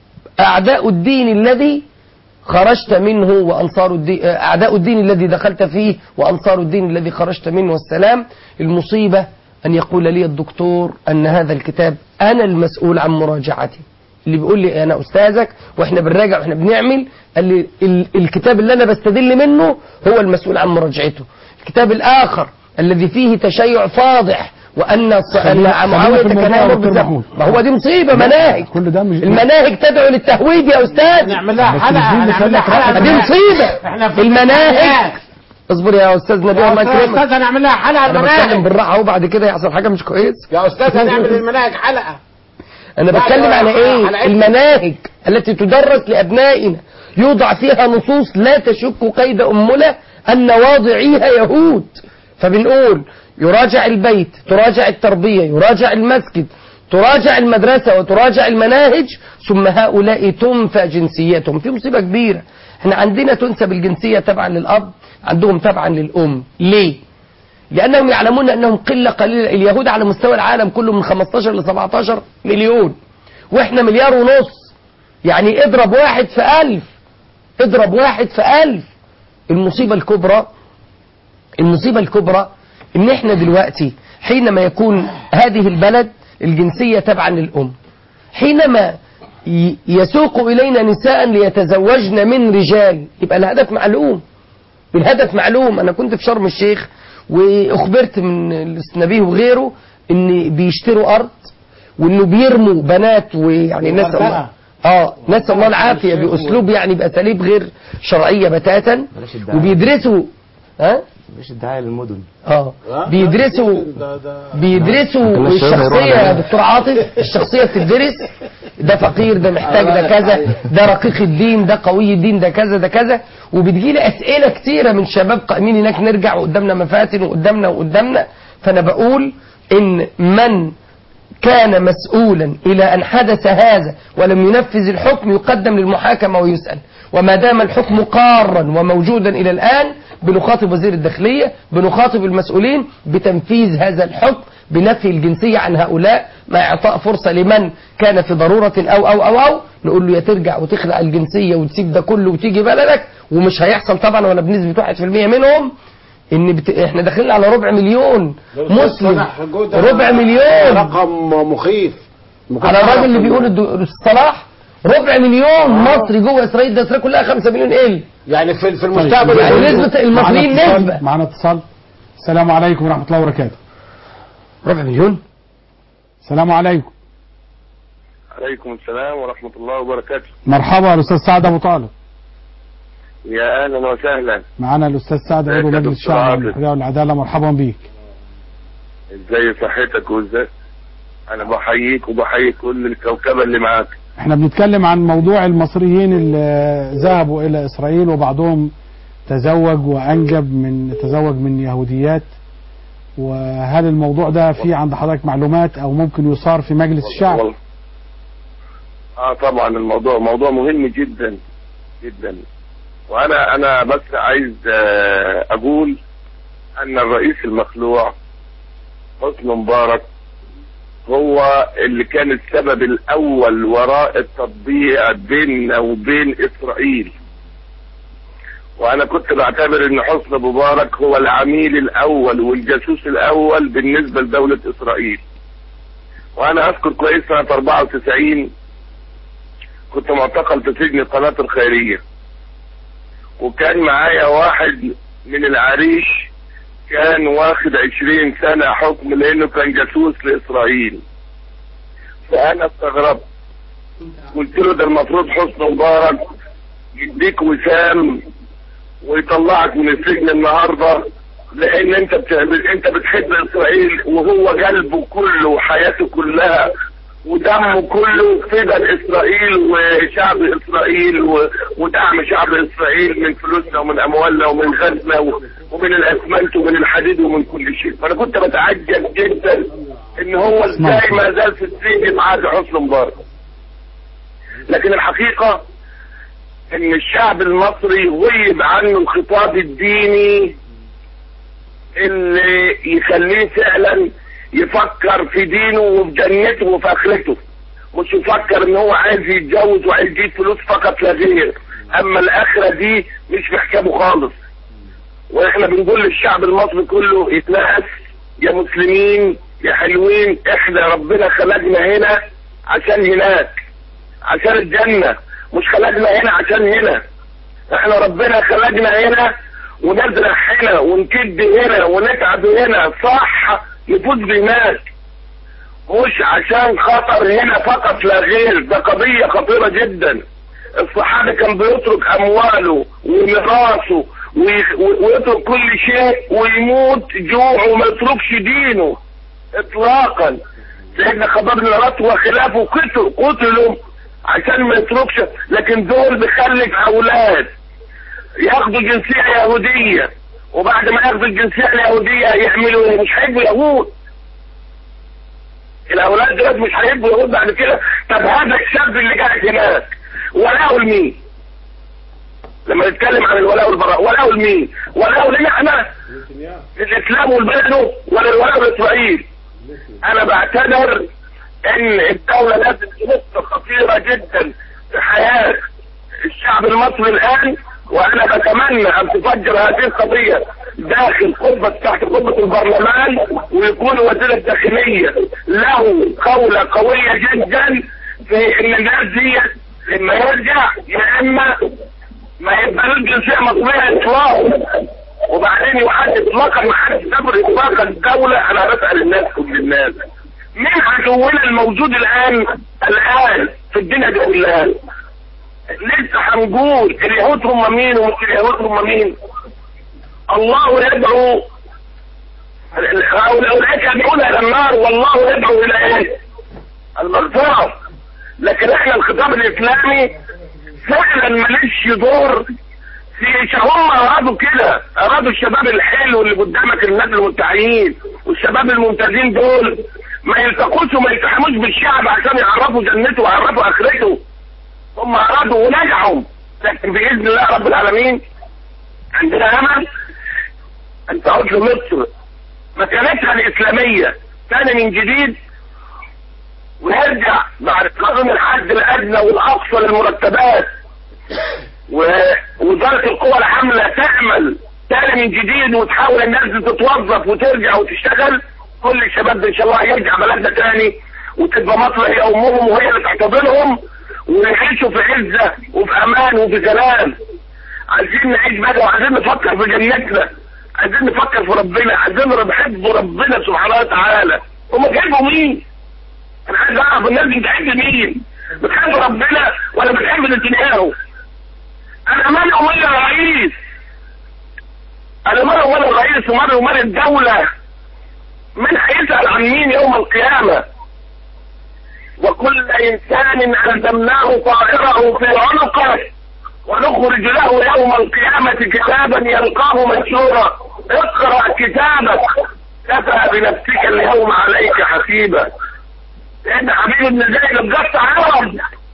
أعداء الدين الذي خرجت منه وأنصار الدين أعداء الدين الذي دخلت فيه وأنصار الدين الذي خرجت منه والسلام المصيبة أن يقول لي الدكتور أن هذا الكتاب أنا المسؤول عن مراجعته اللي بيقول لي أنا أستاذك وإحنا بنراجع وإحنا بنعمل قال لي ال- الكتاب اللي أنا بستدل منه هو المسؤول عن مراجعته الكتاب الآخر الذي فيه تشيع فاضح وأن الص- أن خلينا- معاوية خلينا في الموضوع تكلم يا دكتور بالذنب. محمود. ما هو دي مصيبة مناهج كل ده مش المناهج تدعو للتهويد يا أستاذ نعمل لها بس حلقة مش دي اللي هنعمل لها خلت حلقة دي مصيبة احنا في المناهج اصبر يا أستاذ نبيل يا الله أستاذ يكرمك أستاذ هنعمل لها حلقة أنا بتكلم المناهج بالراحة أهو بعد كده يحصل حاجة مش كويس يا أستاذ هنعمل المناهج حلقة أنا لا، بتكلم لا، على على إيه إيه؟ المناهج التي تدرس لأبنائنا يوضع فيها نصوص لا تشك قيد أمنا أن واضعيها يهود فبنقول يراجع البيت تراجع التربية يراجع المسجد تراجع المدرسة وتراجع المناهج ثم هؤلاء تنفى جنسيتهم في مصيبة كبيرة احنا عندنا تنسب الجنسية تبعا للأب عندهم تبعا للأم ليه لأنهم يعلمون أنهم قلة قليلة اليهود على مستوى العالم كله من 15 ل 17 مليون وإحنا مليار ونص يعني اضرب واحد في ألف اضرب واحد في ألف المصيبة الكبرى المصيبة الكبرى إن إحنا دلوقتي حينما يكون هذه البلد الجنسية تبعا للأم حينما ي- يسوق إلينا نساء ليتزوجن من رجال يبقى الهدف معلوم الهدف معلوم أنا كنت في شرم الشيخ وأخبرت من النبيه وغيره إن بيشتروا أرض وإنه بيرموا بنات ويعني نسأل الله اه نسأل الله العافية بأسلوب يعني بأساليب غير شرعية بتاتا بلاش الدعاية. وبيدرسوا ها مش الدعاية للمدن اه بيدرسوا بيدرسوا كنا الشباب الشخصية هيروحوا يا على- دكتور عاطف الشخصية بتدرس ده فقير ده محتاج ده كذا ده رقيق الدين ده قوي الدين ده كذا ده كذا وبتجيلي أسئلة كتيرة من شباب قائمين هناك نرجع وقدامنا مفاتن وقدامنا وقدامنا فأنا بقول إن من كان مسؤولا إلى أن حدث هذا ولم ينفذ الحكم يقدم للمحاكمة ويسأل وما دام الحكم قارا وموجودا إلى الآن بنخاطب وزير الداخلية بنخاطب المسؤولين بتنفيذ هذا الحكم بنفي الجنسية عن هؤلاء مع إعطاء فرصة لمن كان في ضرورة أو أو أو أو نقول له يا ترجع وتخلع الجنسية وتسيب ده كله وتيجي بلدك ومش هيحصل طبعا ولا بنسبة 1% منهم ان بت... احنا داخلين على ربع مليون مسلم ربع مليون رقم مخيف على الراجل اللي بيقول الدو- الصلاح ربع مليون مصري جوه اسرائيل ده اسرائيل كلها 5 مليون ال يعني في في المستقبل يعني نسبة المصريين معنا اتصال- نسبة معنا اتصال السلام عليكم ورحمة الله وبركاته ربع مليون السلام عليكم عليكم السلام ورحمة الله وبركاته مرحبا الأستاذ سعد أبو طالب يا أهلا وسهلا معنا الأستاذ سعد عضو ازيك يا مجلس دكتور الشعب عاطف؟ والحرية والعدالة مرحبا بيك ازاي صحتك وازاي أنا بحييك وبحيي كل الكوكبة اللي معاك احنا بنتكلم عن موضوع المصريين اللي ذهبوا إلى إسرائيل وبعضهم تزوج وأنجب من تزوج من يهوديات وهل الموضوع ده في عند حضرتك معلومات أو ممكن يصار في مجلس الشعب والله. اه طبعا الموضوع موضوع مهم جدا جدا وانا انا بس عايز آه، اقول ان الرئيس المخلوع حسني مبارك هو اللي كان السبب الاول وراء التطبيع بيننا وبين اسرائيل وانا كنت بعتبر ان حسني مبارك هو العميل الاول والجاسوس الاول بالنسبه لدوله اسرائيل وانا اذكر كويس سنه 94 كنت معتقل في سجن القناة الخيرية وكان معايا واحد من العريش كان واخد عشرين سنة حكم لانه كان جاسوس لاسرائيل فانا استغربت قلت له ده المفروض حسني مبارك يديك وسام ويطلعك من السجن النهارده لان انت بتعمل انت بتحب اسرائيل وهو قلبه كله وحياته كلها ودمه كله فدا اسرائيل وشعب اسرائيل و- ودعم شعب اسرائيل من فلوسنا ومن اموالنا ومن غزنا و- ومن الاسمنت ومن الحديد ومن كل شيء فانا كنت بتعجب جدا ان هو ازاي ما زال في السجن مع حسني مبارك لكن الحقيقه ان الشعب المصري غيب عنه الخطاب الديني اللي يخليه فعلا يفكر في دينه وفي جنته وفي اخرته مش يفكر ان هو عايز يتجوز وعايز يجيب فلوس فقط لا غير اما الاخره دي مش في حسابه خالص واحنا بنقول للشعب المصري كله يتنقص يا مسلمين يا حلوين احنا ربنا خلقنا هنا عشان هناك عشان الجنه مش خلقنا هنا عشان هنا احنا ربنا خلقنا هنا ونزرع هنا ونكد هنا ونتعب هنا صح نفوز بهناك مش عشان خطر هنا فقط لا غير ده قضية خطيرة جدا الصحابي كان بيترك امواله وميراثه وي- ويترك كل شيء ويموت جوع وما يتركش دينه اطلاقا سيدنا خباب بن الرات وخلافه قتلوا قتلوا عشان ما يتركش لكن دول بيخلف اولاد ياخدوا جنسية يهودية وبعد ما ياخدوا الجنسية اليهودية يعملوا ايه؟ مش هيبقوا يهود الاولاد دول مش هيبقوا يهود بعد كده طب هذا الشاب اللي قاعد هناك ولاءه لمين؟ لما نتكلم عن الولاء والبراء ولاءه لمين؟ ولاءه لنا احنا للاسلام والبلد ولا الولاء لاسرائيل؟ انا بعتبر ان الدولة لازم تنص خطيرة جدا في حياة الشعب المصري الان وانا بتمنى ان تفجر هذه القضية داخل قبة تحت قبة البرلمان ويكون وزير الداخلية له قولة قوية جدا في ان الناس دي لما يرجع يا اما ما يبقى الجنسية مطلوبة اطلاقا وبعدين يحدد اطلاقا ما حدش سافر اطلاقا الدولة انا بسأل الناس كل الناس مين عدونا الموجود الان الان في الدنيا دي كلها لسه هنقول اليهود هم مين ومش اليهود هم مين الله يدعو اولئك يدعون الى النار والله يدعو الى ايه المغفرة لكن احنا الخطاب الاسلامي فعلا ماليش دور في هم ارادوا كده ارادوا الشباب الحلو اللي قدامك الناس المتعيين والشباب الممتازين دول ما يلتقوش وما يلتحموش بالشعب عشان يعرفوا جنته ويعرفوا اخرته هم ارادوا ونجحوا لكن باذن الله رب العالمين عندنا امل ان تعود لمصر مكانتها الاسلاميه تاني من جديد ونرجع بعد قانون الحد الادنى والاقصى للمرتبات ووزاره القوى العامله تعمل تاني من جديد وتحاول الناس دي تتوظف وترجع وتشتغل كل الشباب ده ان شاء الله يرجع بلدنا تاني وتبقى مصر هي امهم وهي اللي تحتضنهم ويعيشوا في عزه وفي امان وفي سلام عايزين نعيش بقى وعايزين نفكر في جنتنا عايزين نفكر في ربنا عايزين نحب ربنا سبحانه وتعالى هم بيحبوا مين؟ انا عايز اعرف الناس دي بتحب مين؟ بتحب ربنا ولا بتحب نتنياهو؟ انا مالي ومال الرئيس انا مالي ومال الرئيس ومالي ومال الدولة من هيسأل عن مين يوم القيامة وكل انسان الزمناه طائره في عنقه ونخرج له يوم القيامة كتابا يلقاه منشورا اقرأ كتابك كفى بنفسك اليوم عليك حسيبا لان حبيب ابن زيد بجد عرض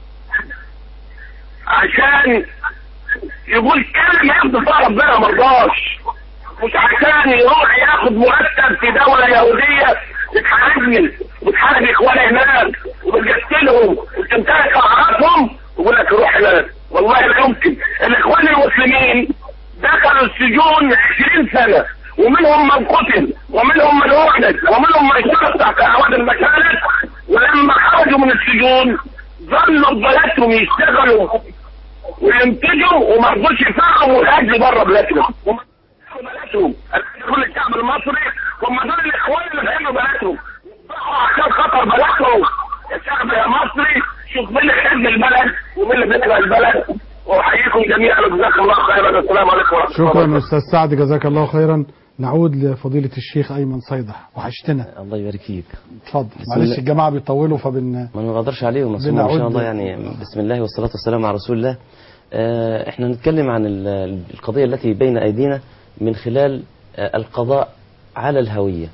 عشان يقول كلمة ياخد فيها ربنا مرضاش مش عشان يروح ياخد مرتب في دولة يهودية تتحاربني وتحارب اخواني هناك وبتقتلهم وتنتهك اعراضهم ويقول لك روح هناك والله لا يمكن الاخوان المسلمين دخلوا السجون 20 سنة ومنهم من قتل ومنهم من وحدت ومنهم من اشتغل تحت اعواد المكانة ولما خرجوا من السجون ظلوا ببلدهم يشتغلوا وينتجوا وما رضوش يفرقوا الاجل بره بلادهم بلدهم كل الشعب المصري هم دول الاخوان اللي بيحبوا بلدهم يضحوا عشان خاطر بلدهم الشعب المصري شوف مين اللي بيحب البلد ومين اللي بيكره البلد واحييكم جميعا وجزاكم الله خيرا السلام عليكم ورحمه الله شكرا استاذ سعد جزاك الله خيرا نعود لفضيلة الشيخ أيمن صيدح وحشتنا الله يبارك فيك اتفضل بسم معلش الله. الجماعة بيطولوا فبن ما نقدرش عليهم بس هم ما بنعود- شاء الله يعني بسم الله والصلاة والسلام على رسول الله آه، احنا نتكلم عن ال- القضية التي بين أيدينا من خلال آه، القضاء على الهوية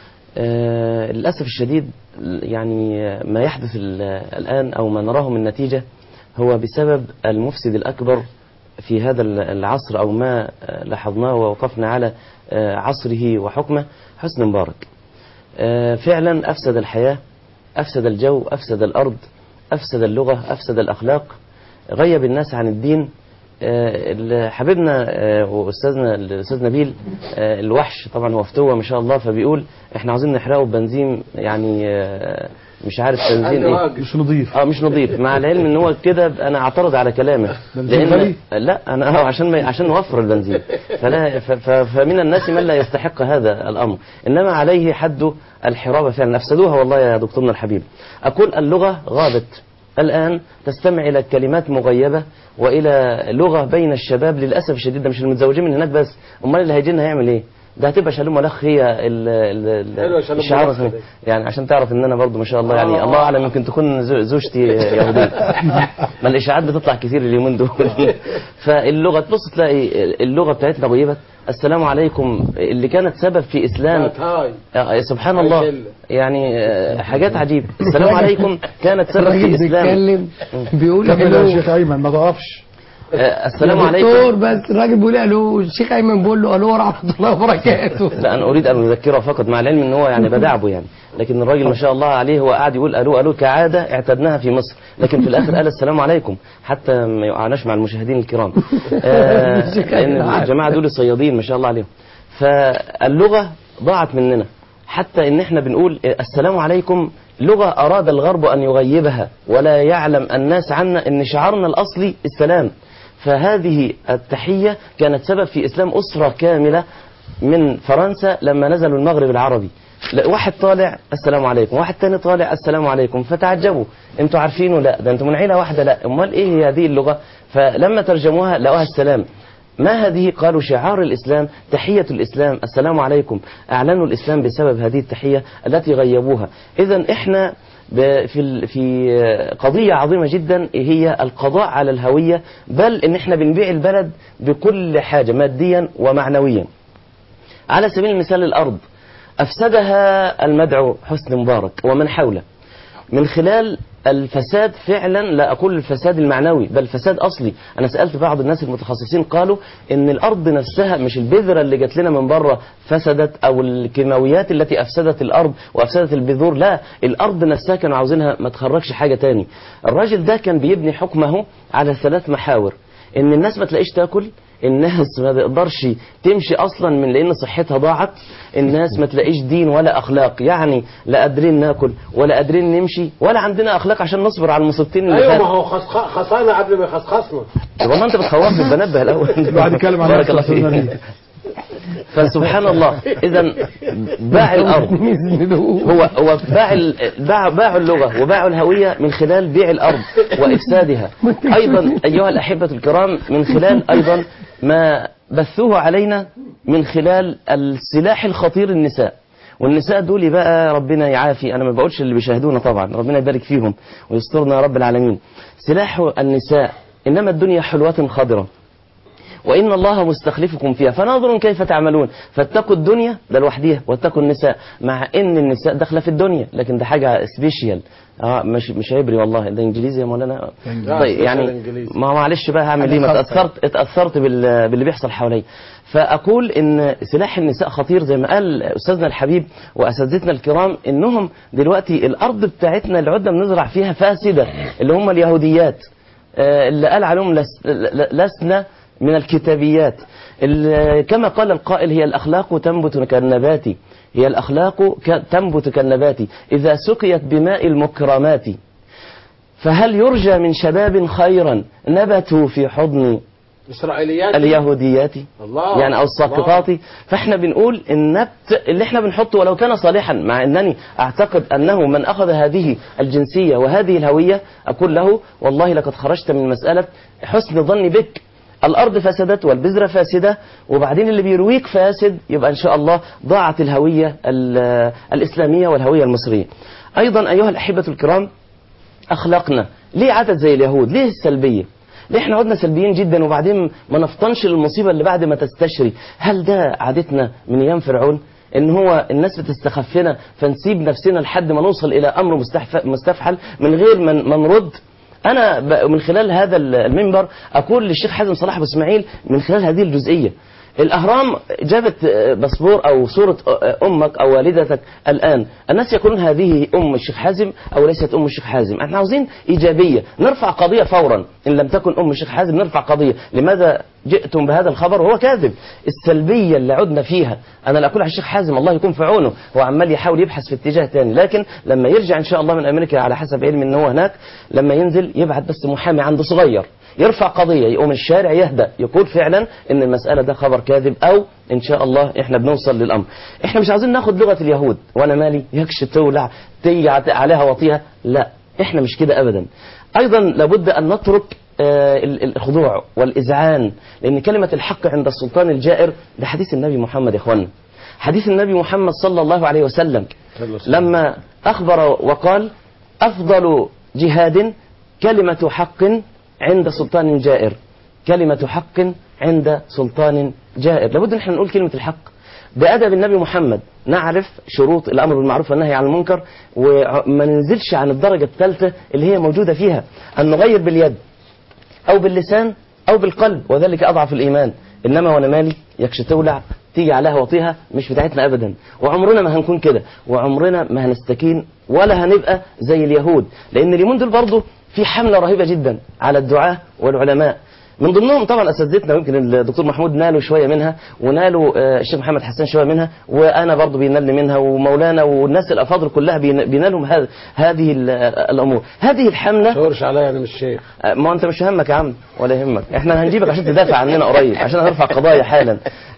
آه، للأسف الشديد يعني آه، ما يحدث ال- الآن أو ما نراه من نتيجة هو بسبب المفسد الأكبر في هذا ال- العصر أو ما آه، لاحظناه ووقفنا على آه، عصره وحكمه حسن مبارك آه، فعلا أفسد الحياة أفسد الجو أفسد الأرض أفسد اللغة أفسد الأخلاق غيب الناس عن الدين آه، ال- حبيبنا آه، واستاذنا الاستاذ نبيل آه، الوحش طبعا هو فتوه ما شاء الله فبيقول احنا عاوزين نحرقه ببنزين يعني آه، مش عارف بنزين ايه مش نظيف اه مش نظيف مع العلم ان هو كده انا اعترض على كلامه بنزين غالي؟ لا انا آه، عشان ما عشان نوفر البنزين فلا ف- ف- فمن الناس من لا يستحق هذا الامر انما عليه حد الحرابه فعلا افسدوها والله يا دكتورنا الحبيب اقول اللغه غابت الآن تستمع إلى كلمات مغيبة وإلى لغة بين الشباب للأسف الشديد ده مش المتزوجين من هناك بس أمال اللي هيجي لنا هيعمل إيه؟ ده هتبقى شالوم ملخ هي ال- ال- حلوة ال- شالوم الشعار ملخ اسمه- دي. يعني عشان تعرف ان انا برضو ما شاء الله يعني آه. الله اعلم يمكن تكون زو- زوجتي يهوديه ما الاشاعات بتطلع كتير اليومين دول فاللغه تبص تلاقي اللغه بتاعتنا غيبت السلام عليكم اللي كانت سبب في اسلام هاي آه، سبحان هاي الله شلة. يعني آه، حاجات عجيبه السلام عليكم كانت سبب الراجل في اسلام بيتكلم بيقول كمل يا الو شيخ أيمن ما تقفش آه، السلام يا عليكم دكتور بس الراجل بيقول الو الشيخ ايمن بيقول له الو ورحمه الله وبركاته لا انا اريد ان اذكره فقط مع العلم ان هو يعني بدعبه يعني لكن الراجل ما شاء الله عليه هو قاعد يقول الو الو كعاده اعتدناها في مصر لكن في الاخر قال السلام عليكم حتى ما يقعناش مع المشاهدين الكرام آه لان الجماعه دول صيادين ما شاء الله عليهم فاللغة ضاعت مننا حتى ان احنا بنقول السلام عليكم لغة اراد الغرب ان يغيبها ولا يعلم الناس عنا ان شعارنا الاصلي السلام فهذه التحية كانت سبب في اسلام اسرة كاملة من فرنسا لما نزلوا المغرب العربي لا، واحد طالع السلام عليكم واحد تاني طالع السلام عليكم فتعجبوا انتوا عارفينه لا ده انتوا من عيله واحده لا امال ايه هي هذه اللغه فلما ترجموها لقوها السلام ما هذه قالوا شعار الإسلام تحية الإسلام السلام عليكم أعلنوا الإسلام بسبب هذه التحية التي غيبوها إذا إحنا ب- في ال- في قضية عظيمة جدا هي القضاء على الهوية بل إن إحنا بنبيع البلد بكل حاجة ماديا ومعنويا على سبيل المثال الأرض أفسدها المدعو حسني مبارك ومن حوله من خلال الفساد فعلا لا أقول الفساد المعنوي بل فساد أصلي أنا سألت بعض الناس المتخصصين قالوا إن الأرض نفسها مش البذرة اللي جات لنا من بره فسدت أو الكيماويات التي أفسدت الأرض وأفسدت البذور لا الأرض نفسها كانوا عاوزينها ما تخرجش حاجة تاني الراجل ده كان بيبني حكمه على ثلاث محاور إن الناس ما تلاقيش تاكل الناس ما تقدرش تمشي اصلا من لان صحتها ضاعت الناس ما تلاقيش دين ولا اخلاق يعني لا قادرين ناكل ولا قادرين نمشي ولا عندنا اخلاق عشان نصبر على المصيبتين اللي ايوه فاتوا. ما هو خص- خصانا قبل ما يخصخصنا والله انت بتخوفني بنبه الاول بعد يتكلم عن بارك الله نفسه فيك النبي. فسبحان الله اذا باع الارض هو هو باع ال- باع باعوا اللغه وباعوا الهويه من خلال بيع الارض وافسادها ايضا ايها الاحبه الكرام من خلال ايضا ما بثوه علينا من خلال السلاح الخطير النساء والنساء دول بقى ربنا يعافي انا ما بقولش اللي بيشاهدونا طبعا ربنا يبارك فيهم ويسترنا يا رب العالمين سلاح النساء انما الدنيا حلوه خضره وإن الله مستخلفكم فيها فناظر كيف تعملون فاتقوا الدنيا ده لوحديها واتقوا النساء مع إن النساء داخلة في الدنيا لكن ده حاجة سبيشيال اه مش مش عبري والله ده انجليزي يا مولانا إنجليزي. طيب لا، يعني إنجليزي. ما معلش بقى هعمل ايه ما خاصة. اتاثرت اتاثرت بال- باللي بيحصل حواليا فاقول ان سلاح النساء خطير زي ما قال استاذنا الحبيب واساتذتنا الكرام انهم دلوقتي الارض بتاعتنا اللي عدنا بنزرع فيها فاسده اللي هم اليهوديات آه، اللي قال عليهم لس- ل- لسنا من الكتابيات ال- كما قال القائل هي الأخلاق تنبت كالنبات هي الأخلاق ك- تنبت كالنبات إذا سقيت بماء المكرمات فهل يرجى من شباب خيرا نبتوا في حضن اسرائيليات اليهوديات الله يعني او الساقطات فاحنا بنقول النبت اللي احنا بنحطه ولو كان صالحا مع انني اعتقد انه من اخذ هذه الجنسيه وهذه الهويه اقول له والله لقد خرجت من مساله حسن ظني بك الارض فسدت والبذره فاسده وبعدين اللي بيرويك فاسد يبقى ان شاء الله ضاعت الهويه ال- الاسلاميه والهويه المصريه ايضا ايها الاحبه الكرام اخلاقنا ليه عدد زي اليهود ليه السلبيه ليه احنا عدنا سلبيين جدا وبعدين ما نفطنش للمصيبه اللي بعد ما تستشري هل ده عادتنا من ايام فرعون ان هو الناس بتستخفنا فنسيب نفسنا لحد ما نوصل الى امر مستحف- مستفحل من غير ما ما نرد انا ب- من خلال هذا المنبر اقول للشيخ حازم صلاح ابو اسماعيل من خلال هذه الجزئيه الأهرام جابت باسبور أو صورة أمك أو والدتك الآن الناس يقولون هذه أم الشيخ حازم أو ليست أم الشيخ حازم احنا عاوزين إيجابية نرفع قضية فورا إن لم تكن أم الشيخ حازم نرفع قضية لماذا جئتم بهذا الخبر وهو كاذب السلبية اللي عدنا فيها أنا لا أقول على الشيخ حازم الله يكون في عونه هو عمال يحاول يبحث في اتجاه تاني لكن لما يرجع إن شاء الله من أمريكا على حسب علمي إن هو هناك لما ينزل يبعت بس محامي عنده صغير يرفع قضية يقوم الشارع يهدأ يقول فعلا ان المسألة ده خبر كاذب او ان شاء الله احنا بنوصل للامر احنا مش عاوزين ناخد لغة اليهود وانا مالي يكش تولع تيجي عليها وطيها لا احنا مش كده ابدا ايضا لابد ان نترك آه، ال- الخضوع والاذعان لان كلمة الحق عند السلطان الجائر ده حديث النبي محمد يا اخوانا حديث النبي محمد صلى الله عليه وسلم لما اخبر وقال افضل جهاد كلمة حق عند سلطان جائر كلمة حق عند سلطان جائر لابد ان احنا نقول كلمة الحق بأدب النبي محمد نعرف شروط الأمر بالمعروف والنهي عن المنكر وما ننزلش عن الدرجة الثالثة اللي هي موجودة فيها أن نغير باليد أو باللسان أو بالقلب وذلك أضعف الإيمان إنما وأنا مالي يكش تولع تيجي عليها وطيها مش بتاعتنا أبدا وعمرنا ما هنكون كده وعمرنا ما هنستكين ولا هنبقى زي اليهود لأن اليومين دول برضه في حملة رهيبة جدا على الدعاة والعلماء من ضمنهم طبعا اساتذتنا يمكن الدكتور محمود نالوا شويه منها ونالوا آه، الشيخ محمد حسان شويه منها وانا برضو بينال منها ومولانا والناس الافاضل كلها بين- بينالهم هذ- هذه ال- الامور هذه الحمله تورش عليا انا مش شيخ آه، ما انت مش همك يا عم ولا يهمك احنا هنجيبك عشان تدافع عننا قريب عشان هنرفع قضايا حالا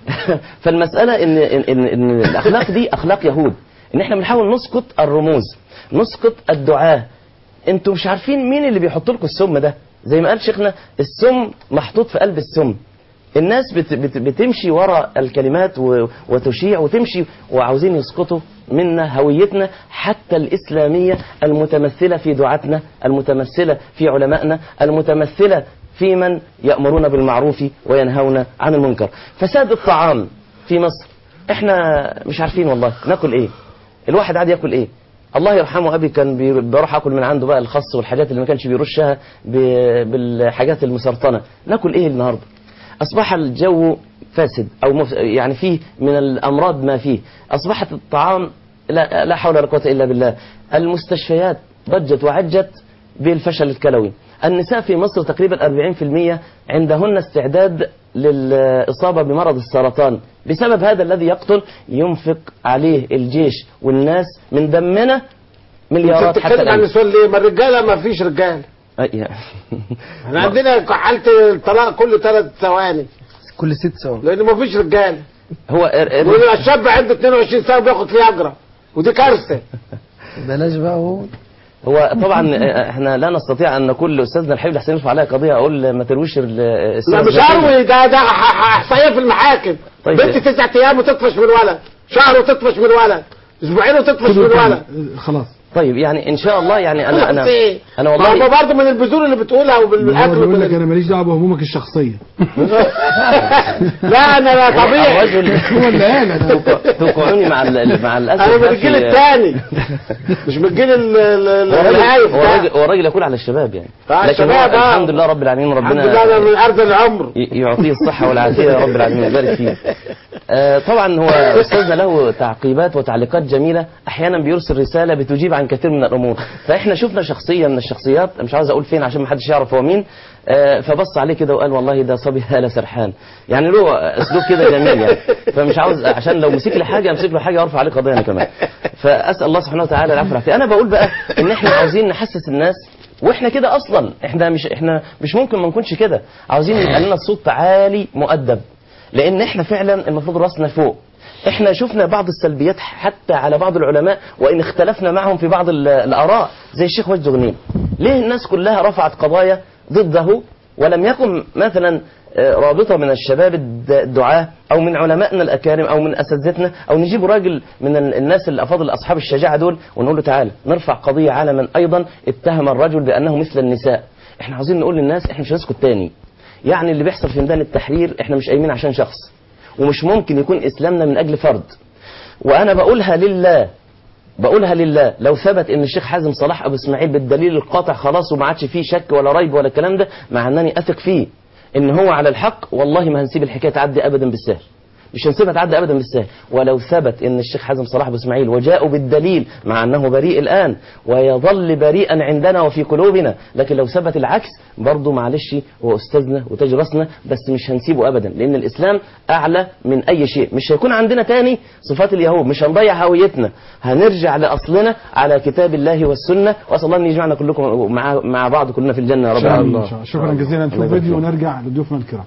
فالمساله ان ان ان, إن الاخلاق دي اخلاق يهود ان احنا بنحاول نسقط الرموز نسقط الدعاه انتوا مش عارفين مين اللي بيحط لكم السم ده زي ما قال شيخنا السم محطوط في قلب السم الناس بت بت بتمشي ورا الكلمات و- وتشيع وتمشي وعاوزين يسقطوا منا هويتنا حتى الإسلامية المتمثلة في دعاتنا المتمثلة في علمائنا المتمثلة في من يأمرون بالمعروف وينهون عن المنكر فساد الطعام في مصر احنا مش عارفين والله ناكل ايه الواحد عاد ياكل ايه الله يرحمه ابي كان بي- بيروح اكل من عنده بقى الخس والحاجات اللي ما كانش بيرشها ب- بالحاجات المسرطنه ناكل ايه النهارده اصبح الجو فاسد او مف... يعني فيه من الامراض ما فيه اصبحت الطعام لا, لا حول ولا قوه الا بالله المستشفيات ضجت وعجت بالفشل الكلوي النساء في مصر تقريبا 40% عندهن استعداد للإصابة بمرض السرطان بسبب هذا الذي يقتل ينفق عليه الجيش والناس من دمنا انت مليارات حتى بتتكلم عن الآن النسوان ليه؟ ما الرجاله ما فيش رجال أي- احنا عندنا حاله الطلاق كل ثلاث ثواني كل ست ثواني لان ما فيش رجال هو والشاب عنده 22 سنه بياخد فياجرا ودي كارثه بلاش بقى هو هو طبعا احنا لا نستطيع ان نقول لاستاذنا الحبيب حسين يرفع عليها قضيه اقول ما ترويش ال- الأستاذ لا مش زكي. اروي ده ده ح- ح- احصائيه في المحاكم طيب. بنت تسع ايام وتطفش من ولد شهر وتطفش من ولد اسبوعين وتطفش من ولد خلاص طيب يعني ان شاء الله يعني انا انا إيه؟ انا ما والله هو برضه من البذور اللي بتقولها هو وبالاكل بيقول لك وبال- انا ماليش دعوه بهمومك الشخصيه لا انا لا طبيعي الرجل هو اللي قال أنا. توقعوني مع ال- مع الاسف انا من نفسي- الجيل الثاني مش من الجيل ال- ال- ال- هو الراجل- الهايف هو ده الراجل- هو الراجل يقول على الشباب يعني آه، لكن هو الشباب، آه. الحمد لله رب العالمين الحمد ربنا لله انا من ارض العمر ي- يعطيه الصحة والعافية يا رب العالمين ويبارك فيه. آه، طبعا هو أستاذنا له تعقيبات وتعليقات جميلة أحيانا بيرسل رسالة بتجيب عن كثير من الأمور فإحنا شفنا شخصية من الشخصيات مش عاوز أقول فين عشان ما حدش يعرف هو مين آه، فبص عليه كده وقال والله ده صبي هالة سرحان يعني له أسلوب كده جميل يعني فمش عاوز عشان لو مسك لي حاجة أمسك له حاجة وأرفع عليه قضية أنا كمان فأسأل الله سبحانه وتعالى العفو والعافية أنا بقول بقى إن إحنا عاوزين نحسس الناس واحنا كده اصلا احنا مش احنا مش ممكن ما نكونش كده عاوزين يبقى لنا صوت عالي مؤدب لان احنا فعلا المفروض راسنا فوق احنا شفنا بعض السلبيات حتى على بعض العلماء وان اختلفنا معهم في بعض ال- الاراء زي الشيخ وجد غنيم ليه الناس كلها رفعت قضايا ضده ولم يكن مثلا آه، رابطة من الشباب الد- الدعاة أو من علمائنا الأكارم أو من أساتذتنا أو نجيب راجل من ال- الناس الأفاضل أصحاب الشجاعة دول ونقول له تعالى نرفع قضية على من أيضا اتهم الرجل بأنه مثل النساء احنا عاوزين نقول للناس احنا مش هنسكت تاني يعني اللي بيحصل في ميدان التحرير احنا مش قايمين عشان شخص ومش ممكن يكون إسلامنا من أجل فرد وأنا بقولها لله بقولها لله لو ثبت ان الشيخ حازم صلاح ابو اسماعيل بالدليل القاطع خلاص وما عادش فيه شك ولا ريب ولا الكلام ده مع انني اثق فيه ان هو على الحق والله ما هنسيب الحكايه تعدي ابدا بالسهل مش هنسيبها تعدي ابدا بالسهل ولو ثبت ان الشيخ حازم صلاح ابو اسماعيل وجاءوا بالدليل مع انه بريء الان ويظل بريئا عندنا وفي قلوبنا لكن لو ثبت العكس برضه معلش هو استاذنا وتاج راسنا بس مش هنسيبه ابدا لان الاسلام اعلى من اي شيء مش هيكون عندنا تاني صفات اليهود مش هنضيع هويتنا هنرجع لاصلنا على كتاب الله والسنه واسال الله ان يجمعنا كلكم مع مع بعض كلنا في الجنه يا رب إن شاء العالمين الله. إن شاء الله. شكرا جزيلا الله نشوف يبارك فيديو فيك. ونرجع لضيوفنا الكرام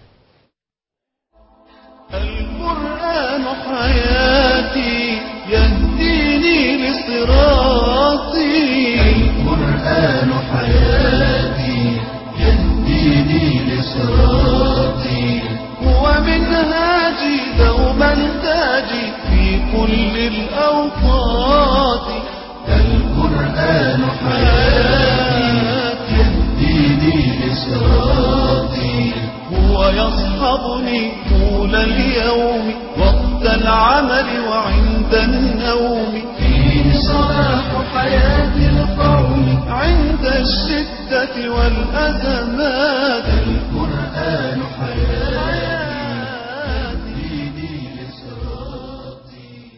القرآن حياتي يهديني لصراطي القرآن حياتي يهديني لصراطي هو منهاجي دوما تاجي في كل الأوقات القرآن حياتي يهديني لصراطي هو يصحبني طول اليوم وقت العمل وعند النوم فيه صلاح حياة القوم عند الشدة والأزمات القرآن حياتي يهديني لصراطي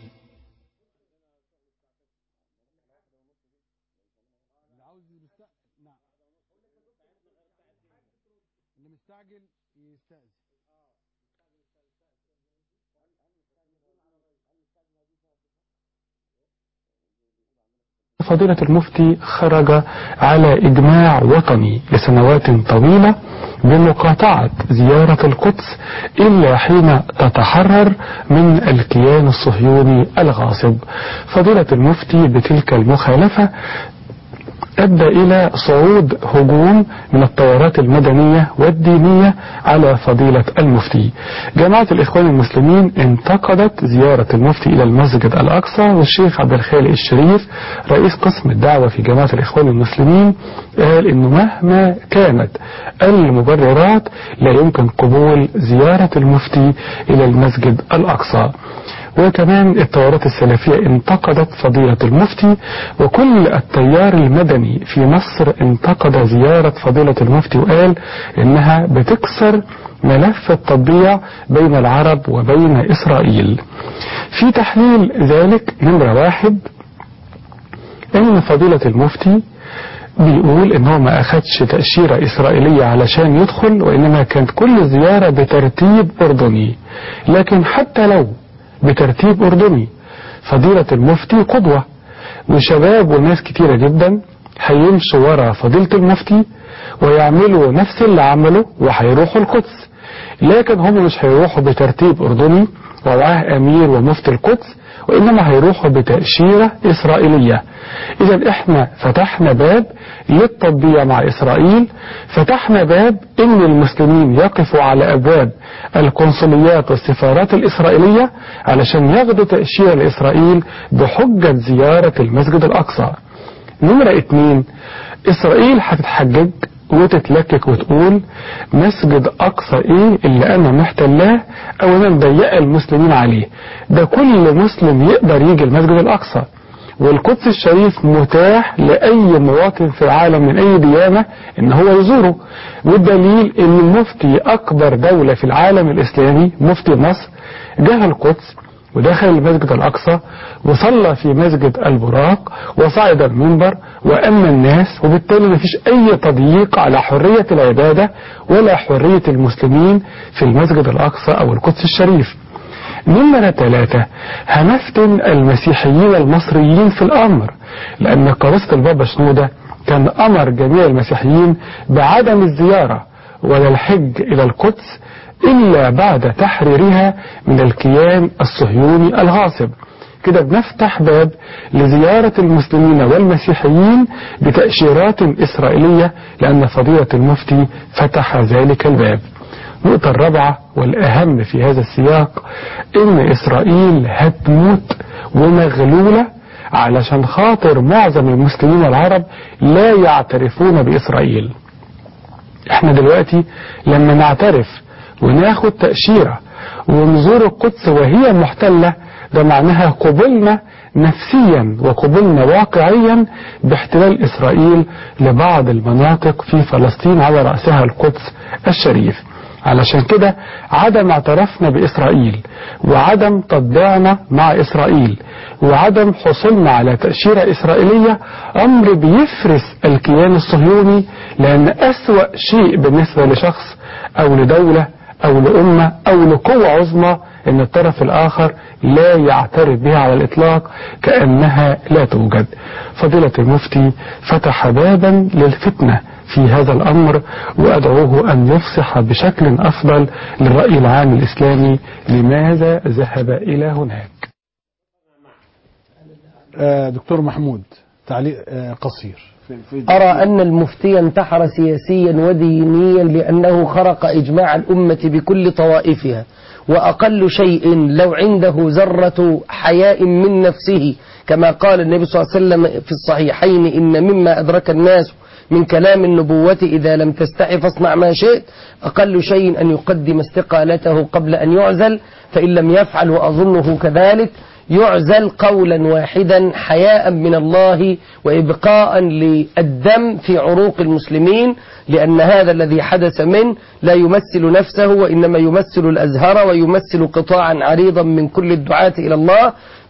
مستعجل يستأذن فضيلة المفتي خرج على إجماع وطني لسنوات طويلة بمقاطعة زيارة القدس إلا حين تتحرر من الكيان الصهيوني الغاصب فضيلة المفتي بتلك المخالفة أدى إلى صعود هجوم من التيارات المدنية والدينية على فضيلة المفتي جماعة الإخوان المسلمين انتقدت زيارة المفتي إلى المسجد الأقصى والشيخ عبد الخالق الشريف رئيس قسم الدعوة في جماعة الإخوان المسلمين قال إنه مهما كانت المبررات لا يمكن قبول زيارة المفتي إلى المسجد الأقصى وكمان التيارات السلفية انتقدت فضيلة المفتي وكل التيار المدني في مصر انتقد زيارة فضيلة المفتي وقال انها بتكسر ملف التطبيع بين العرب وبين إسرائيل في تحليل ذلك نمرة واحد ان فضيلة المفتي بيقول ان هو ما اخدش تأشيرة اسرائيلية علشان يدخل وانما كانت كل زيارة بترتيب اردني لكن حتى لو بترتيب أردني فضيلة المفتي قدوة وشباب وناس كتيرة جدا هيمشوا ورا فضيلة المفتي ويعملوا نفس اللي عمله وهيروحوا القدس لكن هم مش هيروحوا بترتيب أردني ومعاه أمير ومفتي القدس وإنما هيروحوا بتأشيرة إسرائيلية إذا إحنا فتحنا باب للتطبيع مع إسرائيل فتحنا باب إن المسلمين يقفوا على أبواب القنصليات والسفارات الإسرائيلية علشان ياخدوا تأشيرة لإسرائيل بحجة زيارة المسجد الأقصى نمرة اتنين إسرائيل هتتحجج وتتلكك وتقول مسجد أقصى إيه اللي أنا محتلاه أو أنا مضيقة المسلمين عليه ده كل مسلم يقدر يجي المسجد الأقصى والقدس الشريف متاح لأي مواطن في العالم من أي ديانة إن هو يزوره والدليل إن المفتي أكبر دولة في العالم الإسلامي مفتي مصر جه القدس ودخل المسجد الأقصى وصلى في مسجد البراق وصعد المنبر وأما الناس وبالتالي ما فيش أي تضييق على حرية العبادة ولا حرية المسلمين في المسجد الأقصى أو القدس الشريف نمرة ثلاثة هنفتن المسيحيين المصريين في الأمر لأن قداسة البابا شنودة كان أمر جميع المسيحيين بعدم الزيارة ولا الحج إلى القدس إلا بعد تحريرها من الكيان الصهيوني الغاصب كده بنفتح باب لزيارة المسلمين والمسيحيين بتأشيرات إسرائيلية لأن فضيلة المفتي فتح ذلك الباب النقطة الرابعة والأهم في هذا السياق إن إسرائيل هتموت ومغلولة علشان خاطر معظم المسلمين العرب لا يعترفون بإسرائيل احنا دلوقتي لما نعترف وناخد تأشيرة ونزور القدس وهي محتلة ده معناها قبلنا نفسيا وقبلنا واقعيا باحتلال إسرائيل لبعض المناطق في فلسطين على رأسها القدس الشريف علشان كده عدم اعترافنا بإسرائيل وعدم تطبيعنا مع إسرائيل وعدم حصولنا على تأشيرة إسرائيلية أمر بيفرس الكيان الصهيوني لأن أسوأ شيء بالنسبة لشخص أو لدولة أو لأمة أو لقوة عظمى أن الطرف الآخر لا يعترف بها على الإطلاق كأنها لا توجد فضيلة المفتي فتح بابا للفتنة في هذا الأمر وأدعوه أن يفصح بشكل أفضل للرأي العام الإسلامي لماذا ذهب إلى هناك آه دكتور محمود تعليق آه قصير أرى أن المفتي انتحر سياسيا ودينيا لأنه خرق إجماع الأمة بكل طوائفها وأقل شيء لو عنده ذرة حياء من نفسه كما قال النبي صلى الله عليه وسلم في الصحيحين إن مما أدرك الناس من كلام النبوة إذا لم تستحي فاصنع ما شئت أقل شيء أن يقدم استقالته قبل أن يعزل فإن لم يفعل وأظنه كذلك يعزل قولا واحدا حياء من الله وإبقاء للدم في عروق المسلمين لأن هذا الذي حدث منه لا يمثل نفسه وإنما يمثل الأزهر ويمثل قطاعا عريضا من كل الدعاة إلى الله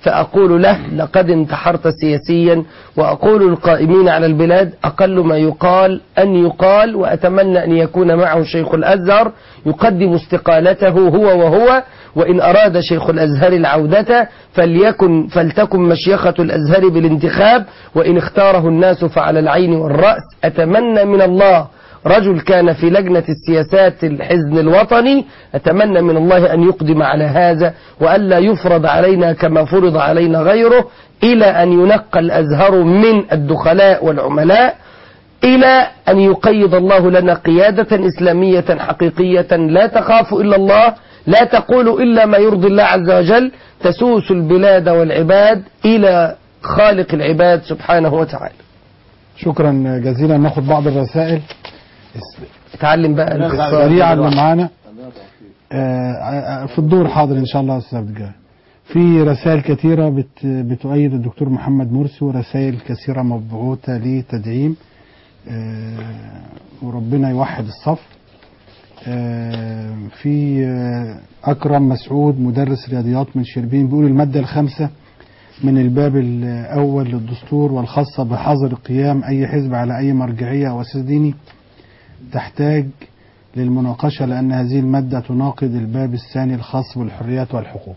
فأقول له لقد انتحرت سياسيا وأقول القائمين على البلاد أقل ما يقال أن يقال وأتمنى أن يكون معه شيخ الأزهر يقدم استقالته هو وهو وإن أراد شيخ الأزهر العودة فليكن فلتكن مشيخة الأزهر بالانتخاب وإن اختاره الناس فعلى العين والرأس أتمنى من الله رجل كان في لجنة السياسات الحزن الوطني أتمنى من الله أن يقدم على هذا وألا يفرض علينا كما فرض علينا غيره إلى أن ينقى الأزهر من الدخلاء والعملاء إلى أن يقيض الله لنا قيادة إسلامية حقيقية لا تخاف إلا الله لا تقول إلا ما يرضي الله عز وجل تسوس البلاد والعباد إلى خالق العباد سبحانه وتعالى شكرا جزيلا ناخد بعض الرسائل اتعلم بقى سريعا اللي معانا آه، في الدور حاضر ان شاء الله يا استاذ عبد الجلال في رسائل كثيرة بت بتؤيد الدكتور محمد مرسي ورسائل كثيرة مبعوثة لتدعيم آه، وربنا يوحد الصف آه، في آه، أكرم مسعود مدرس رياضيات من شربين بيقول المادة الخامسة من الباب الأول للدستور والخاصة بحظر قيام أي حزب على أي مرجعية أو أساس ديني تحتاج للمناقشة لأن هذه المادة تناقض الباب الثاني الخاص بالحريات والحقوق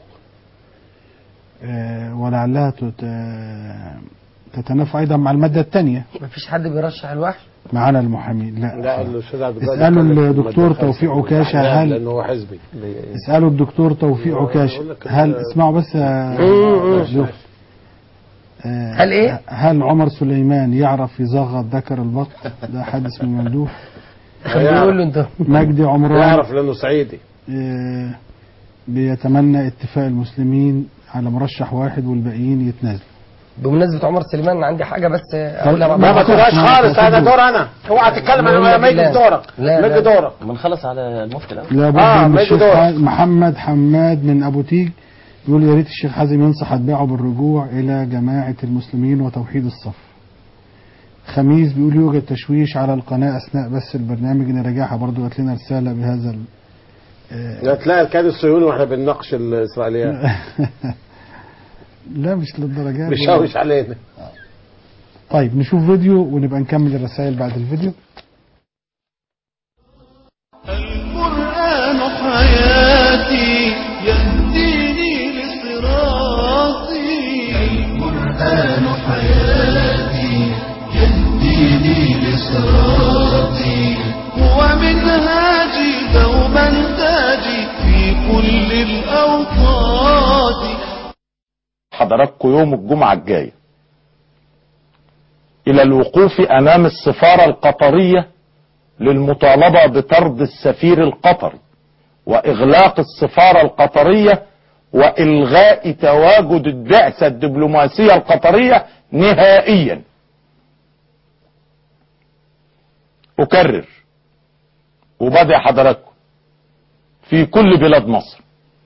آه، ولعلها تت- آه، تتنافى أيضا مع المادة الثانية مفيش حد بيرشح الوحش معانا المحامي لا لا الاستاذ عبد الجلال اسألوا اتكلم في الدكتور المادة توفيق الخامسة. عكاشة لا، هل لانه هو حزبي اسألوا الدكتور توفيق عكاشة هل اسمعوا بس يا مم. دكتور. آه، هل إيه؟ هل عمر سليمان يعرف يزغط ذكر البط ده حدث من ممدوح بيقول له انت مجدي عمران يعرف لانه صعيدي آه، بيتمنى اتفاق المسلمين على مرشح واحد والباقيين يتنازلوا بمناسبة عمر سليمان عندي حاجة بس أقولها ما مع بعض. تقولهاش خالص هذا دور انا اوعى تتكلم انا ما يجي دورك لا، ما لا. يجي دورك ما نخلص على المفتي الأول لابد آه، من ما الشيخ يجي دور. ح- محمد حماد من ابو تيج يقول يا ريت الشيخ حازم ينصح اتباعه بالرجوع الى جماعه المسلمين وتوحيد الصف خميس بيقول يوجد تشويش على القناه اثناء بس البرنامج نراجعها برضو جات لنا رساله بهذا ال... لا تلاقي الكاد الصهيوني واحنا بنناقش الاسرائيليات لا مش للدرجه دي. بيشوش علينا طيب نشوف فيديو ونبقى نكمل الرسائل بعد الفيديو القرآن حياتي يهديني لصراطي القرآن حياتي يهديني لصراطي هو منهاجي دوما تاجي في كل الأوقات حضراتكم يوم الجمعة الجاية إلى الوقوف أمام السفارة القطرية للمطالبة بطرد السفير القطري وإغلاق السفارة القطرية وإلغاء تواجد البعثة الدبلوماسية القطرية نهائيا أكرر وبدأ حضراتكم في كل بلاد مصر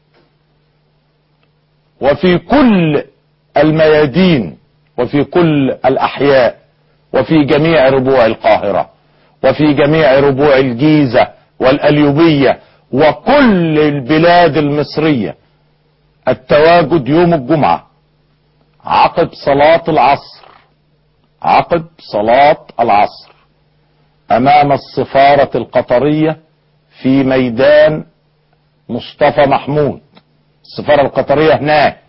وفي كل الميادين وفي كل الأحياء وفي جميع ربوع القاهرة وفي جميع ربوع الجيزة والأليوبية وكل البلاد المصرية التواجد يوم الجمعة عقب صلاة العصر عقب صلاة العصر أمام السفارة القطرية في ميدان مصطفى محمود السفارة القطرية هناك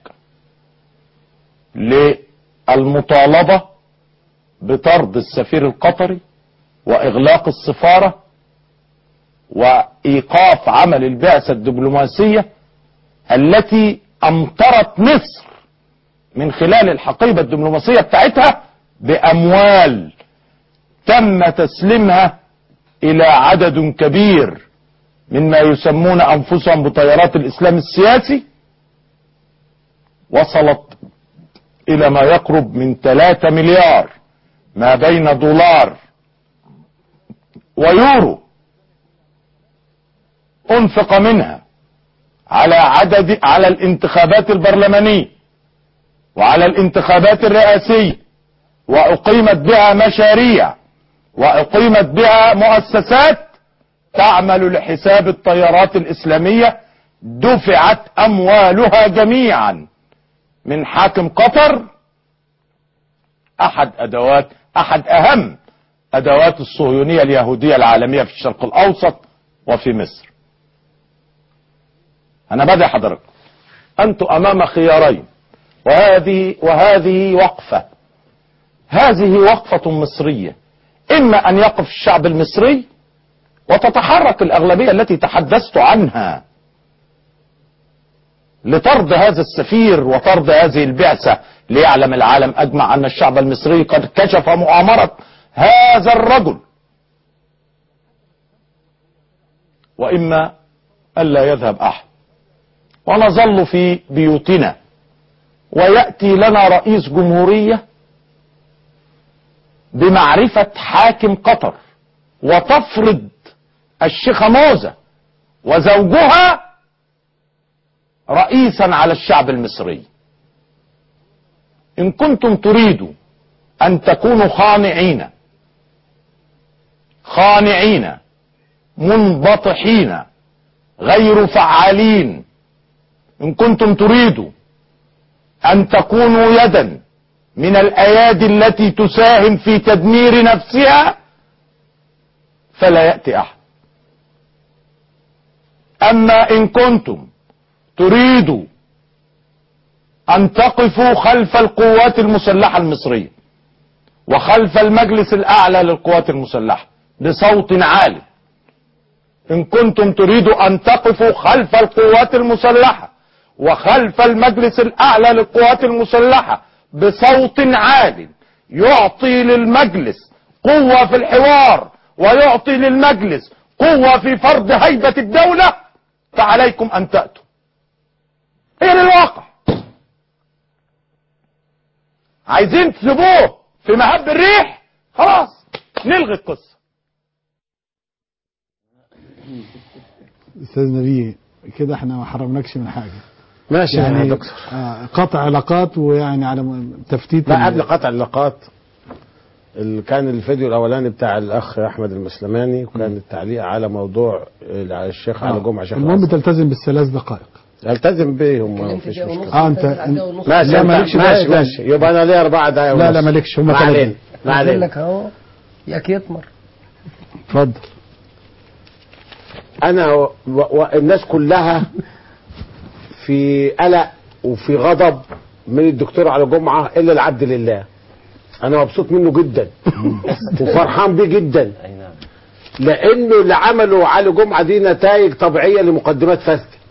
للمطالبة بطرد السفير القطري وإغلاق السفارة وإيقاف عمل البعثة الدبلوماسية التي أمطرت مصر من خلال الحقيبة الدبلوماسية بتاعتها بأموال تم تسليمها إلى عدد كبير مما يسمون أنفسهم بطيارات الإسلام السياسي وصلت إلى ما يقرب من 3 مليار ما بين دولار ويورو أنفق منها على عدد على الانتخابات البرلمانية وعلى الانتخابات الرئاسية وأقيمت بها مشاريع وأقيمت بها مؤسسات تعمل لحساب الطيارات الإسلامية دفعت أموالها جميعا من حاكم قطر احد ادوات احد اهم ادوات الصهيونية اليهودية العالمية في الشرق الاوسط وفي مصر انا بدأ حضرتك انتم امام خيارين وهذه وهذه وقفة هذه وقفة مصرية اما ان يقف الشعب المصري وتتحرك الاغلبية التي تحدثت عنها لطرد هذا السفير وطرد هذه البعثة ليعلم العالم اجمع ان الشعب المصري قد كشف مؤامرة هذا الرجل واما الا يذهب احد ونظل في بيوتنا ويأتي لنا رئيس جمهورية بمعرفة حاكم قطر وتفرض الشيخة موزة وزوجها رئيسا على الشعب المصري ان كنتم تريدوا ان تكونوا خانعين خانعين منبطحين غير فعالين ان كنتم تريدوا ان تكونوا يدا من الايادي التي تساهم في تدمير نفسها فلا يأتي احد اما ان كنتم تريدوا ان تقفوا خلف القوات المسلحة المصرية وخلف المجلس الاعلى للقوات المسلحة بصوت عالي ان كنتم تريدوا ان تقفوا خلف القوات المسلحة وخلف المجلس الاعلى للقوات المسلحة بصوت عال يعطي للمجلس قوة في الحوار ويعطي للمجلس قوة في فرض هيبة الدولة فعليكم ان تأتوا هي للواقع عايزين تسيبوه في مهب الريح خلاص نلغي القصة استاذ نبيه كده احنا ما حرمناكش من حاجه ماشي يا يعني دكتور. آه، قطع علاقات ويعني على م- تفتيت لا ال- قبل قطع اللقاءات ال- كان الفيديو الاولاني بتاع الاخ احمد المسلماني وكان التعليق على موضوع ال- على الشيخ علي جمعه شيخ المهم الأزهر. تلتزم بالثلاث دقائق التزم بيهم ما فيش مشكله اه انت ماشي لا أنت- مالكش ماشي دقايق. ماشي يبقى انا ليا اربع دقايق لا ونص. لا مالكش هم ما ثلاثة. علينا ما قال علينا لك اهو ياك يطمر اتفضل انا و... و... الناس كلها في قلق وفي غضب من الدكتور علي جمعه الا العبد لله انا مبسوط منه جدا وفرحان بيه جدا لانه اللي عمله علي جمعه دي نتائج طبيعيه لمقدمات فاسده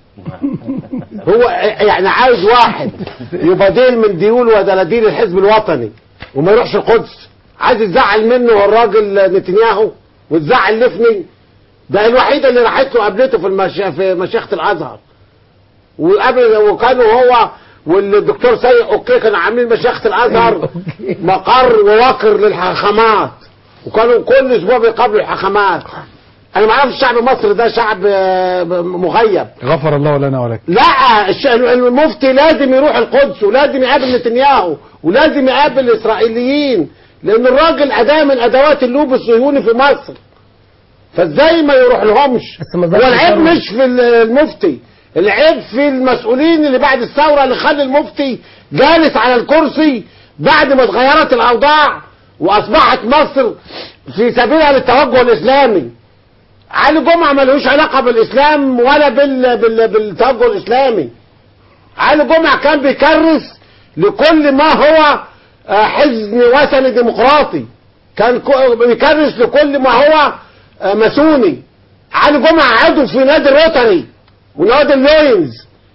هو يعني عايز واحد يبادل من ديول ودلاديل الحزب الوطني وما يروحش القدس عايز يزعل منه الراجل نتنياهو وتزعل لفني ده الوحيده اللي راحت له قابلته في المش... في مشيخه الازهر وقبل وكانوا هو والدكتور سيد اوكي كانوا عاملين مشيخه الازهر مقر ووقر للحاخامات وكانوا كل اسبوع بيقابلوا الحاخامات انا ما اعرفش الشعب المصري ده شعب آه، مغيب غفر الله لنا ولك لا الش- المفتي لازم يروح القدس ولازم يقابل نتنياهو ولازم يقابل الاسرائيليين لان الراجل اداه من ادوات اللوب الصهيوني في مصر فازاي ما يروح لهمش هو العيب مش في المفتي العيب في المسؤولين اللي بعد الثورة اللي خلى المفتي جالس على الكرسي بعد ما اتغيرت الاوضاع واصبحت مصر في سبيلها للتوجه الاسلامي علي جمعة ملوش علاقة بالاسلام ولا بال... بال... بالتوجه الاسلامي علي جمعة كان بيكرس لكل ما هو آه، حزن وثني ديمقراطي كان كو- بيكرس لكل ما هو آه، ماسوني علي جمعة عضو في نادي الروتري ونادي اللوينز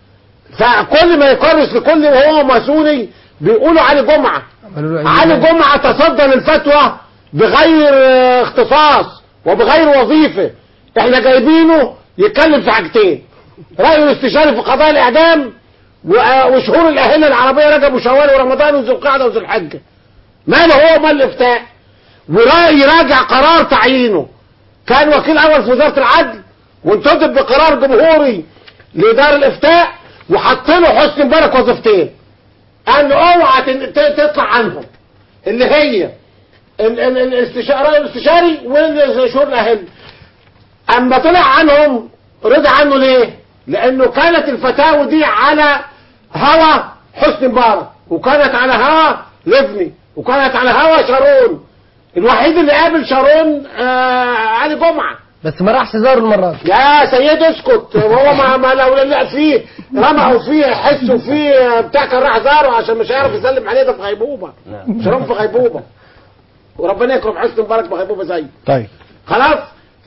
فكل ما يكرس لكل ما هو ماسوني بيقولوا علي جمعة علي جمعة تصدى للفتوى بغير آه، اختصاص وبغير وظيفة احنا جايبينه يتكلم في حاجتين رأيه الاستشاري في قضايا الإعدام و- وشهور الأهلة العربية رجب وشوال ورمضان وذو القعدة وذو الحجة ماله هو مال الإفتاء ورأي يراجع قرار تعيينه كان وكيل أول في وزارة العدل وانتدب بقرار جمهوري لإدارة الإفتاء وحط له حسني مبارك وظيفتين قال له اوعى تن- ت- تطلع عنهم اللي هي ال- ال- الاستشاري الاستشاري والشهور الأهل اما طلع عنهم رضي عنه ليه لانه كانت الفتاوى دي على هوى حسني مبارك وكانت على هوا لبني وكانت على هوا شارون الوحيد اللي قابل شارون آه علي جمعه بس ما راحش زار المرة دي يا سيد اسكت هو ما, ما لو لا فيه رمى وفيه حس وفيه بتاع كان راح زاره عشان مش هيعرف يسلم عليه ده في غيبوبه شارون في غيبوبه وربنا يكرم حسني مبارك بغيبوبه زيه طيب خلاص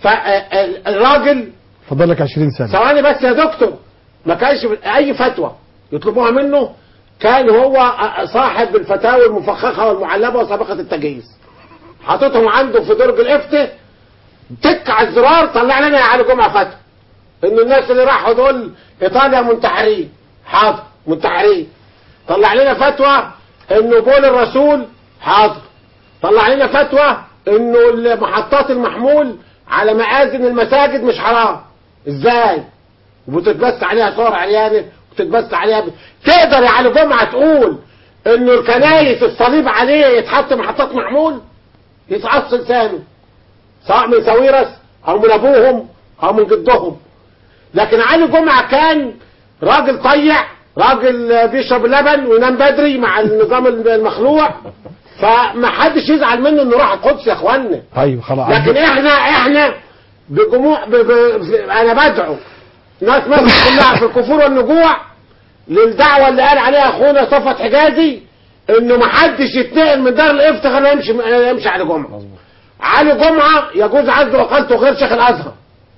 فالراجل فاضل لك 20 سنة ثواني بس يا دكتور ما كانش اي فتوى يطلبوها منه كان هو صاحب الفتاوى المفخخه والمعلبه وسابقه التجهيز حاططهم عنده في درج الافتاء تك على الزرار طلع لنا يا علي جمعه فتوى ان الناس اللي راحوا دول ايطاليا منتحرين حاضر منتحرين طلع لنا فتوى انه بول الرسول حاضر طلع لنا فتوى انه محطات المحمول على مآذن المساجد مش حرام ازاي وبتتبث عليها صور عريانه وتتبث عليها ب... تقدر يا علي جمعه تقول انه الكنايس الصليب عليه يتحط محطات محمول يتعص لسانه سواء من ساويرس او من ابوهم او من جدهم لكن علي جمعه كان راجل طيع راجل بيشرب اللبن وينام بدري مع النظام المخلوع فما حدش يزعل منه انه راح القدس يا اخوانا طيب خلاص لكن احنا احنا بجموع ب... ب... انا بدعو ناس مصر كلها في الكفور والنجوع للدعوه اللي قال عليها اخونا صفت حجازي انه ما حدش يتنقل من دار الافتاء غير يمشي يمشي على جمعه علي جمعه يجوز عزله واقالته غير شيخ الازهر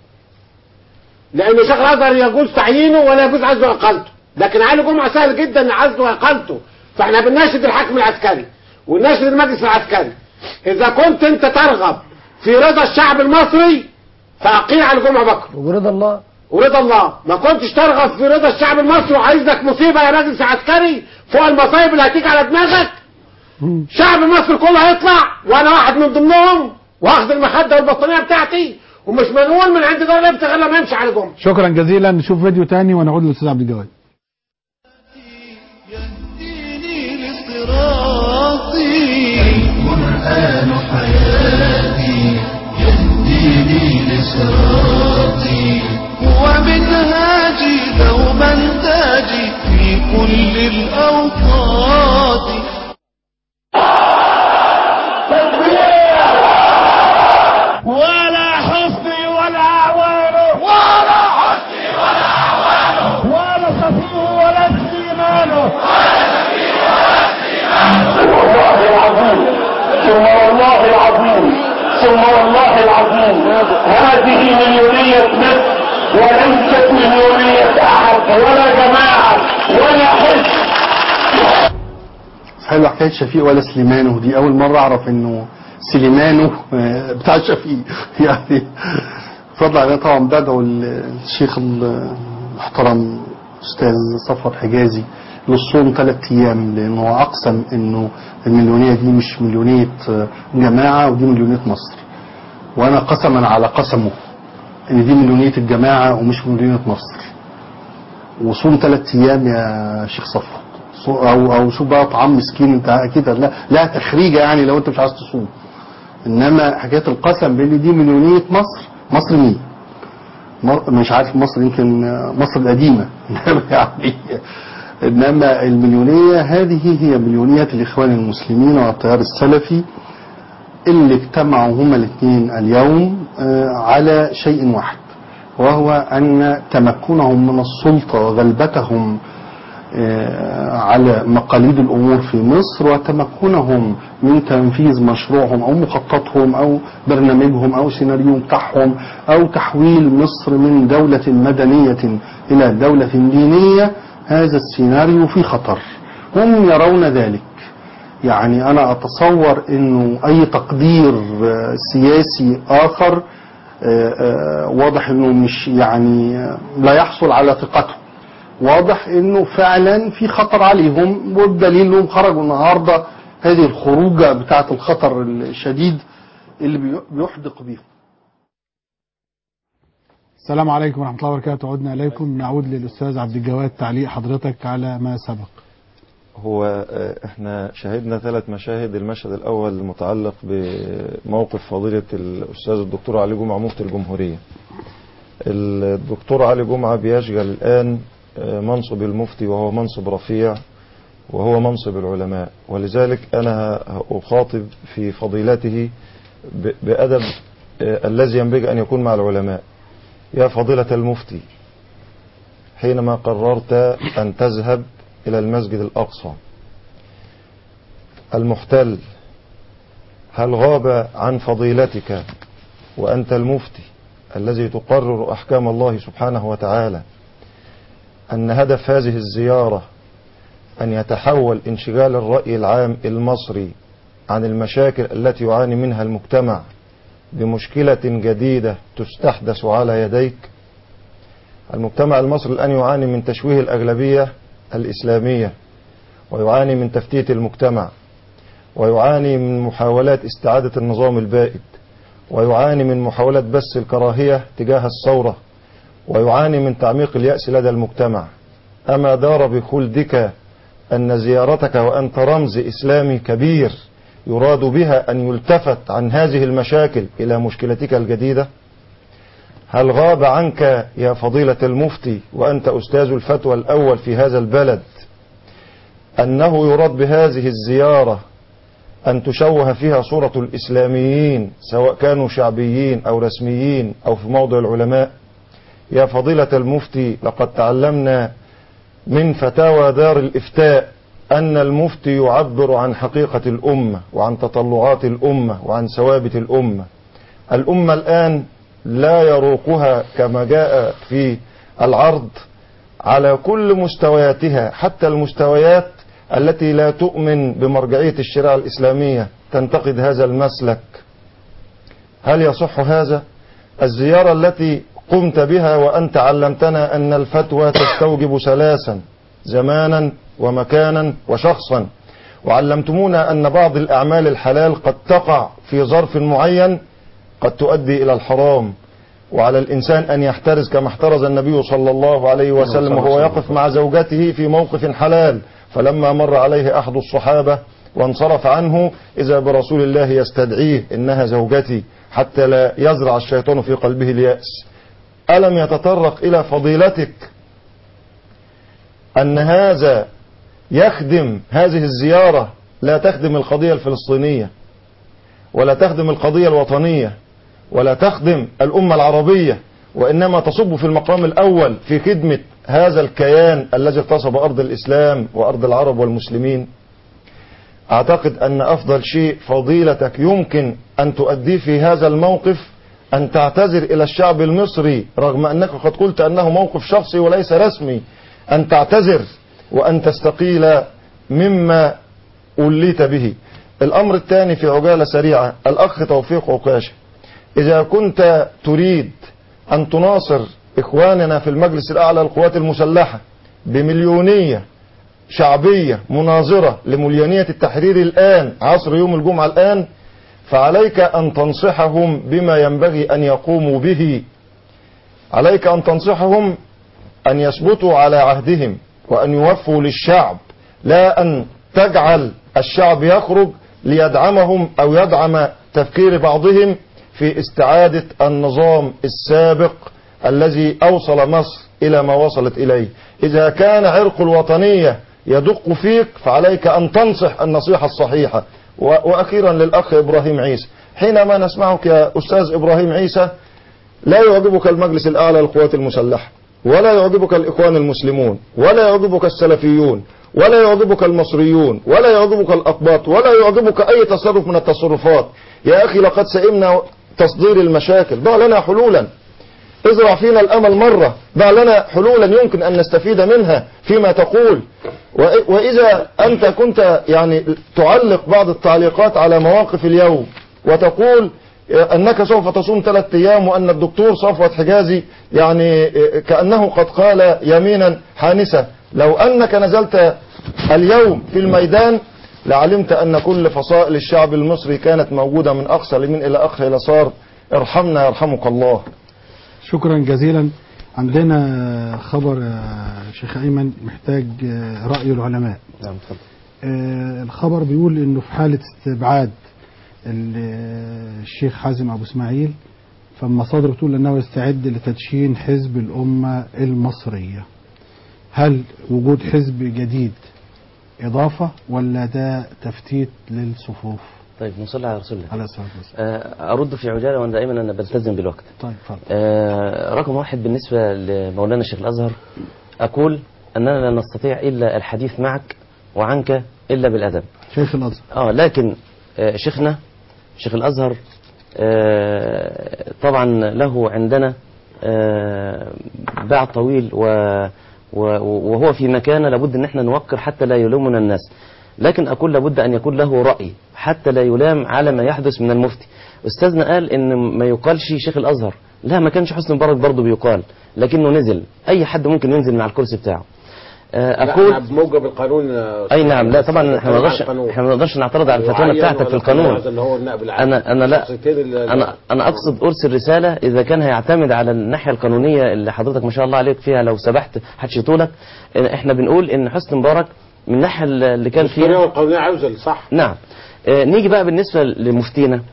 لان شيخ الازهر يجوز تعيينه ولا يجوز عزله واقالته لكن علي جمعه سهل جدا عزله واقالته فاحنا بنناشد الحاكم العسكري ونناشد المجلس العسكري اذا كنت انت ترغب في رضا الشعب المصري فاقيل على جمعه بكر ورضا الله ورضا الله ما كنتش ترغب في رضا الشعب المصري وعايز لك مصيبه يا مجلس عسكري فوق المصايب اللي هتيجي على دماغك شعب مصر كله هيطلع وانا واحد من ضمنهم واخد المخده والبطانيه بتاعتي ومش منقول من عند دار الابت غير لما يمشي على جمعه شكرا جزيلا نشوف فيديو تاني ونعود للاستاذ عبد الجواد صراطي القرآن حياتي يهديني لصراطي ومنهاجي دوما تاجي في كل الأوقات ولا حسني ولا أعوان ولا حسني ولا أعوان ولا صفي ولا سليمان ولا صفي ولا سليمان والله العظيم ثم والله العظيم ثم والله العظيم هذه مليونية مصر وليست مليونية أحد ولا جماعة ولا حزب حلو حكايه شفيق ولا سليمانه دي اول مره اعرف انه سليمانه آه، بتاع شفيق يعني فضل علينا طبعا بدعو الشيخ المحترم استاذ صفوت حجازي للصوم ثلاث ايام لانه هو اقسم انه المليونيه دي مش مليونيه آه، جماعه ودي مليونيه مصر وانا قسما على قسمه ان دي مليونيه الجماعه ومش مليونيه مصر وصوم ثلاث ايام يا شيخ صفوت صو- او او شوف بقى طعام مسكين انت اكيد لا لا تخريجه يعني لو انت مش عايز تصوم انما حكايه القسم بان دي مليونيه مصر مصر مين؟ م- مش عارف مصر يمكن آه، مصر القديمه انما يعني انما المليونيه هذه هي مليونيه الاخوان المسلمين والتيار السلفي اللي اجتمعوا هما الاثنين اليوم آه، على شيء واحد وهو ان تمكنهم من السلطه وغلبتهم آه، على مقاليد الامور في مصر وتمكنهم من تنفيذ مشروعهم او مخططهم او برنامجهم او سيناريو بتاعهم او تحويل مصر من دوله مدنيه الى دوله دينيه هذا السيناريو في خطر هم يرون ذلك يعني انا اتصور انه اي تقدير آه، سياسي اخر آه، آه، واضح انه مش يعني آه، لا يحصل على ثقته واضح انه فعلا في خطر عليهم والدليل انهم خرجوا النهارده هذه الخروجه بتاعه الخطر الشديد اللي بي- بيحدق بيهم السلام عليكم ورحمة الله وبركاته عدنا إليكم نعود للأستاذ عبد الجواد تعليق حضرتك على ما سبق هو آه، احنا شاهدنا ثلاث مشاهد المشهد الاول المتعلق بموقف فضيلة الاستاذ الدكتور علي جمعة مفتي الجمهورية الدكتور علي جمعة بيشغل الان آه، منصب المفتي وهو منصب رفيع وهو منصب العلماء ولذلك أنا أخاطب في فضيلته ب- بأدب آه، الذي ينبغي أن يكون مع العلماء يا فضيلة المفتي حينما قررت أن تذهب إلى المسجد الأقصى المحتل هل غاب عن فضيلتك وأنت المفتي الذي تقرر أحكام الله سبحانه وتعالى أن هدف هذه الزيارة أن يتحول انشغال الرأي العام المصري عن المشاكل التي يعاني منها المجتمع بمشكلة جديدة تستحدث على يديك المجتمع المصري الآن يعاني من تشويه الأغلبية الإسلامية ويعاني من تفتيت المجتمع ويعاني من محاولات استعادة النظام البائد ويعاني من محاولات بث الكراهية تجاه الثورة ويعاني من تعميق اليأس لدى المجتمع أما دار بخلدك أن زيارتك وأنت رمز إسلامي كبير يراد بها أن يلتفت عن هذه المشاكل إلى مشكلتك الجديدة هل غاب عنك يا فضيلة المفتي وأنت أستاذ الفتوى الأول في هذا البلد أنه يراد بهذه الزيارة أن تشوه فيها صورة الإسلاميين سواء كانوا شعبيين أو رسميين أو في موضع العلماء يا فضيلة المفتي لقد تعلمنا من فتاوى دار الإفتاء أن المفتي يعبر عن حقيقة الأمة وعن تطلعات الأمة وعن ثوابت الأمة الأمة الآن لا يروقها كما جاء في العرض على كل مستوياتها حتى المستويات التي لا تؤمن بمرجعية الشريعة الإسلامية تنتقد هذا المسلك هل يصح هذا الزيارة التي قمت بها وأنت علمتنا أن الفتوى تستوجب ثلاثا زمانا ومكانا وشخصا وعلمتمونا أن بعض الأعمال الحلال قد تقع في ظرف معين قد تؤدي إلى الحرام وعلى الإنسان أن يحترز كما احترز النبي صلى الله عليه وسلم وهو يقف مع زوجته في موقف حلال فلما مر عليه أحد الصحابة وانصرف عنه إذا برسول الله يستدعيه إنها زوجتي حتى لا يزرع الشيطان في قلبه اليأس ألم يتطرق إلى فضيلتك أن هذا يخدم هذه الزيارة لا تخدم القضية الفلسطينية ولا تخدم القضية الوطنية ولا تخدم الأمة العربية وإنما تصب في المقام الأول في خدمة هذا الكيان الذي اغتصب أرض الإسلام وأرض العرب والمسلمين أعتقد أن أفضل شيء فضيلتك يمكن أن تؤديه في هذا الموقف أن تعتذر إلى الشعب المصري رغم أنك قد قلت أنه موقف شخصي وليس رسمي أن تعتذر وأن تستقيل مما أوليت به الأمر الثاني في عجالة سريعة الأخ توفيق عكاشة إذا كنت تريد أن تناصر إخواننا في المجلس الأعلى للقوات المسلحة بمليونية شعبية مناظرة لمليونية التحرير الآن عصر يوم الجمعة الآن فعليك أن تنصحهم بما ينبغي أن يقوموا به عليك أن تنصحهم أن يثبتوا على عهدهم وأن يوفوا للشعب لا أن تجعل الشعب يخرج ليدعمهم أو يدعم تفكير بعضهم في استعادة النظام السابق الذي أوصل مصر إلى ما وصلت إليه إذا كان عرق الوطنية يدق فيك فعليك أن تنصح النصيحة الصحيحة وأخيرا للأخ إبراهيم عيسى حينما نسمعك يا أستاذ إبراهيم عيسى لا يعجبك المجلس الأعلى للقوات المسلحة ولا يعجبك الإخوان المسلمون ولا يعجبك السلفيون ولا يعجبك المصريون ولا يعجبك الأقباط ولا يعجبك أي تصرف من التصرفات يا أخي لقد سئمنا تصدير المشاكل ضع لنا حلولا ازرع فينا الأمل مرة ضع لنا حلولا يمكن أن نستفيد منها فيما تقول وإذا أنت كنت يعني تعلق بعض التعليقات على مواقف اليوم وتقول أنك سوف تصوم ثلاثة أيام وأن الدكتور صفوت حجازي يعني كأنه قد قال يمينا حانسة لو أنك نزلت اليوم في الميدان لعلمت أن كل فصائل الشعب المصري كانت موجودة من أقصى اليمين إلى أقصى اليسار ارحمنا يرحمك الله شكرا جزيلا عندنا خبر يا شيخ أيمن محتاج رأي العلماء نعم اتفضل آه، الخبر بيقول انه في حالة استبعاد ال- الشيخ حازم ابو اسماعيل فالمصادر بتقول انه يستعد لتدشين حزب الامة المصرية هل وجود حزب جديد إضافة ولا ده تفتيت للصفوف طيب نصلي على رسول الله عليه الصلاة والسلام آه، أرد في عجالة وأنا دائما أنا بلتزم بالوقت طيب اتفضل آه، رقم واحد بالنسبة لمولانا الشيخ الأزهر أقول أننا لا نستطيع إلا الحديث معك وعنك إلا بالأدب شيخ الأزهر آه لكن آه، شيخنا شيخ الأزهر آه، طبعا له عندنا آه، باع طويل و و- وهو في مكانه لابد ان احنا نوقر حتى لا يلومنا الناس لكن اقول لابد ان يكون له راي حتى لا يلام على ما يحدث من المفتي استاذنا قال ان ما يقالش شيخ الازهر لا ما كانش حسن مبارك برضه بيقال لكنه نزل اي حد ممكن ينزل من على الكرسي بتاعه آه، لا، اقول نعم، بموجب القانون آه، اي نعم لا طبعا احنا ما القانون نقدرش القانون. احنا ما نقدرش نعترض على الفتوى معين بتاعتك في ولا القانون هذا اللي هو النائب العام انا انا لا الشخصيتين اللي- انا انا اقصد ارسل رساله اذا كان هيعتمد على الناحيه القانونيه اللي حضرتك ما شاء الله عليك فيها لو سبحت هتشيطولك احنا بنقول ان حسني مبارك من الناحيه اللي كان الطريقه فيها القانونيه عاوزه صح نعم آه، نيجي بقى بالنسبه لمفتينا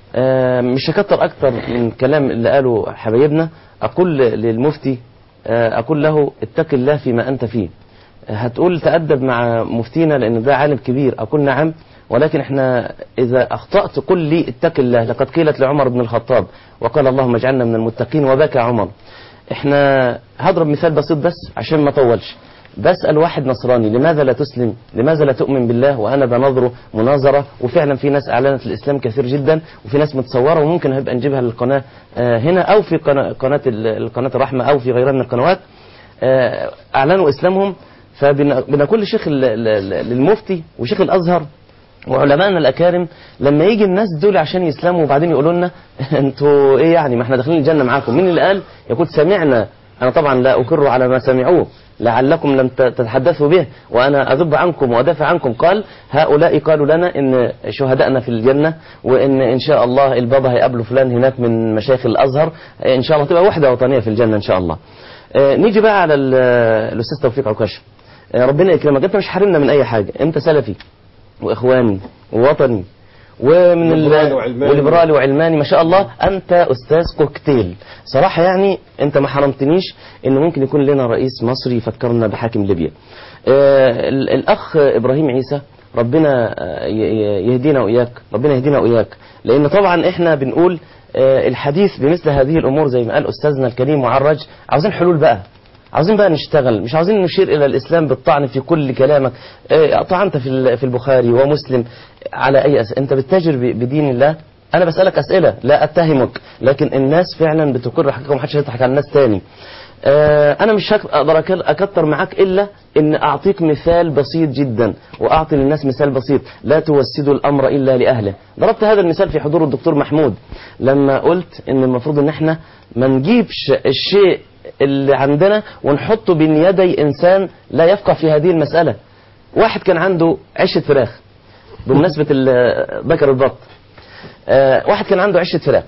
آه، مش هكتر اكتر من كلام اللي قاله حبايبنا اقول للمفتي آه، اقول له اتق الله فيما انت فيه هتقول تأدب مع مفتينا لأن ده عالم كبير أقول نعم ولكن احنا إذا أخطأت قل لي اتق الله لقد قيلت لعمر بن الخطاب وقال اللهم اجعلنا من المتقين وبكى عمر احنا هضرب مثال بسيط بس عشان ما اطولش بسأل واحد نصراني لماذا لا تسلم لماذا لا تؤمن بالله وأنا بنظره مناظرة وفعلا في ناس أعلنت الإسلام كثير جدا وفي ناس متصورة وممكن هيبقى نجيبها للقناة آه، هنا أو في قناة قناة ال- القناة الرحمة أو في غيرها من القنوات آه، أعلنوا إسلامهم فبنقول لشيخ ال- ال- ال- للمفتي وشيخ الأزهر وعلمائنا الأكارم لما يجي الناس دول عشان يسلموا وبعدين يقولوا لنا انتوا ايه يعني ما احنا داخلين الجنة معاكم مين اللي قال يقول سمعنا انا طبعا لا اقر على ما سمعوه لعلكم لم ت- تتحدثوا به وانا اذب عنكم وادافع عنكم قال هؤلاء قالوا لنا ان شهدائنا في الجنة وان ان شاء الله البابا هيقابلوا فلان هناك من مشايخ الازهر ان شاء الله تبقى وحدة وطنية في الجنة ان شاء الله آه، نيجي بقى على ال- الاستاذ توفيق عكاشه آه، ربنا يكرمك انت مش حارمنا من اي حاجة انت سلفي واخواني ووطني ومن ال- ليبرالي وعلماني. وليبرالي وعلماني ما شاء الله انت استاذ كوكتيل صراحه يعني انت ما حرمتنيش ان ممكن يكون لنا رئيس مصري يفكرنا بحاكم ليبيا آه، ال- الاخ ابراهيم عيسى ربنا آه، ي- ي- يهدينا واياك ربنا يهدينا واياك لان طبعا احنا بنقول آه، الحديث بمثل هذه الامور زي ما قال استاذنا الكريم معرج عاوزين حلول بقى عاوزين بقى نشتغل مش عاوزين نشير الى الاسلام بالطعن في كل كلامك آه، طعنت في ال- في البخاري ومسلم على اي أس... انت بتتاجر ب- بدين الله انا بسالك اسئله لا اتهمك لكن الناس فعلا بتقر حقيقه ومحدش هيضحك على الناس تاني آه، انا مش هك- اقدر أك- اكتر معاك الا ان اعطيك مثال بسيط جدا واعطي للناس مثال بسيط لا توسدوا الامر الا لاهله ضربت هذا المثال في حضور الدكتور محمود لما قلت ان المفروض ان احنا ما نجيبش الشيء اللي عندنا ونحطه بين يدي انسان لا يفقه في هذه المساله واحد كان عنده عشه فراخ بمناسبه ال- ذكر البط آه، واحد كان عنده عشه فراخ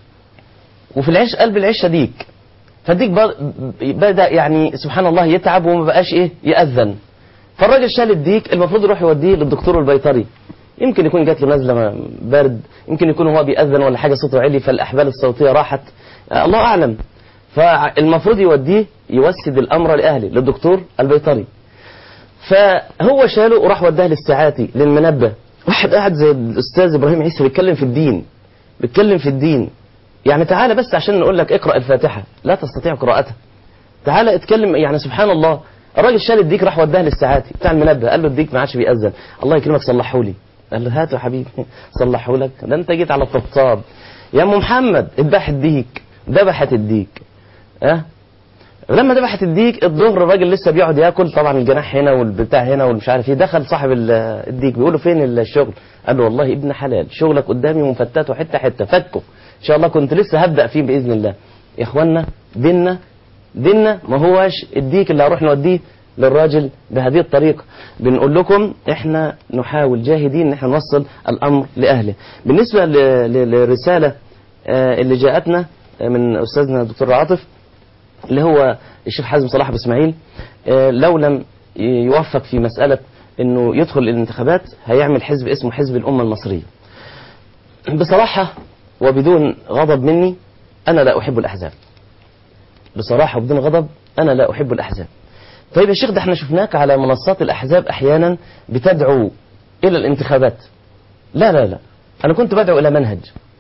وفي العش قلب العشه ديك فالديك ب- بدا يعني سبحان الله يتعب وما بقاش ايه ياذن فالراجل شال الديك المفروض يروح يوديه للدكتور البيطري يمكن يكون جات له نزله برد يمكن يكون هو بيأذن ولا حاجه صوته عالي فالاحبال الصوتيه راحت آه، الله اعلم فالمفروض يوديه يوسد الامر لاهله للدكتور البيطري فهو شاله وراح وداه للساعاتي للمنبه واحد قاعد زي الاستاذ ابراهيم عيسى بيتكلم في الدين بيتكلم في الدين يعني تعالى بس عشان نقول لك اقرا الفاتحه لا تستطيع قراءتها تعالى اتكلم يعني سبحان الله الراجل شال الديك راح وداه للساعاتي بتاع المنبه قال له الديك ما عادش بيأذن الله يكرمك صلحه لي قال له هاته يا حبيبي صلحه لك ده انت جيت على الطبطاب يا ام محمد اذبح الديك ذبحت الديك اه لما ذبحت الديك الظهر الراجل لسه بيقعد ياكل طبعا الجناح هنا والبتاع هنا والمش عارف ايه دخل صاحب ال- الديك بيقول له فين الشغل قال له والله ابن حلال شغلك قدامي ومفتته حته حته فكه ان شاء الله كنت لسه هبدا فيه باذن الله يا اخوانا ديننا ديننا ما هوش الديك اللي هروح نوديه للراجل بهذه الطريقة بنقول لكم احنا نحاول جاهدين ان احنا نوصل الامر لاهله بالنسبة ل- ل- للرسالة آه، اللي جاءتنا آه، من استاذنا الدكتور عاطف اللي هو الشيخ حازم صلاح ابو اسماعيل آه، لو لم يوفق في مسألة انه يدخل الانتخابات هيعمل حزب اسمه حزب الامة المصرية بصراحة وبدون غضب مني انا لا احب الاحزاب بصراحة وبدون غضب انا لا احب الاحزاب طيب يا شيخ ده احنا شفناك على منصات الأحزاب أحيانا بتدعو إلى الانتخابات لا لا لا أنا كنت بدعو إلى منهج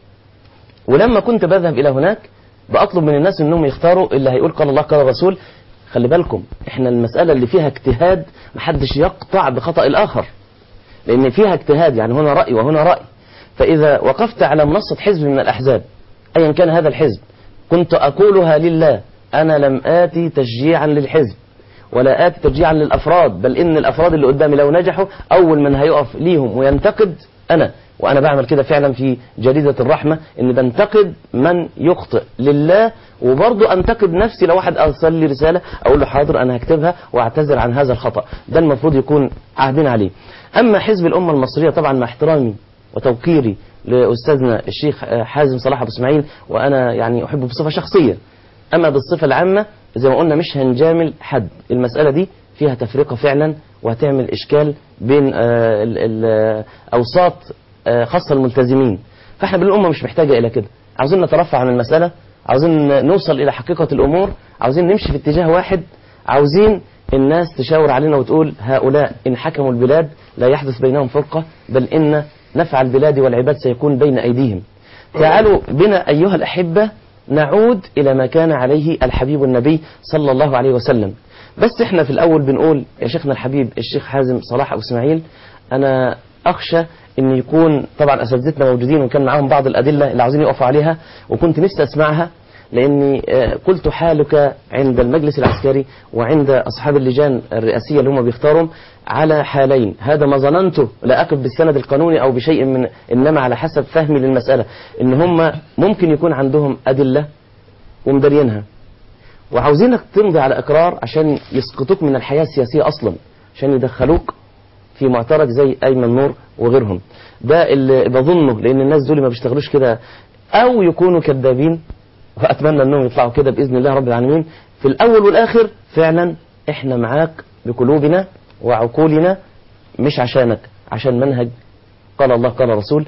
ولما كنت بذهب إلى هناك بأطلب من الناس أنهم يختاروا اللي هيقول قال الله قال الرسول خلي بالكم احنا المسألة اللي فيها اجتهاد محدش يقطع بخطأ الآخر لأن فيها اجتهاد يعني هنا رأي وهنا رأي فإذا وقفت على منصة حزب من الأحزاب أيا كان هذا الحزب كنت أقولها لله أنا لم آتي تشجيعا للحزب ولا آتي تشجيعا للأفراد بل إن الأفراد اللي قدامي لو نجحوا أول من هيقف ليهم وينتقد أنا وأنا بعمل كده فعلا في جريدة الرحمة إن بنتقد من يخطئ لله وبرضه أنتقد نفسي لو واحد أرسل لي رسالة أقول له حاضر أنا هكتبها وأعتذر عن هذا الخطأ ده المفروض يكون عهدين عليه أما حزب الأمة المصرية طبعا مع احترامي وتوقيري لأستاذنا الشيخ حازم صلاح أبو إسماعيل وأنا يعني أحبه بصفة شخصية أما بالصفة العامة زي ما قلنا مش هنجامل حد المسألة دي فيها تفرقة فعلا وهتعمل إشكال بين آه، ال- ال- أوساط آه، خاصة الملتزمين فاحنا بالأمة مش محتاجة إلى كده عاوزين نترفع عن المسألة عاوزين نوصل إلى حقيقة الأمور عاوزين نمشي في اتجاه واحد عاوزين الناس تشاور علينا وتقول هؤلاء إن حكموا البلاد لا يحدث بينهم فرقة بل إن نفع البلاد والعباد سيكون بين أيديهم تعالوا بنا أيها الأحبة نعود إلى ما كان عليه الحبيب النبي صلى الله عليه وسلم بس احنا في الأول بنقول يا شيخنا الحبيب الشيخ حازم صلاح أبو إسماعيل أنا أخشى أن يكون طبعا أساتذتنا موجودين وكان معاهم بعض الأدلة اللي عاوزين يقفوا عليها وكنت نفسي أسمعها لأني آه، قلت حالك عند المجلس العسكري وعند أصحاب اللجان الرئاسية اللي هم بيختارهم على حالين هذا ما ظننته لا أقف بالسند القانوني أو بشيء من إنما على حسب فهمي للمسألة إن هم ممكن يكون عندهم أدلة ومدرينها وعاوزينك تمضي على إقرار عشان يسقطوك من الحياة السياسية أصلا عشان يدخلوك في معترك زي أيمن نور وغيرهم ده اللي بظنه لأن الناس دول ما بيشتغلوش كده أو يكونوا كذابين وأتمنى أنهم يطلعوا كده بإذن الله رب العالمين في الأول والآخر فعلا إحنا معاك بقلوبنا وعقولنا مش عشانك عشان منهج قال الله قال الرسول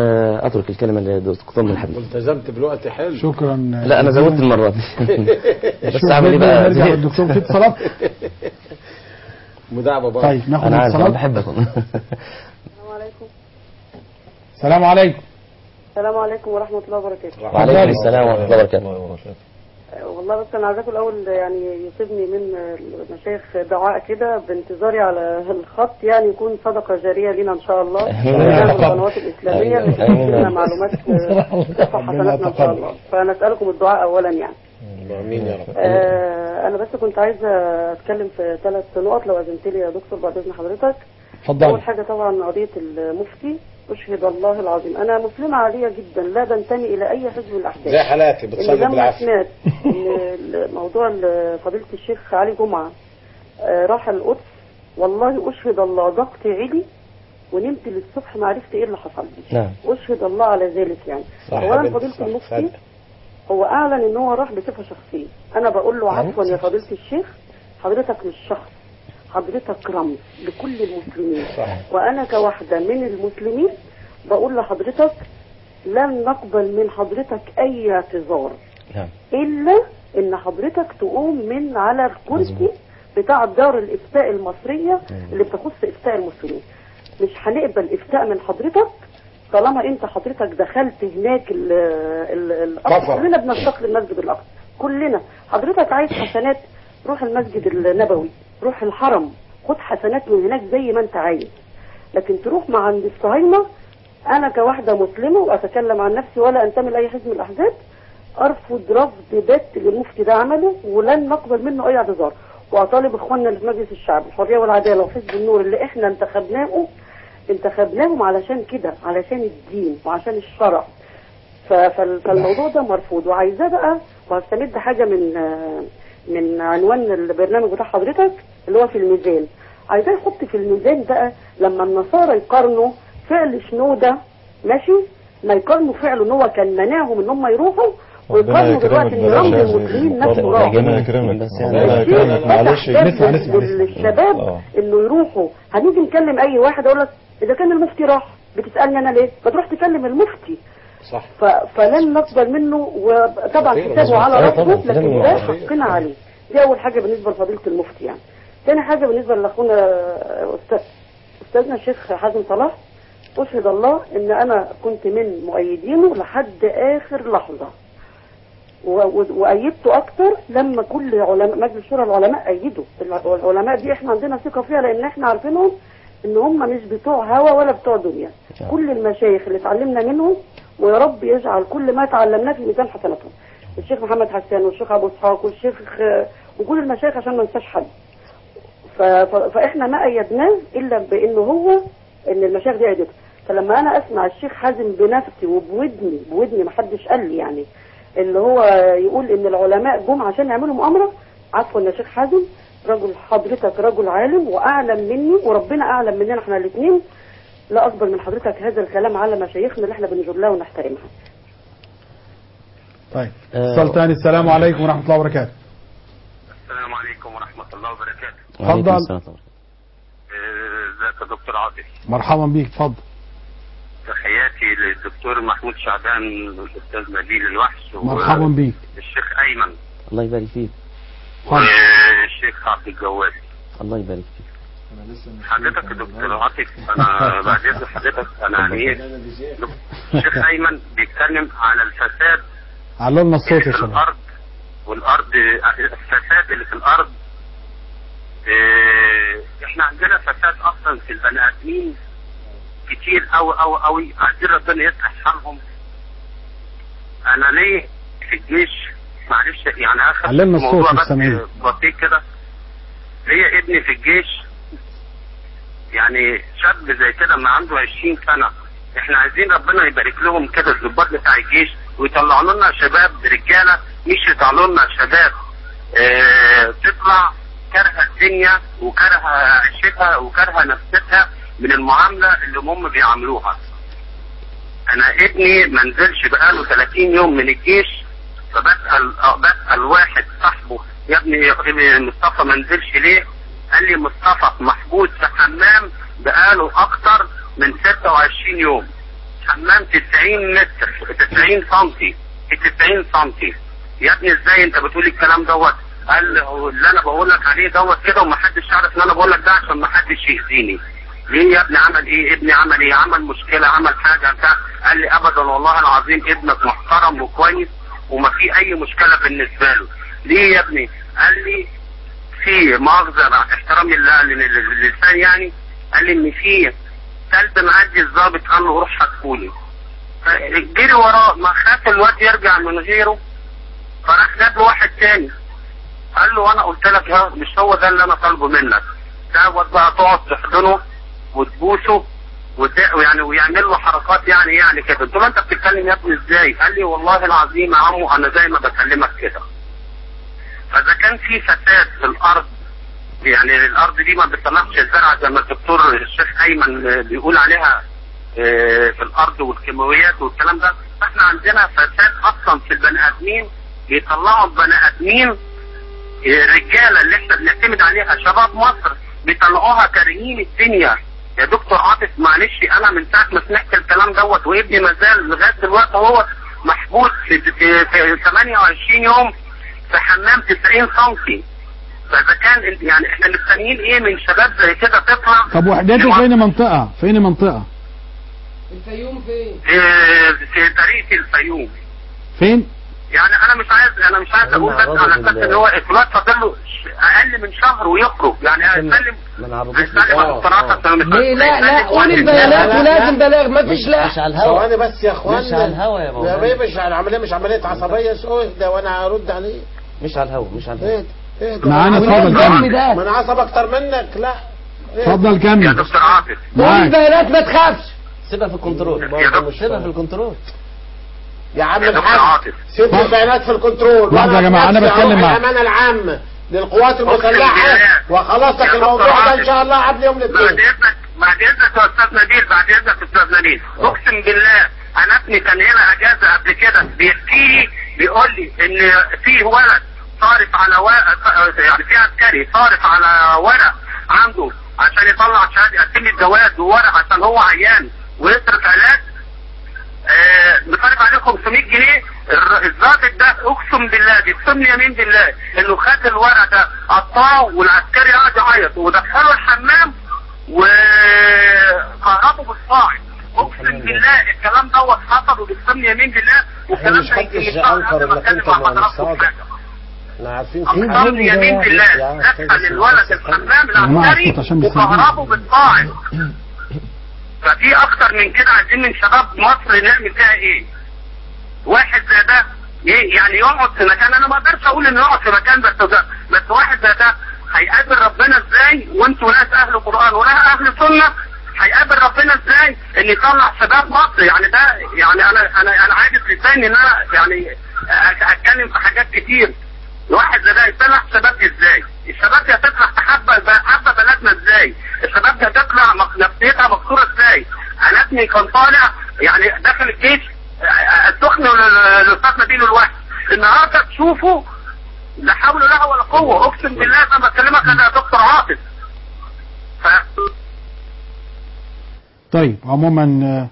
وأترك الكلمة لدكتور من الحبيب التزمت بالوقت حلو شكرا لا أنا زودت المرة دي بس شوف أعمل إيه بقى نرجع زهقت. للدكتور في اتصالات مداعبة برضه طيب ناخد أنا عارف أنا اتصالات بحبك السلام عليكم السلام عليكم السلام عليكم ورحمة الله وبركاته وعليكم السلام ورحمة الله وبركاته آه، والله بس أنا عايزاكم الأول يعني يصيبني من المشايخ دعاء كده بانتظاري على الخط يعني يكون صدقة جارية لنا إن شاء الله آمين. ونعمل القنوات الإسلامية اللي آمين. تنزل لنا معلومات آه، ترفع حسناتنا إن شاء الله فنسألكم الدعاء أولا يعني امين يا رب آه، أنا بس كنت عايزة أتكلم في ثلاث نقط لو أذنت لي يا دكتور بعد إذن حضرتك اتفضلي. أول حاجة طبعا قضية المفتي أشهد الله العظيم أنا مسلمة عادية جدا لا بنتمي إلى أي حزب من الأحزاب زي حالاتي إن بتصلي لما بالعافية سمعت إن موضوع فضيلة الشيخ علي جمعة آه، راح القدس والله أشهد الله ضغطي علي ونمت للصبح ما عرفت إيه اللي حصل لي نعم أشهد الله على ذلك يعني صح يا أولا بنت، فضيلة صح، المفتي صدق. هو أعلن إن هو راح بصفة شخصية أنا بقول له عفوا يا فضيلة الشيخ حضرتك مش شخص حضرتك رمز لكل المسلمين صح. وأنا كواحدة من المسلمين بقول لحضرتك لن نقبل من حضرتك أي اعتذار نعم إلا إن حضرتك تقوم من على الكرسي بتاع دار الإفتاء المصرية اللي بتخص إفتاء المسلمين مش هنقبل إفتاء من حضرتك طالما أنت حضرتك دخلت هناك ال ال الأقصى كفر. كلنا بننتقل المسجد الأقصى كلنا حضرتك عايز حسنات روح المسجد النبوي روح الحرم خد حسنات من هناك زي ما أنت عايز لكن تروح مع عند الصهاينة أنا كواحدة مسلمة وأتكلم عن نفسي ولا أنتمي لأي حزب من الأحزاب أرفض رفض بات للمفتي ده عمله ولن نقبل منه أي اعتذار وأطالب إخواننا اللي في مجلس الشعب الحرية والعدالة وحزب النور اللي إحنا انتخبناهم انتخبناهم علشان كده علشان الدين وعشان الشرع ف- فال- فالموضوع ده مرفوض وعايزاه بقى وهستمد حاجة من آه، من عنوان البرنامج بتاع حضرتك اللي هو في الميزان عايزاه يحط في الميزان بقى لما النصارى يقارنوا فعل شنودة ماشي ما يقارنوا فعله ان هو كان منعهم ان هم يروحوا ويقارنوا دلوقتي ان رمز المسلمين نفسه راح ربنا يكرمك بس ربنا يعني يكرمك معلش نسمع- نسمع- نسمع. للشباب آه. انه يروحوا هنيجي نكلم اي واحد اقول لك اذا كان المفتي راح بتسالني انا ليه فتروح تكلم المفتي صح ف... فلن نقبل منه وطبعا خطير. حسابه على أيوة ربه طبعاً، لكن كلام ده خطير. حقنا عليه دي اول حاجه بالنسبه لفضيله المفتي يعني تاني حاجة بالنسبة لأخونا أستاذ أستاذنا الشيخ حازم صلاح أشهد الله إن أنا كنت من مؤيدينه لحد آخر لحظة و- و- وأيدته أكتر لما كل علماء مجلس شورى العلماء أيدوا الع- العلماء دي إحنا عندنا ثقة فيها لأن إحنا عارفينهم إن هم مش بتوع هوا ولا بتوع دنيا كل المشايخ اللي اتعلمنا منهم ويا رب يجعل كل ما تعلمناه في ميزان حسناتهم الشيخ محمد حسان والشيخ أبو إسحاق والشيخ آه، وكل المشايخ عشان ما ننساش حد ف... ف... فاحنا ما ايدناه الا بانه هو ان المشايخ دي ايدته فلما انا اسمع الشيخ حازم بنفسي وبودني بودني ما حدش قال لي يعني اللي هو يقول ان العلماء جم عشان يعملوا مؤامره عفوا يا شيخ حازم رجل حضرتك رجل عالم واعلم مني وربنا اعلم مننا احنا الاثنين لا اكبر من حضرتك هذا الكلام على مشايخنا اللي احنا بنجر لها ونحترمها طيب اتصال تاني السلام عليكم ورحمة الله وبركاته السلام عليكم ورحمة الله وبركاته وعليكم السلام آه، ازيك يا دكتور عاطف مرحبا بيك اتفضل تحياتي للدكتور محمود شعبان والاستاذ نبيل الوحش مرحبا بيك والشيخ ايمن الله يبارك فيك والشيخ عبد الجواد الله يبارك فيك حضرتك يا دكتور عاطف انا بعد اذن حضرتك انا يعني ايه الشيخ ايمن بيتكلم على الفساد علوا لنا الصوت يا في شباب الارض والارض الفساد اللي في الارض آه، احنا عندنا فساد اصلا في البني ادمين كتير قوي قوي قوي عايزين ربنا يصلح حالهم انا ليه في الجيش معلش يعني اخر علمنا الصوت موضوع مش بس سامعين. بسيط كده ليا ابني في الجيش يعني شاب زي كده ما عنده 20 سنه احنا عايزين ربنا يبارك لهم كده الضباط بتاع الجيش ويطلعوا لنا شباب رجاله مش يطلعوا لنا شباب اه تطلع كارهه الدنيا وكارهه عيشتها وكارهه نفسها من المعامله اللي هم بيعاملوها. انا ابني ما نزلش بقاله 30 يوم من الجيش فبسال آه، بسال واحد صاحبه يا ابني يا ابني مصطفى ما نزلش ليه؟ قال لي مصطفى محبوس في حمام بقاله اكتر من 26 يوم. حمام 90 متر 90 سنتي 90 سنتي يا ابني ازاي انت بتقول الكلام دوت؟ قال لي هو اللي انا بقول لك عليه دوت كده ومحدش يعرف ان انا بقول لك ده عشان محدش يأذيني. ليه يا ابني عمل ايه؟ ابني عمل ايه؟ عمل مشكله عمل حاجه بتاع قال لي ابدا والله العظيم ابنك محترم وكويس وما في اي مشكله بالنسبه له. ليه يا ابني؟ قال لي في مؤاخذه مع احترامي لله- لل- لل- للسان يعني قال لي ان في كلب معدي الظابط قال له روح هاتهولي. جري وراه ما خاف الواد يرجع من غيره فراح جاب له واحد تاني قال له انا قلت لك يا مش هو ده اللي انا طالبه منك دوت بقى تقعد تحضنه وتبوسه وت- ويعني ويعمل له حركات يعني يعني كده قلت له انت بتتكلم يا ابني ازاي؟ قال لي والله العظيم يا عمو انا زي ما بكلمك كده. فاذا كان في فساد في الارض يعني الارض دي ما بتصنعش الزرع زي ما الدكتور الشيخ ايمن بيقول عليها آه، في الارض والكيماويات والكلام ده فاحنا عندنا فساد اصلا في البني ادمين بيطلعوا البني ادمين آه، الرجاله اللي احنا بنعتمد عليها شباب مصر بيطلعوها كارهين الدنيا يا دكتور عاطف معلش انا من ساعه ما سمعت الكلام دوت وابني ما زال لغايه دلوقتي هو محبوس في, في, في 28 يوم في حمام 90 سم فاذا كان يعني احنا مستنيين ايه من شباب زي كده تطلع طب وحدته فين منطقة فين منطقة الفيوم فين؟ في, في طريق الفيوم فين يعني انا مش عايز انا مش عايز اقول بس على اساس ان هو الفلوس فاضل له ش- اقل من شهر ويخرج يعني هيسلم هيسلم المقتنعات أصل أنا مش ليه لا لا هيسلم قول واحد. البيانات ولازم بلاغ ما فيش لا مش على ثواني بس يا اخوانا مش على الهوا يا يا مولانا بيه مش العمليه مش عمليه عصبيه سوي ده وانا هرد عليه مش على الهوا مش على الهوا ايه ايه ده معانا أنا اتفضل عصب- كمل. ما انا عصب اكتر منك لا إيه؟ اتفضل كمل يا دكتور عاطف قول معاك البيانات ما تخافش سيبها في الكنترول يا دكتور سيبها في الكنترول يا عم يا دكتور الحاج عاطف ست البيانات في الكنترول لحظة يا جماعة، أنا نفسي بتكلم أروح معاك. الامانه العامه للقوات بالله. المسلحه وخلاص لك يا الموضوع دكتور ده عاطف. ان شاء الله قبل يوم بعد الاثنين اذنك بعد اذنك يا استاذ نبيل بعد اذنك يا استاذ نبيل اقسم بالله انا ابني كان هنا اجازه قبل كده بيحكي لي بيقول لي ان في ولد صارف على ورق يعني في عسكري صارف على ورق عنده عشان يطلع شهاده يقدم لي الجواز وورق عشان هو عيان ويصرف علاج آه، بصرف عليه 500 جنيه الر- الضابط ده اقسم بالله بيقسم لي يمين بالله انه خد الورق ده قطعه والعسكري قعد يعيط ودخله الحمام وكهربه بالصاعد اقسم بالله الكلام دوت حصل وبيقسم لي يمين بالله والكلام مش ده خدت يمكن الشيء يطلع انكر قبل ما انك اتكلم انت مع من حضراتكم الصادق حاجه احنا عارفين اقسم لي يمين بالله دخل الولد الحمام العسكري وكهربه بالصاعد ففي اكتر من كده عايزين من شباب مصر نعمل فيها ايه واحد زي ده ايه يعني يقعد في مكان انا ما اقدرش اقول انه يقعد في مكان بس ده بس واحد زي ده هيقابل ربنا ازاي وانتوا ناس اهل قران وناس اهل سنه هيقابل ربنا ازاي ان يطلع شباب مصر يعني ده يعني انا انا انا عاجز لساني ان انا يعني أ- اتكلم في حاجات كتير الواحد زي ده يطلع شباب ازاي الشباب دي هتطلع تحب حبه بلدنا ازاي الشباب دي هتطلع مك- نفسيتها مكسوره ازاي انا ابني كان طالع يعني داخل الجيش السخن للاستاذ نبيل الوحش النهارده تشوفه لا حول ولا ولا قوه اقسم بالله انا بكلمك انا يا دكتور عاطف طيب عموما آه،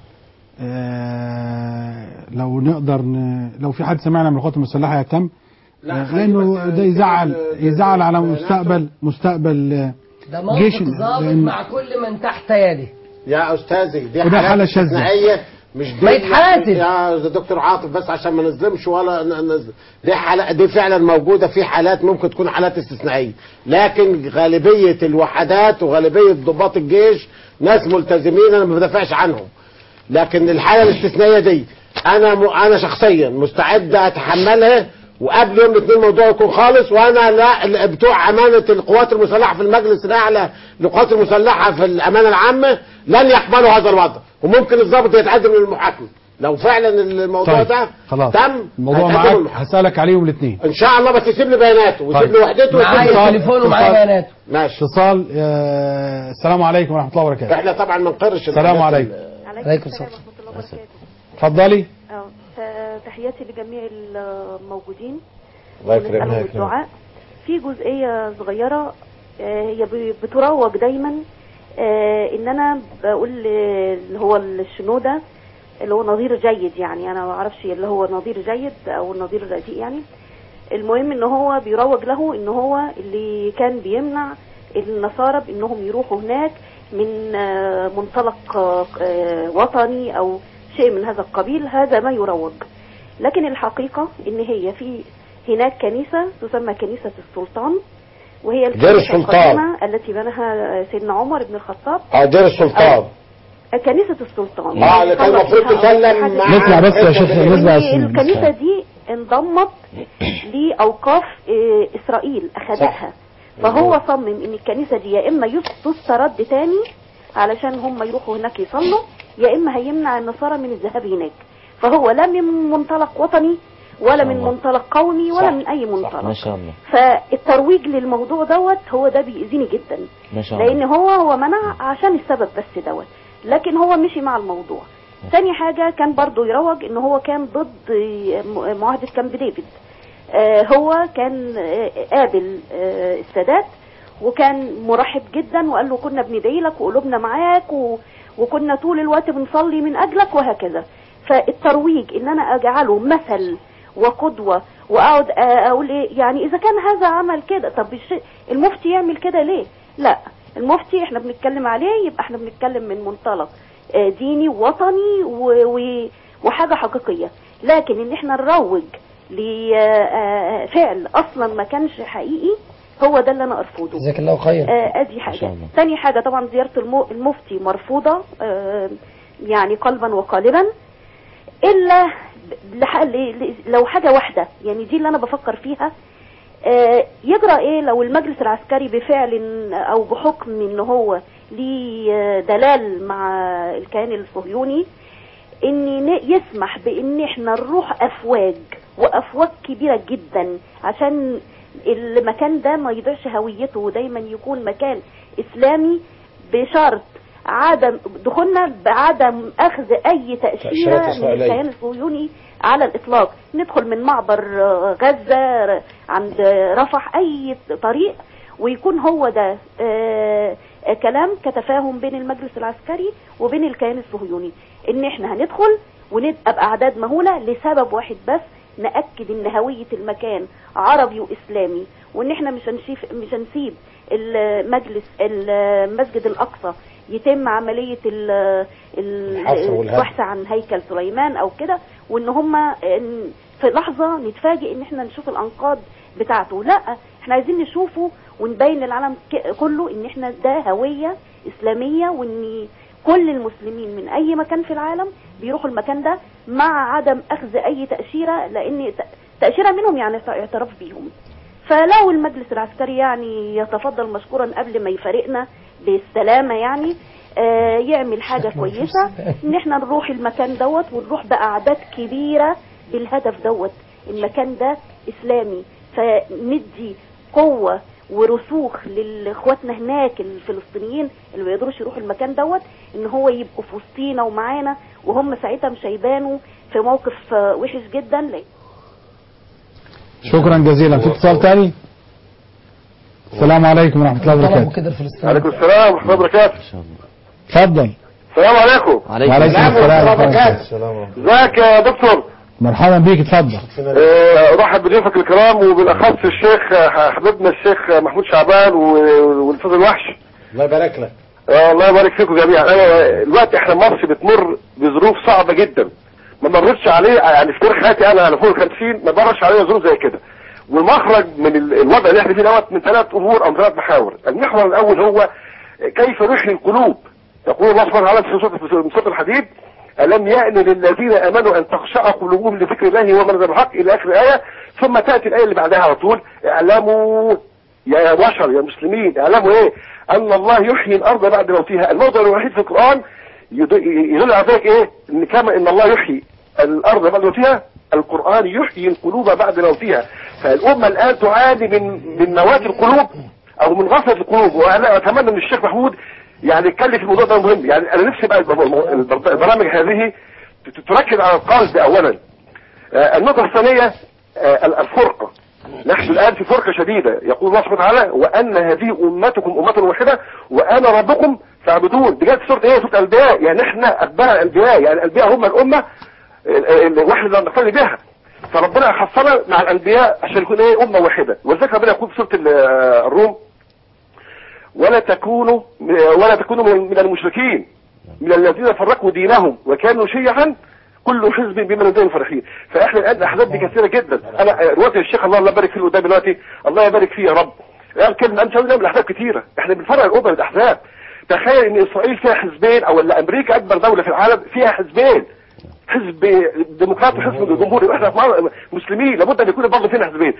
آه، لو نقدر ن... لو في حد سمعنا من القوات المسلحه يهتم لا، آه، خليه لانه بس ده يزعل يكمل يزعل على بياناته. مستقبل مستقبل آه، ده جيش موقف ضابط لأن- مع كل من تحت يده يا استاذي دي وده حالة حالات شاذة. استثنائيه مش دي ما يتحاسب. يا دكتور عاطف بس عشان ما نظلمش ولا ن- نظلم دي حالات دي فعلا موجوده في حالات ممكن تكون حالات استثنائيه لكن غالبيه الوحدات وغالبيه ضباط الجيش ناس ملتزمين انا ما بدافعش عنهم لكن الحاله الاستثنائيه دي انا م... انا شخصيا مستعد اتحملها وقبل يوم الاثنين الموضوع يكون خالص وانا لا بتوع امانه القوات المسلحه في المجلس الاعلى للقوات المسلحه في الامانه العامه لن يقبلوا هذا الوضع وممكن الضابط يتعدى من المحاكمه لو فعلا الموضوع طيب، ده خلاص تم الموضوع هيتقدم معاك المحاكمة. هسألك عليهم الاثنين ان شاء الله بس يسيب لي بياناته ويسيب طيب. لي وحدته معايا ويسيب لي- التليفون ومعايا اتصال. بياناته ماشي اتصال آه، السلام عليكم ورحمه الله وبركاته احنا طبعا ما نقرش السلام الحاجات عليكم ال- عليكم السلام اتفضلي اه ف- تحياتي لجميع الموجودين الله يكرمك. ونسألهم الدعاء في جزئية صغيرة آه، هي ب- بتروج دايما آه، ان انا بقول ل- اللي هو الشنودة اللي هو نظير جيد يعني انا ما اعرفش اللي هو نظير جيد او النظير الرديء يعني المهم ان هو بيروج له ان هو اللي كان بيمنع النصارى بانهم يروحوا هناك من آه، منطلق آه، آه، وطني او شيء من هذا القبيل هذا ما يروج لكن الحقيقة ان هي في هناك كنيسة تسمى كنيسة السلطان وهي دير الكنيسة السلطان. القديمة التي بناها سيدنا عمر بن الخطاب اه دير السلطان كنيسة السلطان اه اللي كان طلع المفروض فيها تسلم حد- مع نطلع بس يا شيخ نطلع بس الكنيسة دي انضمت لأوقاف آه، إسرائيل أخذتها فهو صمم إن الكنيسة دي يا إما يس- تسترد تاني علشان هم يروحوا هناك يصلوا يا إما هيمنع النصارى من الذهاب هناك فهو لا من منطلق وطني ولا من الله. منطلق قومي ولا صح. من أي منطلق ما شاء الله فالترويج للموضوع دوت هو ده بيأذيني جدا ما شاء لان الله هو هو منع عشان السبب بس دوت لكن هو مشي مع الموضوع تاني حاجة كان برضو يروج ان هو كان ضد م- معاهدة كامب ديفيد آه، هو كان آه، قابل آه، السادات وكان مرحب جدا وقال له كنا بندعي لك وقلوبنا معاك و... وكنا طول الوقت بنصلي من اجلك وهكذا فالترويج ان انا اجعله مثل وقدوة واقعد أ- اقول ايه يعني اذا كان هذا عمل كده طب الش- المفتي يعمل كده ليه لا المفتي احنا بنتكلم عليه يبقى احنا بنتكلم من منطلق آه، ديني ووطني و- و- وحاجة حقيقية لكن ان احنا نروج لفعل اصلا ما كانش حقيقي هو ده اللي انا ارفضه جزاك الله خير آه، ادي ما حاجة شاء الله. تاني حاجة طبعا زيارة المو- المفتي مرفوضة آه، يعني قلبا وقالبا الا لح- ل- ل- لو حاجة واحدة يعني دي اللي انا بفكر فيها آه، يجرى ايه لو المجلس العسكري بفعل او بحكم ان هو ليه آه، دلال مع الكيان الصهيوني ان ن- يسمح بان احنا نروح افواج وافواج كبيرة جدا عشان المكان ده ما يضيعش هويته ودايما يكون مكان اسلامي بشرط عدم دخولنا بعدم اخذ اي تأشيرات تأشيرة من إسرائيلية. الكيان الصهيوني على الاطلاق ندخل من معبر آه، غزة ر- عند آه، رفح اي طريق ويكون هو ده آه، آه، كلام كتفاهم بين المجلس العسكري وبين الكيان الصهيوني ان احنا هندخل ونبقى باعداد مهوله لسبب واحد بس ناكد ان هويه المكان عربي واسلامي وان احنا مش هنشيف مش هنسيب المجلس المسجد الاقصى يتم عمليه ال- ال- الحصر والهدم. البحث عن هيكل سليمان او كده وان هم في لحظه نتفاجئ ان احنا نشوف الانقاض بتاعته لا احنا عايزين نشوفه ونبين للعالم ك- كله ان احنا ده هويه اسلاميه وان كل المسلمين من اي مكان في العالم بيروحوا المكان ده مع عدم اخذ اي تاشيره لان ت- تاشيره منهم يعني اعتراف بيهم فلو المجلس العسكري يعني يتفضل مشكورا قبل ما يفارقنا بالسلامه يعني آه يعمل حاجه كويسه ان احنا نروح المكان دوت ونروح باعداد كبيره بالهدف دوت المكان ده اسلامي فندي قوه ورسوخ لاخواتنا هناك الفلسطينيين اللي ما يقدروش يروحوا المكان دوت ان هو يبقوا في وسطينا ومعانا وهم ساعتها مش هيبانوا في موقف آه، وحش جدا لأ شكرا جزيلا في اتصال تاني السلام عليكم ورحمه الله وبركاته كده الفلسطيني عليكم السلام ورحمة الله وبركاته اتفضل السلام عليكم وعليكم السلام ورحمه الله وبركاته ازيك يا دكتور مرحبا بيك اتفضل آه، ارحب بضيوفك الكرام وبالاخص الشيخ آه، حبيبنا الشيخ آه، محمود شعبان و- والاستاذ الوحش الله يبارك لك آه، الله يبارك فيكم جميعا انا دلوقتي احنا مصر بتمر بظروف صعبه جدا ما مرتش عليه يعني في تاريخ حياتي انا على فوق ال 50 ما مرش عليا ظروف زي كده والمخرج من ال- الوضع اللي احنا فيه دوت من ثلاث امور او ثلاث محاور المحور الاول هو كيف نحيي القلوب يقول الله سبحانه وتعالى في سوره في سوره الحديد ألم يأن للذين آمنوا أن تخشع قلوبهم لذكر الله ومن الحق إلى آخر الآية ثم تأتي الآية اللي بعدها على طول اعلموا يا بشر يا مسلمين اعلموا إيه أن الله يحيي الأرض بعد موتها الموضع الوحيد في القرآن يد- يدل على ذلك إيه إن كما إن الله يحيي الأرض بعد موتها القرآن يحيي القلوب بعد موتها فالأمة الآن تعاني من من موات القلوب أو من غفلة القلوب وأنا أتمنى من الشيخ محمود يعني يتكلم في الموضوع ده مهم يعني أنا نفسي بقى الب- الب- البرامج هذه ت- تركز على القلب أولا آه، النقطة الثانية آه، الفرقة نحن الآن في فرقة شديدة يقول الله سبحانه وتعالى وأن هذه أمتكم أمة واحدة وأنا ربكم فاعبدون دي جت سورة إيه سورة الأنبياء يعني إحنا أتباع الأنبياء يعني الأنبياء هم الأمة الواحد اللي نقتدي بها فربنا حصلنا مع الأنبياء عشان يكون إيه أمة واحدة ولذلك ربنا يقول في سورة ال- الروم ولا تكونوا ولا تكونوا من من المشركين من الذين فرقوا دينهم وكانوا شيعا كل حزب بما لديهم فرحين فاحنا الان الاحزاب دي كثيره جدا انا دلوقتي الشيخ الله الله يبارك فيه اللي قدامي دلوقتي الله يبارك فيه يا رب قال كلمه انت نعمل احزاب كثيره احنا بنفرق الامه الاحزاب تخيل ان اسرائيل فيها حزبين او ان امريكا اكبر دوله في العالم فيها حزبين حزب ديمقراطي وحزب جمهوري واحنا مع- مسلمين لابد ان يكون برضه فينا حزبين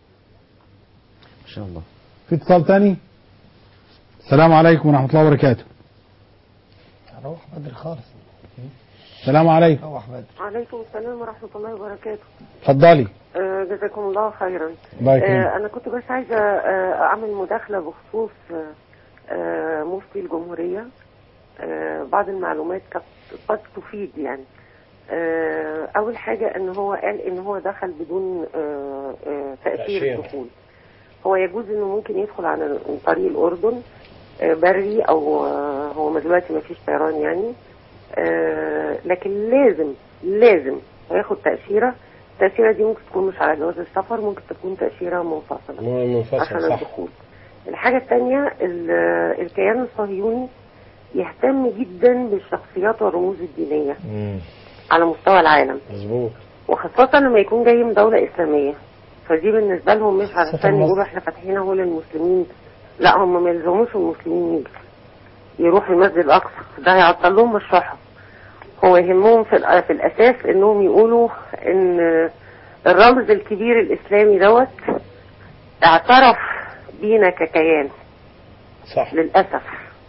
ان شاء الله في اتصال تاني السلام عليكم ورحمه الله وبركاته روح بدري خالص السلام عليكم روح بدري عليكم السلام ورحمة الله وبركاته اتفضلي آه، جزاكم الله خيرا الله يكرمك. آه، أنا كنت بس عايزة آه، أعمل مداخلة بخصوص آه، آه، مفتي الجمهورية آه، بعض المعلومات قد قد تفيد يعني آه، أول حاجة إن هو قال إن هو دخل بدون آه، آه، تأثير تأشيرة. الدخول هو يجوز إنه ممكن يدخل عن طريق الأردن آه، بري أو آه، هو ما دلوقتي ما فيش طيران يعني آه، لكن لازم لازم هياخد تأشيرة التأشيرة دي ممكن تكون مش على جواز السفر ممكن تكون تأشيرة منفصلة منفصل عشان صح الدخول الحاجة الثانية ال- الكيان الصهيوني يهتم جدا بالشخصيات والرموز الدينية على مستوى العالم مظبوط وخاصة لما يكون جاي من دولة إسلامية فدي بالنسبة لهم مش علشان يقولوا احنا فاتحين اهو للمسلمين لا هم ما يلزموش المسلمين يجوا يروحوا المسجد الأقصى ده هيعطل لهم مشروعهم هو يهمهم في, الأ- في الأساس إنهم يقولوا إن الرمز الكبير الإسلامي دوت اعترف بينا ككيان صح للأسف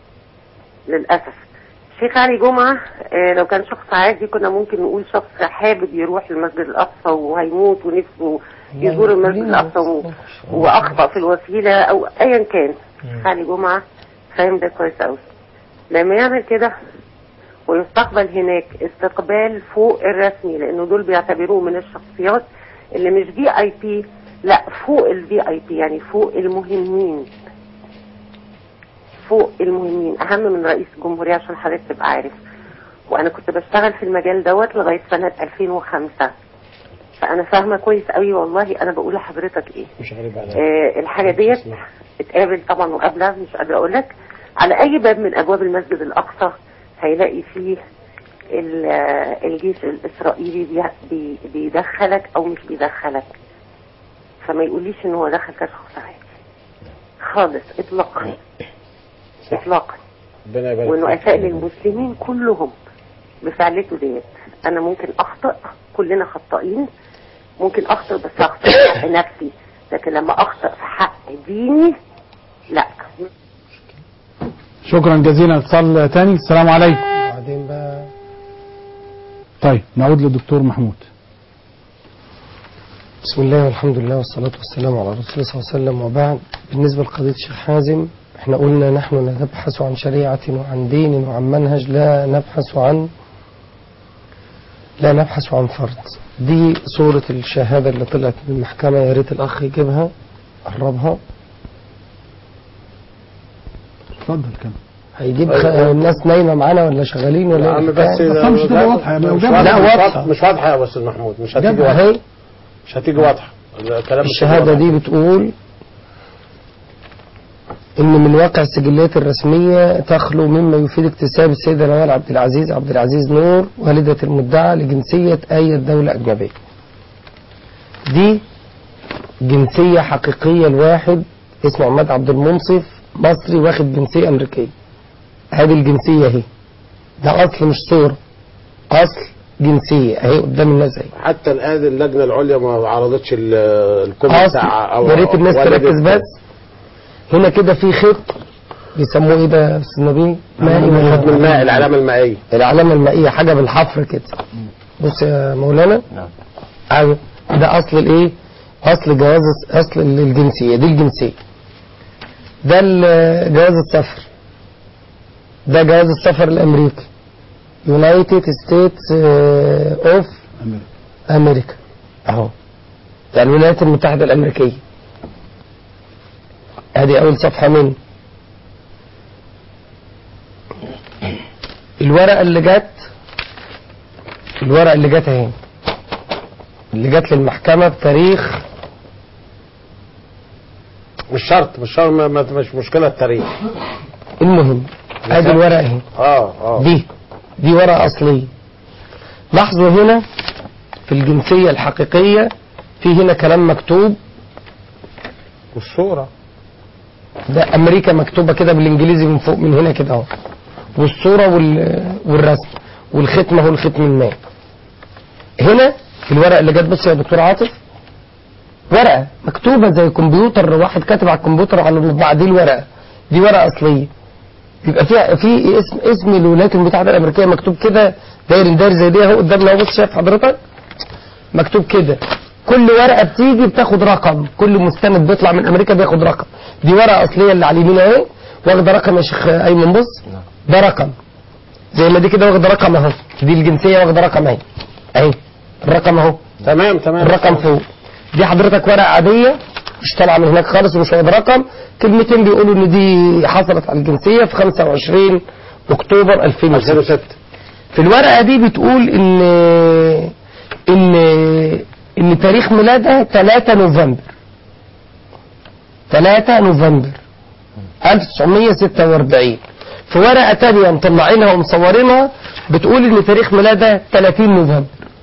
للأسف الشيخ علي جمعة آه، لو كان شخص عادي كنا ممكن نقول شخص حابب يروح المسجد الأقصى وهيموت ونفسه يزور المسجد الأقصى و- وأخطأ في الوسيلة أو أيا كان الشيخ علي جمعة فاهم ده كويس أوي لما يعمل كده ويستقبل هناك استقبال فوق الرسمي لأنه دول بيعتبروه من الشخصيات اللي مش في اي بي لا فوق الفي اي بي يعني فوق المهمين فوق المهمين اهم من رئيس الجمهورية عشان حضرتك تبقى عارف وانا كنت بشتغل في المجال دوت لغايه سنه 2005 فانا فاهمه كويس قوي والله انا بقول لحضرتك ايه مش غريب عليا آه الحاجه ديت اتقابل طبعا وقابله مش قادره اقول لك على اي باب من ابواب المسجد الاقصى هيلاقي فيه ال- آه، الجيش الاسرائيلي بي- بي- بيدخلك او مش بيدخلك فما يقوليش ان هو دخل كشخص عادي خالص اطلاقا اطلاقا ربنا يبارك وانه فيك. اساء للمسلمين كلهم بفعلته ديت انا ممكن اخطئ كلنا خطائين ممكن اخطئ بس اخطئ في حق نفسي لكن لما اخطئ في حق ديني لا شكرا جزيلا اتصال تاني السلام عليكم بعدين بقى طيب نعود للدكتور محمود بسم الله والحمد لله والصلاة والسلام على رسول الله صلى الله عليه وسلم وبعد بالنسبة لقضية الشيخ حازم احنا قلنا نحن لا نبحث عن شريعة وعن دين وعن منهج لا نبحث عن لا نبحث عن فرض دي صورة الشهادة اللي طلعت من المحكمة يا ريت الأخ يجيبها قربها اتفضل كده هيجيب خ... الناس نايمة معانا ولا شغالين ولا يا عم إيه بس الحكاية؟ أصلاً مش هتبقى واضحة، لو مش جابها- لا واضحة واضحة. مش واضحة يا استاذ محمود مش هتيجي جابها واضحة اهي مش هتيجي واضحة الكلام مش الشهادة هيجي دي بتقول إن من واقع السجلات الرسمية تخلو مما يفيد اكتساب السيدة نوال عبد العزيز عبد العزيز نور والدة المدعى لجنسية أي دولة أجنبية. دي جنسية حقيقية لواحد اسمه عماد عبد المنصف مصري واخد جنسية أمريكية. هذه الجنسية اهي. ده أصل مش صورة. أصل جنسية أهي قدام الناس أهي. حتى الآن اللجنة العليا ما عرضتش ال- الكوم أصل بتاع يا ريت الناس والد تركز الكوم. بس هنا كده في خط بيسموه ايه ده يا استاذ نبيل؟ مائي ختم الماء العلامة المائية العلامة المائية حاجة بالحفر كده بص يا مولانا نعم ايوه ده اصل الايه؟ اصل جواز اصل الجنسية دي الجنسية ده ال- جواز السفر ده جواز السفر الامريكي يونايتد ستيتس اوف امريكا اهو ده الولايات المتحدة الامريكية ادي اول صفحة منه الورقة اللي جت الورقة اللي جت اهي اللي جت للمحكمة بتاريخ مش شرط مش شرط ما- ما- مش مشكلة التاريخ المهم ادي الورقة اهي اه اه دي دي ورقة أصلية لاحظوا هنا في الجنسية الحقيقية في هنا كلام مكتوب والصورة ده أمريكا مكتوبة كده بالإنجليزي من فوق من هنا كده أهو والصورة وال... والرسم والختم هو الختم الماء هنا في الورقة اللي جت بص يا دكتور عاطف ورقة مكتوبة زي كمبيوتر واحد كاتب على الكمبيوتر على المطبعة دي الورقة دي ورقة أصلية يبقى فيها في اسم اسم الولايات المتحدة الأمريكية مكتوب كده داير داير زي دي اهو قدامنا اهو بص شايف حضرتك مكتوب كده كل ورقة بتيجي بتاخد رقم كل مستند بيطلع من أمريكا بياخد رقم دي ورقة أصلية اللي على اليمين اهي واخدة رقم يا شيخ أيمن بص ده رقم زي ما دي كده واخدة رقم اهو دي الجنسية واخدة رقم اهي اهي الرقم اهو تمام تمام الرقم فوق دي حضرتك ورقة عادية مش طالعة من هناك خالص ومش واخد رقم كلمتين بيقولوا ان دي حصلت على الجنسية في 25 اكتوبر 2006 في الورقة دي بتقول ان ان ان تاريخ ميلادها 3 نوفمبر 3 نوفمبر 1946 في ورقة تانية مطلعينها ومصورينها بتقول ان تاريخ ميلادها 30 نوفمبر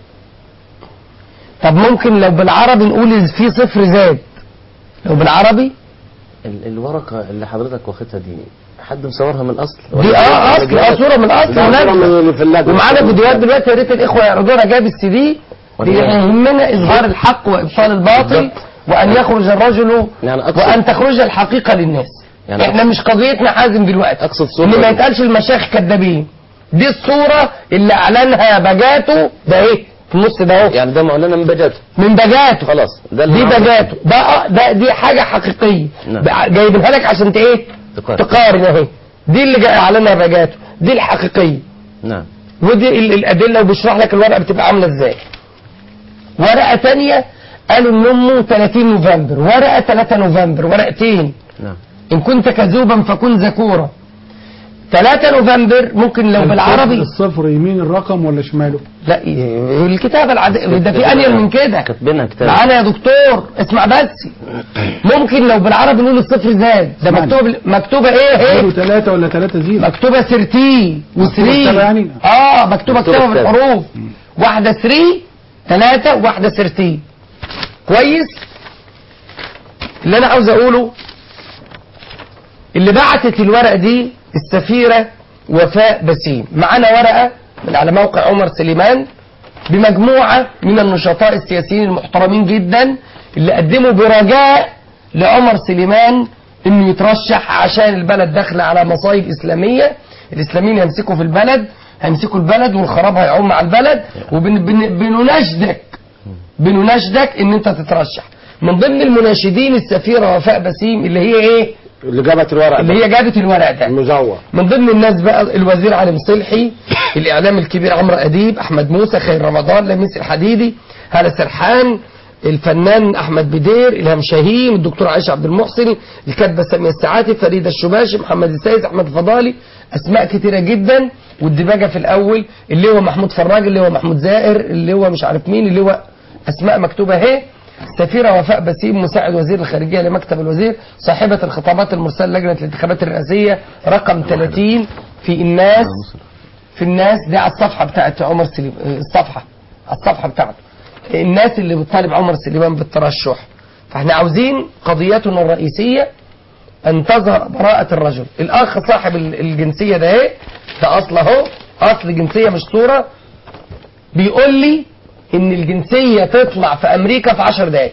طب ممكن لو بالعربي نقول في صفر زاد لو بالعربي ال- الورقة اللي حضرتك واخدها دي حد مصورها من الأصل دي اه اصل اه صوره من اصل ونازله ومعانا فيديوهات دلوقتي يا ريت الاخوه يعرضوها جايب السي دي يهمنا اظهار الحق وابطال الباطل وان يخرج الرجل وان تخرج الحقيقه للناس يعني احنا مش قضيتنا حازم دلوقتي أقصد ان صورة ما يتقالش المشايخ كذابين دي الصوره اللي اعلنها بجاته ده ايه في النص ده اهو يعني ده معلنة من بجاته من بجاته خلاص ده اللي دي معروف. بجاته ده آه، ده دي حاجه حقيقيه نعم. بقى- جايبينها لك عشان ت- ايه تقارن. تقارن اهي دي اللي جاي اعلنها بجاته دي الحقيقيه نعم ودي ال- الادله وبيشرح لك الورقه بتبقى عامله ازاي ورقه تانية قالوا ان امه 30 نوفمبر ورقه 3 نوفمبر ورقتين نعم ان كنت كذوبا فكن ذكورا 3 نوفمبر ممكن لو بالعربي الصفر يمين الرقم ولا شماله لا ي- الكتابة العادية ده في أنيل من كده كاتبينها كتاب معانا يا دكتور اسمع بس ممكن لو بالعربي نقول الصفر زاد ده مكتوب مكتوبة ايه زيرو ايه ثلاثة ولا ثلاثة زيرو مكتوبة سرتي مكتوبة وسري كتابة يعني؟ اه مكتوبة مكتوبة كتابة كتابة. بالحروف واحدة سري ثلاثة وواحدة سرتي كويس اللي انا عاوز اقوله اللي بعتت الورقة دي السفيرة وفاء بسيم معانا ورقة من على موقع عمر سليمان بمجموعة من النشطاء السياسيين المحترمين جدا اللي قدموا برجاء لعمر سليمان انه يترشح عشان البلد داخلة على مصايب اسلامية الاسلاميين يمسكوا في البلد هيمسكوا البلد والخراب هيعم على البلد وبنناشدك بنناشدك ان انت تترشح من ضمن المناشدين السفيرة وفاء بسيم اللي هي ايه اللي جابت الورق اللي هي جابت الورق ده المزور من ضمن الناس بقى الوزير علي مصلحي الاعلام الكبير عمرو اديب احمد موسى خير رمضان لميس الحديدي هالة سرحان الفنان احمد بدير الهام شاهين الدكتور عائشه عبد المحسن الكاتبه ساميه السعاتي فريده الشباشي محمد السيد احمد الفضالي اسماء كتيره جدا والدباجه في الاول اللي هو محمود فراج اللي هو محمود زائر اللي هو مش عارف مين اللي هو اسماء مكتوبه اهي سفيرة وفاء بسيم مساعد وزير الخارجية لمكتب الوزير صاحبة الخطابات المرسلة لجنة الانتخابات الرئاسية رقم 30 في الناس في الناس دي على الصفحة بتاعت عمر سليم الصفحة على الصفحة بتاعته الناس اللي بتطالب عمر سليمان بالترشح فاحنا عاوزين قضيتنا الرئيسية ان تظهر براءة الرجل الاخ صاحب ال- الجنسية ده ايه ده اصل اهو اصل جنسية مش صورة بيقول لي ان الجنسية تطلع في امريكا في عشر دقايق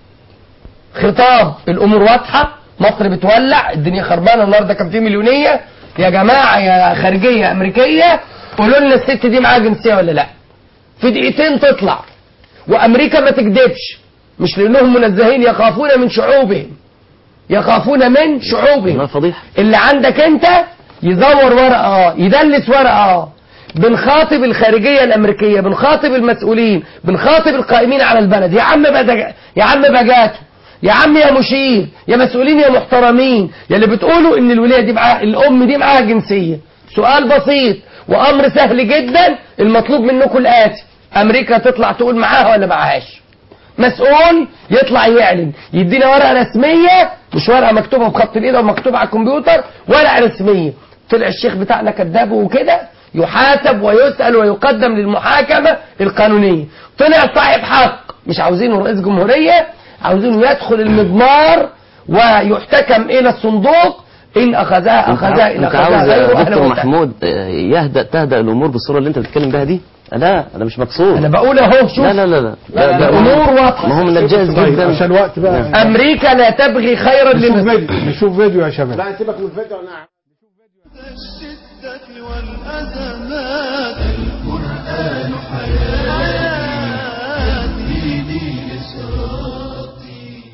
خطاب الامور واضحة مصر بتولع الدنيا خربانة النهاردة كان في مليونية يا جماعة يا خارجية امريكية قولوا لنا الست دي معاها جنسية ولا لا في دقيقتين تطلع وامريكا ما تكذبش مش لانهم منزهين يخافون من شعوبهم يخافون من شعوبهم فضيحة اللي عندك انت يزور ورقه اه يدلس ورقه اه بنخاطب الخارجيه الامريكيه بنخاطب المسؤولين بنخاطب القائمين على البلد يا عم بدج... يا عم بجاته يا عم يا مشير يا مسؤولين يا محترمين يا اللي بتقولوا ان الولايه دي معاها الام دي معاها جنسيه سؤال بسيط وامر سهل جدا المطلوب منكم الاتي امريكا تطلع تقول معاها ولا معاهاش مسؤول يطلع يعلن يدينا ورقه رسميه مش ورقه مكتوبه بخط الايد او مكتوبه على الكمبيوتر ورقه رسميه طلع الشيخ بتاعنا كذاب وكده يحاسب ويسال ويقدم للمحاكمه القانونيه طلع صاحب حق مش عاوزينه رئيس جمهوريه عاوزينه يدخل المضمار ويحتكم الى الصندوق ان اخذها انت اخذها عاوز, ان انت اخذها عاوز غيره يا اهلا دكتور وسهلا محمود آه، يهدأ تهدأ الامور بالصوره اللي انت بتتكلم بها دي لا انا مش مقصود انا بقول اهو شوف لا لا لا لا لا، لا، الأمور واضحة. ما هو من الجاهز طيب، جدا عشان الوقت بقى امريكا لا تبغي خيرا نشوف لمصر فيديو نشوف فيديو يا شباب لا سيبك من الفيديو انا والأزمات القرآن حياتي ديني لصراطي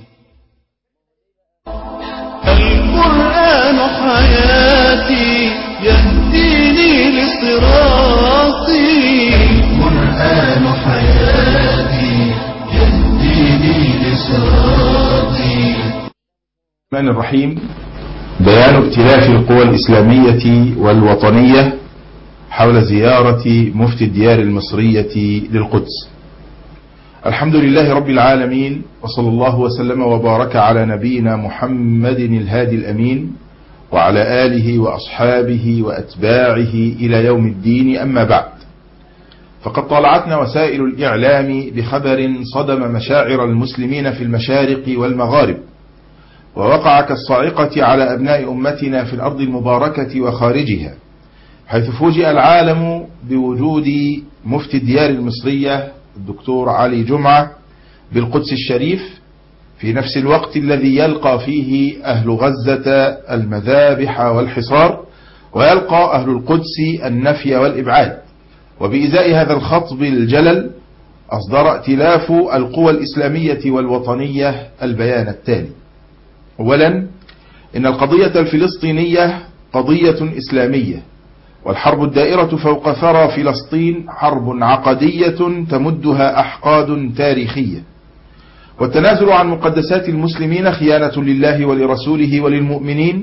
القرآن حياتي يهديني لصراطي القرآن حياتي يهديني لصراطي الرحمن الرحيم بيان ائتلاف القوى الإسلامية والوطنية حول زيارة مفتي الديار المصرية للقدس الحمد لله رب العالمين وصلى الله وسلم وبارك على نبينا محمد الهادي الأمين وعلى آله وأصحابه وأتباعه إلى يوم الدين أما بعد فقد طالعتنا وسائل الإعلام بخبر صدم مشاعر المسلمين في المشارق والمغارب ووقع كالصاعقة على أبناء أمتنا في الأرض المباركة وخارجها حيث فوجئ العالم بوجود مفتي الديار المصرية الدكتور علي جمعة بالقدس الشريف في نفس الوقت الذي يلقى فيه أهل غزة المذابح والحصار ويلقى أهل القدس النفي والإبعاد وبإزاء هذا الخطب الجلل أصدر ائتلاف القوى الإسلامية والوطنية البيان التالي أولا إن القضية الفلسطينية قضية إسلامية والحرب الدائرة فوق ثرى فلسطين حرب عقدية تمدها أحقاد تاريخية والتنازل عن مقدسات المسلمين خيانة لله ولرسوله وللمؤمنين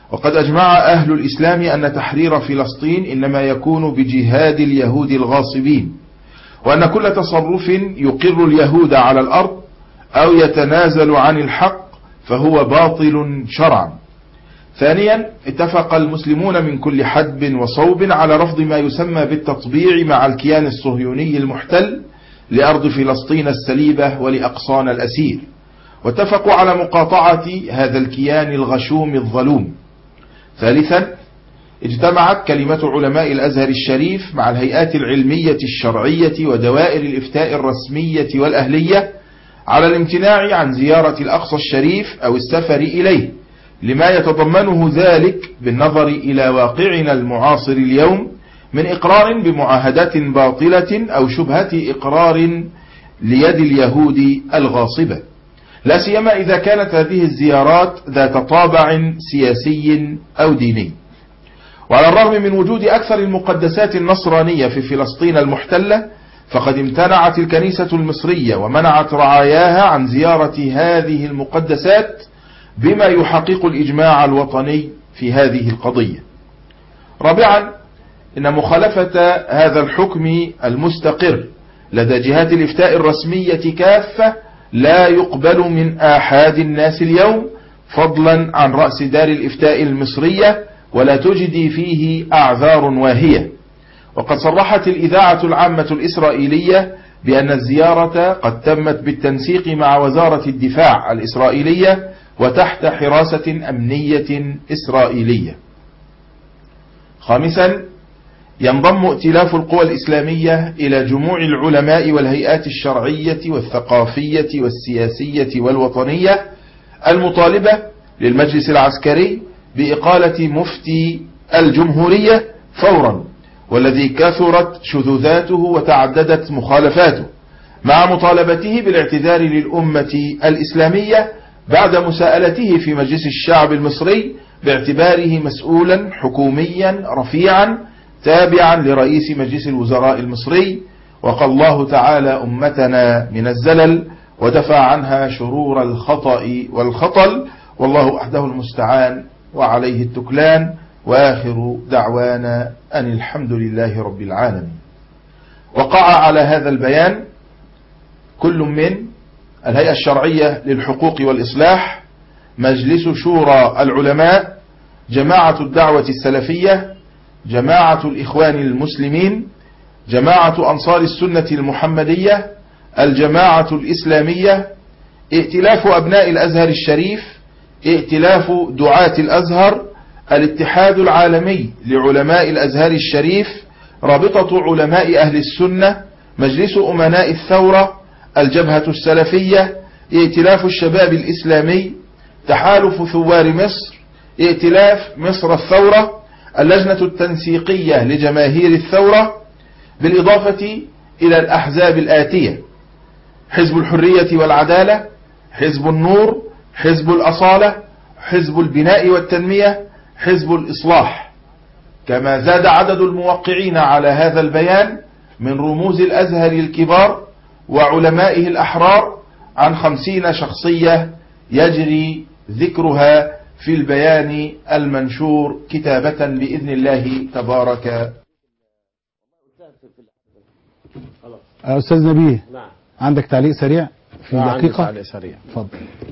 وقد أجمع أهل الإسلام أن تحرير فلسطين إنما يكون بجهاد اليهود الغاصبين وأن كل تصرف يقر اليهود على الأرض أو يتنازل عن الحق فهو باطل شرعا ثانيا اتفق المسلمون من كل حدب وصوب على رفض ما يسمى بالتطبيع مع الكيان الصهيوني المحتل لأرض فلسطين السليبة ولأقصان الأسير واتفقوا على مقاطعة هذا الكيان الغشوم الظلوم ثالثا اجتمعت كلمة علماء الأزهر الشريف مع الهيئات العلمية الشرعية ودوائر الإفتاء الرسمية والأهلية على الامتناع عن زيارة الأقصى الشريف أو السفر إليه لما يتضمنه ذلك بالنظر إلى واقعنا المعاصر اليوم من إقرار بمعاهدات باطلة أو شبهة إقرار ليد اليهود الغاصبة لا سيما إذا كانت هذه الزيارات ذات طابع سياسي أو ديني وعلى الرغم من وجود أكثر المقدسات النصرانية في فلسطين المحتلة فقد امتنعت الكنيسة المصرية ومنعت رعاياها عن زيارة هذه المقدسات بما يحقق الإجماع الوطني في هذه القضية رابعا إن مخالفة هذا الحكم المستقر لدى جهات الإفتاء الرسمية كافة لا يقبل من آحاد الناس اليوم فضلا عن رأس دار الإفتاء المصرية ولا تجدي فيه أعذار واهية وقد صرحت الإذاعة العامة الإسرائيلية بأن الزيارة قد تمت بالتنسيق مع وزارة الدفاع الإسرائيلية وتحت حراسة أمنية إسرائيلية خامسا ينضم ائتلاف القوى الإسلامية إلى جموع العلماء والهيئات الشرعية والثقافية والسياسية والوطنية المطالبة للمجلس العسكري بإقالة مفتي الجمهورية فورا والذي كثرت شذوذاته وتعددت مخالفاته مع مطالبته بالاعتذار للأمة الإسلامية بعد مساءلته في مجلس الشعب المصري باعتباره مسؤولا حكوميا رفيعا تابعا لرئيس مجلس الوزراء المصري وقى الله تعالى أمتنا من الزلل ودفع عنها شرور الخطأ والخطل والله وحده المستعان وعليه التكلان وآخر دعوانا أن الحمد لله رب العالمين وقع على هذا البيان كل من الهيئة الشرعية للحقوق والإصلاح مجلس شورى العلماء جماعة الدعوة السلفية جماعة الإخوان المسلمين جماعة أنصار السنة المحمدية الجماعة الإسلامية ائتلاف أبناء الأزهر الشريف ائتلاف دعاة الأزهر الاتحاد العالمي لعلماء الأزهر الشريف رابطة علماء أهل السنة مجلس أمناء الثورة الجبهة السلفية ائتلاف الشباب الإسلامي تحالف ثوار مصر ائتلاف مصر الثورة اللجنة التنسيقية لجماهير الثورة بالإضافة إلى الأحزاب الآتية حزب الحرية والعدالة حزب النور حزب الأصالة حزب البناء والتنمية حزب الإصلاح كما زاد عدد الموقعين على هذا البيان من رموز الأزهر الكبار وعلمائه الأحرار عن خمسين شخصية يجري ذكرها في البيان المنشور كتابة بإذن الله تبارك أستاذ نبيه نعم عندك تعليق سريع في آه، عندي دقيقة تعليق سريع اتفضل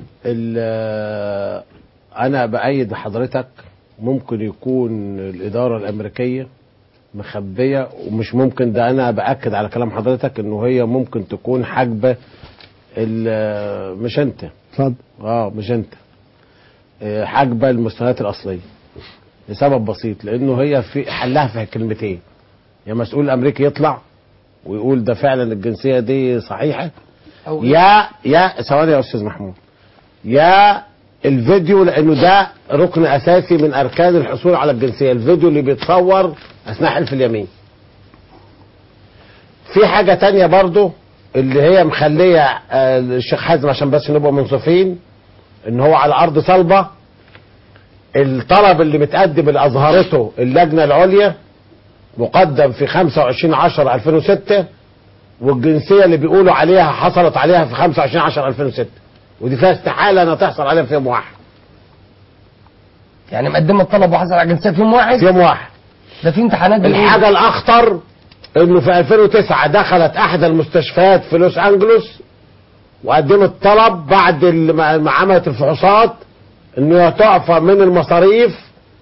ال- انا بايد حضرتك ممكن يكون الاداره الامريكيه مخبيه ومش ممكن ده انا باكد على كلام حضرتك انه هي ممكن تكون حاجبه ال- مش انت اتفضل اه مش انت آه، حاجبه المستندات الاصليه لسبب بسيط لانه هي في حلها في كلمتين يا مسؤول امريكي يطلع ويقول ده فعلا الجنسيه دي صحيحه أو يا يا ثواني يا استاذ محمود يا الفيديو لانه ده ركن اساسي من اركان الحصول على الجنسيه الفيديو اللي بيتصور اثناء حلف اليمين في حاجه تانية برضو اللي هي مخليه آه، الشيخ حازم عشان بس نبقى منصفين ان هو على ارض صلبه الطلب اللي متقدم اللي اظهرته اللجنه العليا مقدم في 25 10 2006 والجنسيه اللي بيقولوا عليها حصلت عليها في 25 10 2006 ودي فيها استحاله انها تحصل عليها في يوم واحد يعني مقدمه الطلب وحصل على جنسيه في يوم واحد في يوم واحد ده في امتحانات بالإيه؟ الحاجة الأخطر إنه في 2009 دخلت أحد المستشفيات في لوس أنجلوس وقدمت طلب بعد ال- ما ما عملت الفحوصات إنه تعفى من المصاريف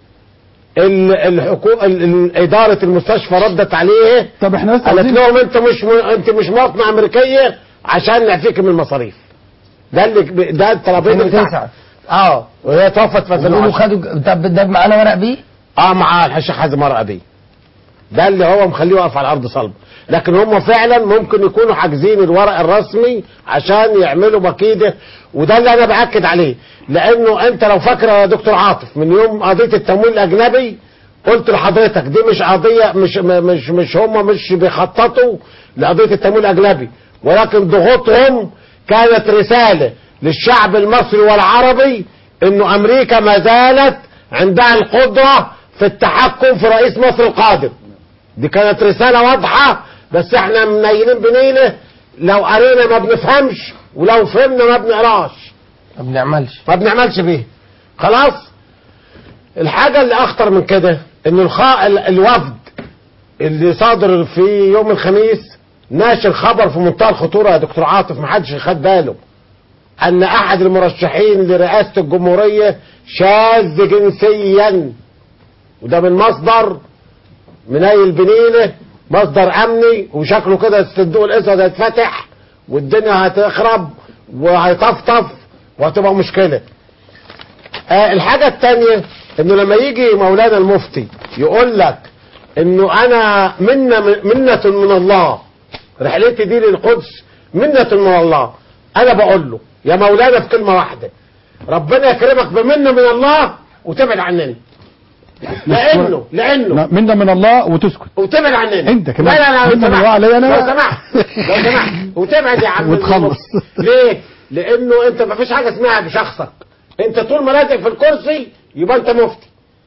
الحكومة إدارة المستشفى ردت عليه طب احنا بس قالت عاوزين لهم أنت مش م... أنت مش مواطنة أمريكية عشان نعفيك من المصاريف ده اللي ده الطلبين 2009 اه وهي توفت في بيقولوا 2010 خدوا طب ده معانا ورق بيه اه مع الشيخ حازم ورقه بيه ده اللي هو مخليه واقف على الارض صلب لكن هم فعلا ممكن يكونوا حاجزين الورق الرسمي عشان يعملوا مكيده وده اللي انا باكد عليه لانه انت لو فاكر يا دكتور عاطف من يوم قضيه التمويل الاجنبي قلت لحضرتك دي مش قضيه مش م- مش مش هم مش بيخططوا لقضيه التمويل الاجنبي ولكن ضغوطهم كانت رساله للشعب المصري والعربي انه امريكا ما زالت عندها القدره في التحكم في رئيس مصر القادم دي كانت رسالة واضحة بس احنا منيلين بنيلة لو قرينا ما بنفهمش ولو فهمنا ما بنقراش ما بنعملش ما بنعملش بيه خلاص الحاجة اللي اخطر من كده ان الخا... ال- الوفد اللي صادر في يوم الخميس ناشر خبر في منتهى الخطورة يا دكتور عاطف محدش خد باله ان احد المرشحين لرئاسة الجمهورية شاذ جنسيا وده من مصدر منيل بنيله مصدر امني وشكله كده الصندوق الاسود هيتفتح والدنيا هتخرب وهيطفطف وهتبقى مشكله. آه الحاجه الثانيه انه لما يجي مولانا المفتي يقول لك انه انا منه منه من الله رحلتي دي للقدس منه من الله انا بقول له يا مولانا في كلمه واحده ربنا يكرمك بمنه من الله وتبعد عننا لانه لانه منا من الله وتسكت وتبعد عننا انت كمان لا لا لا منا لو من سمحت الله عليا انا لو سمحت لو سمحت وتبعد يا عم وتخلص. ليه؟ لانه انت ما فيش حاجه اسمها بشخصك انت طول ما لازق في الكرسي يبقى انت مفتي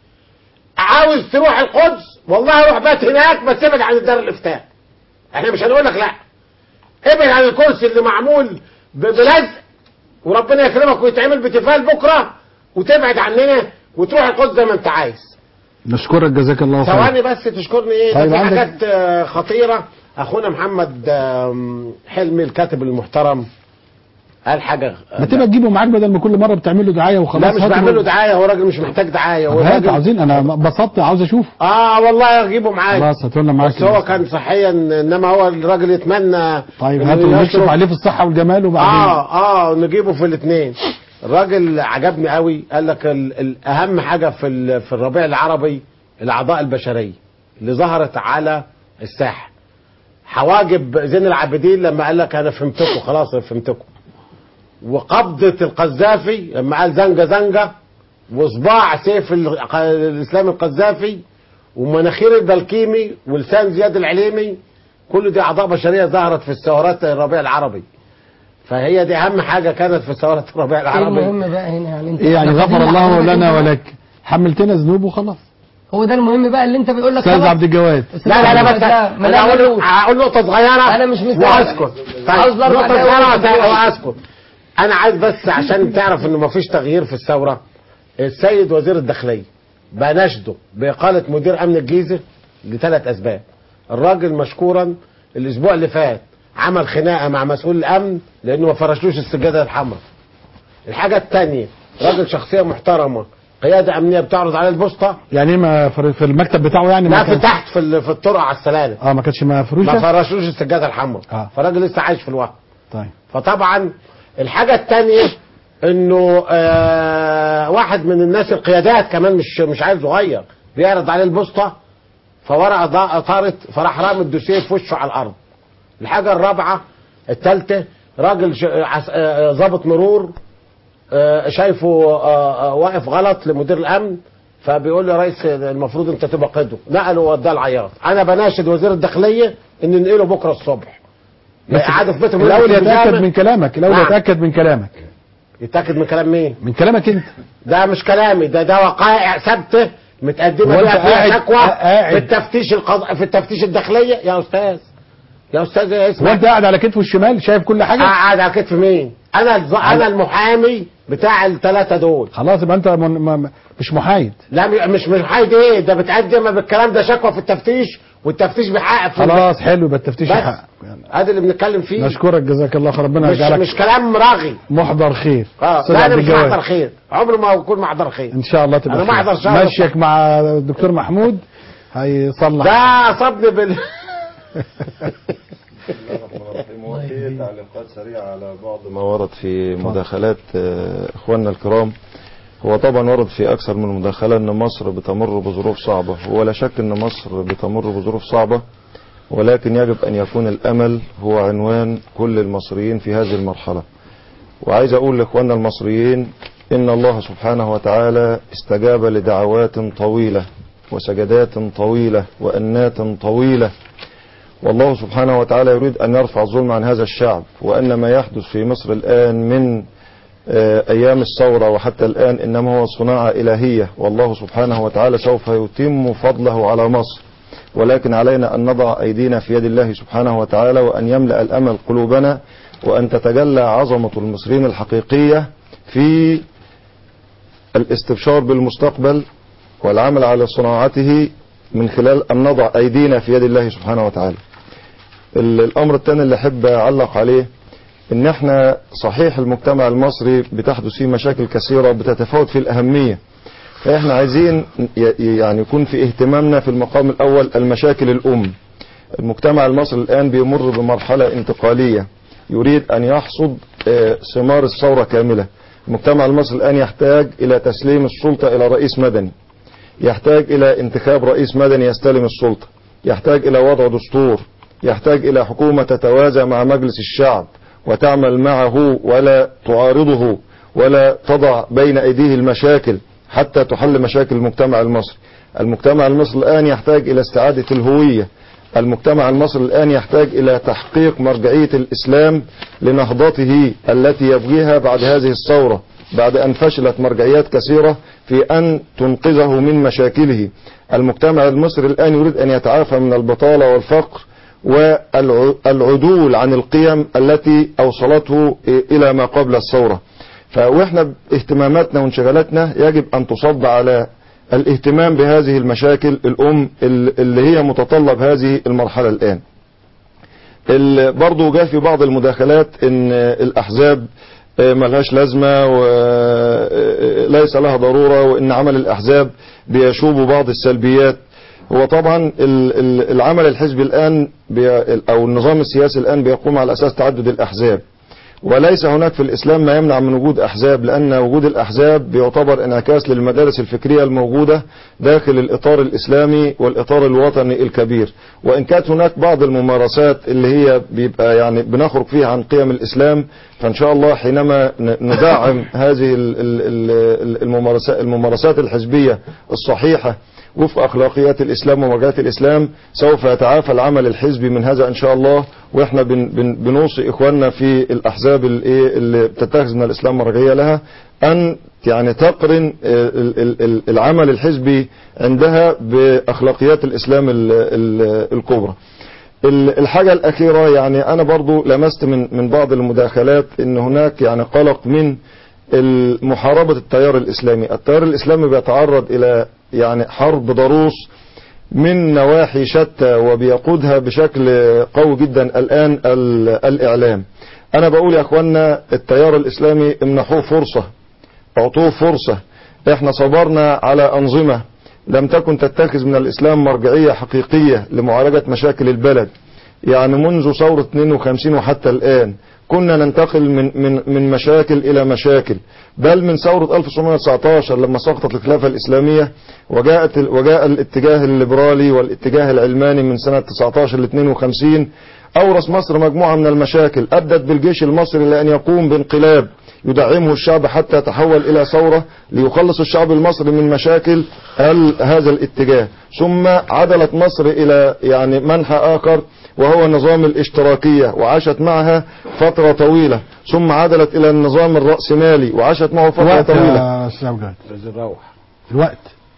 عاوز تروح القدس والله روح بات هناك بس ابعد عن الدار الافتاء احنا مش هنقول لك لا ابعد عن الكرسي اللي معمول ب- بلزق وربنا يكرمك ويتعمل بتفال بكره وتبعد عننا وتروح القدس زي ما انت عايز نشكرك جزاك الله خير ثواني بس تشكرني ايه ده طيب في عندك- حاجات آه، خطيره اخونا محمد آم، حلمي الكاتب المحترم قال حاجه ما تبقى تجيبه معاك بدل ما كل مره بتعمل له دعايه وخلاص لا مش هاته. بعمل له دعايه هو راجل مش محتاج دعايه هو طب هات راجل عاوزين انا بسطت عاوز اشوف اه والله اجيبه معايا خلاص هاتوا لنا معاك بس هو كان صحيا انما هو الراجل يتمنى طيب إنه هاتوا ونكشف يشرب- عليه في الصحه والجمال وبعدين اه اه نجيبه في الاثنين الراجل عجبني قوي قال لك ال- ال- اهم حاجه في ال- في الربيع العربي الاعضاء البشريه اللي ظهرت على الساحه حواجب زين العابدين لما قال لك انا فهمتكم خلاص أنا فهمتكم وقبضه القذافي لما قال زنجه زنجه وصباع سيف ال- الاسلام القذافي ومناخير البلكيمي ولسان زياد العليمي كل دي اعضاء بشريه ظهرت في الثورات الربيع العربي فهي دي اهم حاجه كانت في ثوره الربيع ايه العربي المهم بقى هنا يعني انت ايه يعني إحنا غفر خدنا الله حضرتك لنا انت- ولك حملتنا ذنوب وخلاص هو ده المهم بقى اللي انت بيقول لك استاذ خلاص. عبد الجواد لا لا لا بس لا، ما انا هقول نعملوش. هقول نقطه صغيره انا مش مستعجل. واسكت عاوز طيب الأربع نقطه دقايق صغيره وأسكت. واسكت انا عايز بس عشان تعرف انه ما فيش تغيير في الثوره السيد وزير الداخليه بنشده باقاله مدير امن الجيزه لثلاث اسباب الراجل مشكورا الاسبوع اللي فات عمل خناقه مع مسؤول الامن لانه ما فرشلوش السجاده الحمراء الحاجه الثانيه راجل شخصيه محترمه قياده امنيه بتعرض عليه البوسطه يعني ايه ما فر- في المكتب بتاعه يعني ما لا في كان- تحت في ال- في الطرق على السلالم اه ما كانتش ما مفروشه فرشوش السجاده الحمراء آه. فالراجل لسه عايش في الوهم طيب فطبعا الحاجه الثانيه انه آه واحد من الناس القيادات كمان مش مش عيل صغير بيعرض عليه البوسطه فورقه ضاء- طارت فراح رامي الدوسيه في وشه على الارض الحاجه الرابعه الثالثه راجل ش- عس- آه، ضابط مرور آه، شايفه آه، آه، واقف غلط لمدير الامن فبيقول له يا ريس المفروض انت تبقى قدوه نقله ووداه العياط انا بناشد وزير الداخليه ان ننقله بكره الصبح بس قعده في بيت المدير الاول في يتاكد الجامع. من كلامك الاول نعم. يتاكد من كلامك يتاكد من كلام مين من كلامك انت ده مش كلامي ده ده وقائع ثابته متقدمه هو أنت بيها فيها قاعد- شكوى قاعد- في التفتيش القض... في التفتيش الداخليه يا استاذ يا استاذ هو اسمع انت قاعد على كتفه الشمال شايف كل حاجه قاعد على كتف مين انا الز... انا المحامي بتاع الثلاثه دول خلاص يبقى انت من م- مش محايد لا م- مش مش حاجه ايه ده بتقدم بالكلام ده شكوى في التفتيش والتفتيش بيحقق في خلاص حلو يبقى التفتيش بس. يحقق ادي اللي بنتكلم فيه نشكرك جزاك الله خير ربنا مش يجعلك مش كلام راغي محضر خير اه أستاذ لا عبد انا مش الجواد. محضر خير عمري ما اكون محضر خير ان شاء الله تبقى أنا خير. محضر شهر مشيك مع الدكتور محمود هيصلح ده اصابني بال في تعليقات سريعة على بعض ما ورد في مداخلات آه، إخواننا الكرام هو طبعا ورد في أكثر من مداخلة أن مصر بتمر بظروف صعبة ولا شك أن مصر بتمر بظروف صعبة ولكن يجب أن يكون الأمل هو عنوان كل المصريين في هذه المرحلة وعايز أقول لإخواننا المصريين إن الله سبحانه وتعالى استجاب لدعوات طويلة وسجدات طويلة وأنات طويلة والله سبحانه وتعالى يريد أن يرفع الظلم عن هذا الشعب وأن ما يحدث في مصر الآن من آه، أيام الثورة وحتى الآن إنما هو صناعة إلهية والله سبحانه وتعالى سوف يتم فضله على مصر ولكن علينا أن نضع أيدينا في يد الله سبحانه وتعالى وأن يملأ الأمل قلوبنا وأن تتجلى عظمة المصريين الحقيقية في الاستبشار بالمستقبل والعمل على صناعته من خلال أن نضع أيدينا في يد الله سبحانه وتعالى ال- الأمر الثاني اللي أحب أعلق عليه إن إحنا صحيح المجتمع المصري بتحدث فيه مشاكل كثيرة بتتفاوت في الأهمية فإحنا عايزين ي- يعني يكون في اهتمامنا في المقام الأول المشاكل الأم المجتمع المصري الآن بيمر بمرحلة انتقالية يريد أن يحصد آه، ثمار الثورة كاملة المجتمع المصري الآن يحتاج إلى تسليم السلطة إلى رئيس مدني يحتاج إلى انتخاب رئيس مدني يستلم السلطة يحتاج إلى وضع دستور يحتاج إلى حكومة تتوازى مع مجلس الشعب وتعمل معه ولا تعارضه ولا تضع بين أيديه المشاكل حتى تحل مشاكل المجتمع المصري المجتمع المصري الآن يحتاج إلى استعادة الهوية المجتمع المصري الآن يحتاج إلى تحقيق مرجعية الإسلام لنهضته التي يبغيها بعد هذه الثورة بعد أن فشلت مرجعيات كثيرة في أن تنقذه من مشاكله المجتمع المصري الآن يريد أن يتعافى من البطالة والفقر والعدول عن القيم التي أوصلته إلى ما قبل الثورة فوإحنا اهتماماتنا وانشغالاتنا يجب أن تصب على الاهتمام بهذه المشاكل الأم اللي هي متطلب هذه المرحلة الآن ال- برضو جاء في بعض المداخلات ان الأحزاب آه، ملهاش لازمة وليس لها ضرورة وان عمل الأحزاب بيشوب بعض السلبيات هو طبعا ال- ال- العمل الحزبي الآن بي- أو النظام السياسي الآن بيقوم على أساس تعدد الأحزاب وليس هناك في الإسلام ما يمنع من وجود أحزاب لأن وجود الأحزاب بيعتبر انعكاس للمدارس الفكرية الموجودة داخل الإطار الإسلامي والإطار الوطني الكبير وإن كانت هناك بعض الممارسات اللي هي بيبقى يعني بنخرج فيها عن قيم الإسلام فإن شاء الله حينما ن- ندعم هذه ال- ال- ال- الممارسات الممارسات الحزبية الصحيحة وفق أخلاقيات الإسلام ومرجعات الإسلام سوف يتعافى العمل الحزبي من هذا إن شاء الله وإحنا بن بن بنوصي إخواننا في الأحزاب الإيه اللي بتتخذ من الإسلام مرجعية لها أن يعني تقرن آه، ال- ال- ال- العمل الحزبي عندها بأخلاقيات الإسلام ال- ال- الكبرى ال- الحاجة الأخيرة يعني أنا برضو لمست من من بعض المداخلات إن هناك يعني قلق من محاربة التيار الإسلامي التيار الإسلامي بيتعرض إلى يعني حرب ضروس من نواحي شتى وبيقودها بشكل قوي جدا الآن ال- الإعلام أنا بقول يا أخوانا التيار الإسلامي امنحوه فرصة اعطوه فرصة احنا صبرنا على أنظمة لم تكن تتخذ من الإسلام مرجعية حقيقية لمعالجة مشاكل البلد يعني منذ ثورة 52 وحتى الآن كنا ننتقل من من من مشاكل إلى مشاكل بل من ثورة 1919 لما سقطت الخلافة الإسلامية وجاءت وجاء الاتجاه الليبرالي والاتجاه العلماني من سنة 19 ل 52 أورث مصر مجموعة من المشاكل أدت بالجيش المصري لأن يقوم بانقلاب يدعمه الشعب حتى تحول إلى ثورة ليخلص الشعب المصري من مشاكل ال- هذا الاتجاه ثم عدلت مصر إلى يعني منحى آخر وهو نظام الاشتراكية وعاشت معها فترة طويلة ثم عدلت إلى النظام الرأسمالي وعاشت معه فترة الوقت طويلة يا أستاذ أوجاد الوقت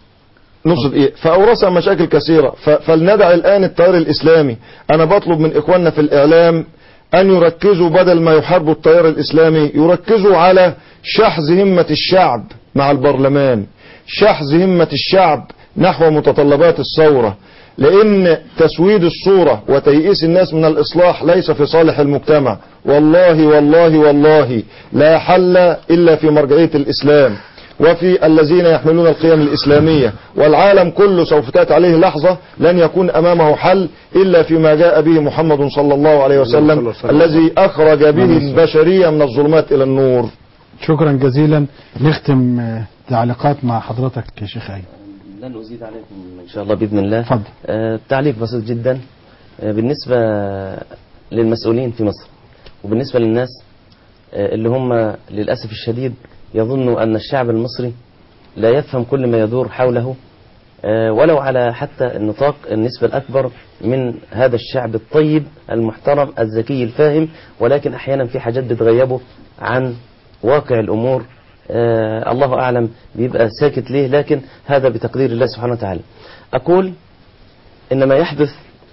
نص دقيقة فأورثها مشاكل كثيرة ف- فلندع الآن التيار الإسلامي أنا بطلب من إخواننا في الإعلام أن يركزوا بدل ما يحاربوا التيار الإسلامي يركزوا على شحذ همة الشعب مع البرلمان شحذ همة الشعب نحو متطلبات الثورة لأن تسويد الصورة وتيئيس الناس من الإصلاح ليس في صالح المجتمع والله والله والله لا حل إلا في مرجعية الإسلام وفي الذين يحملون القيم الإسلامية والعالم كله سوف تأتي عليه لحظة لن يكون أمامه حل إلا فيما جاء به محمد صلى الله عليه وسلم الذي أخرج به البشرية من الظلمات إلى النور شكرا جزيلا نختم آه، تعليقات مع حضرتك يا شيخ أيمن لن أزيد عليكم إن شاء الله بإذن الله اتفضل. آه تعليق بسيط جدا آه بالنسبة للمسؤولين في مصر وبالنسبة للناس آه اللي هم للأسف الشديد يظنوا أن الشعب المصري لا يفهم كل ما يدور حوله آه ولو على حتى النطاق النسبة الأكبر من هذا الشعب الطيب المحترم الذكي الفاهم ولكن أحيانا في حاجات بتغيبه عن واقع الأمور آه الله أعلم بيبقى ساكت ليه لكن هذا بتقدير الله سبحانه وتعالى أقول إن ما يحدث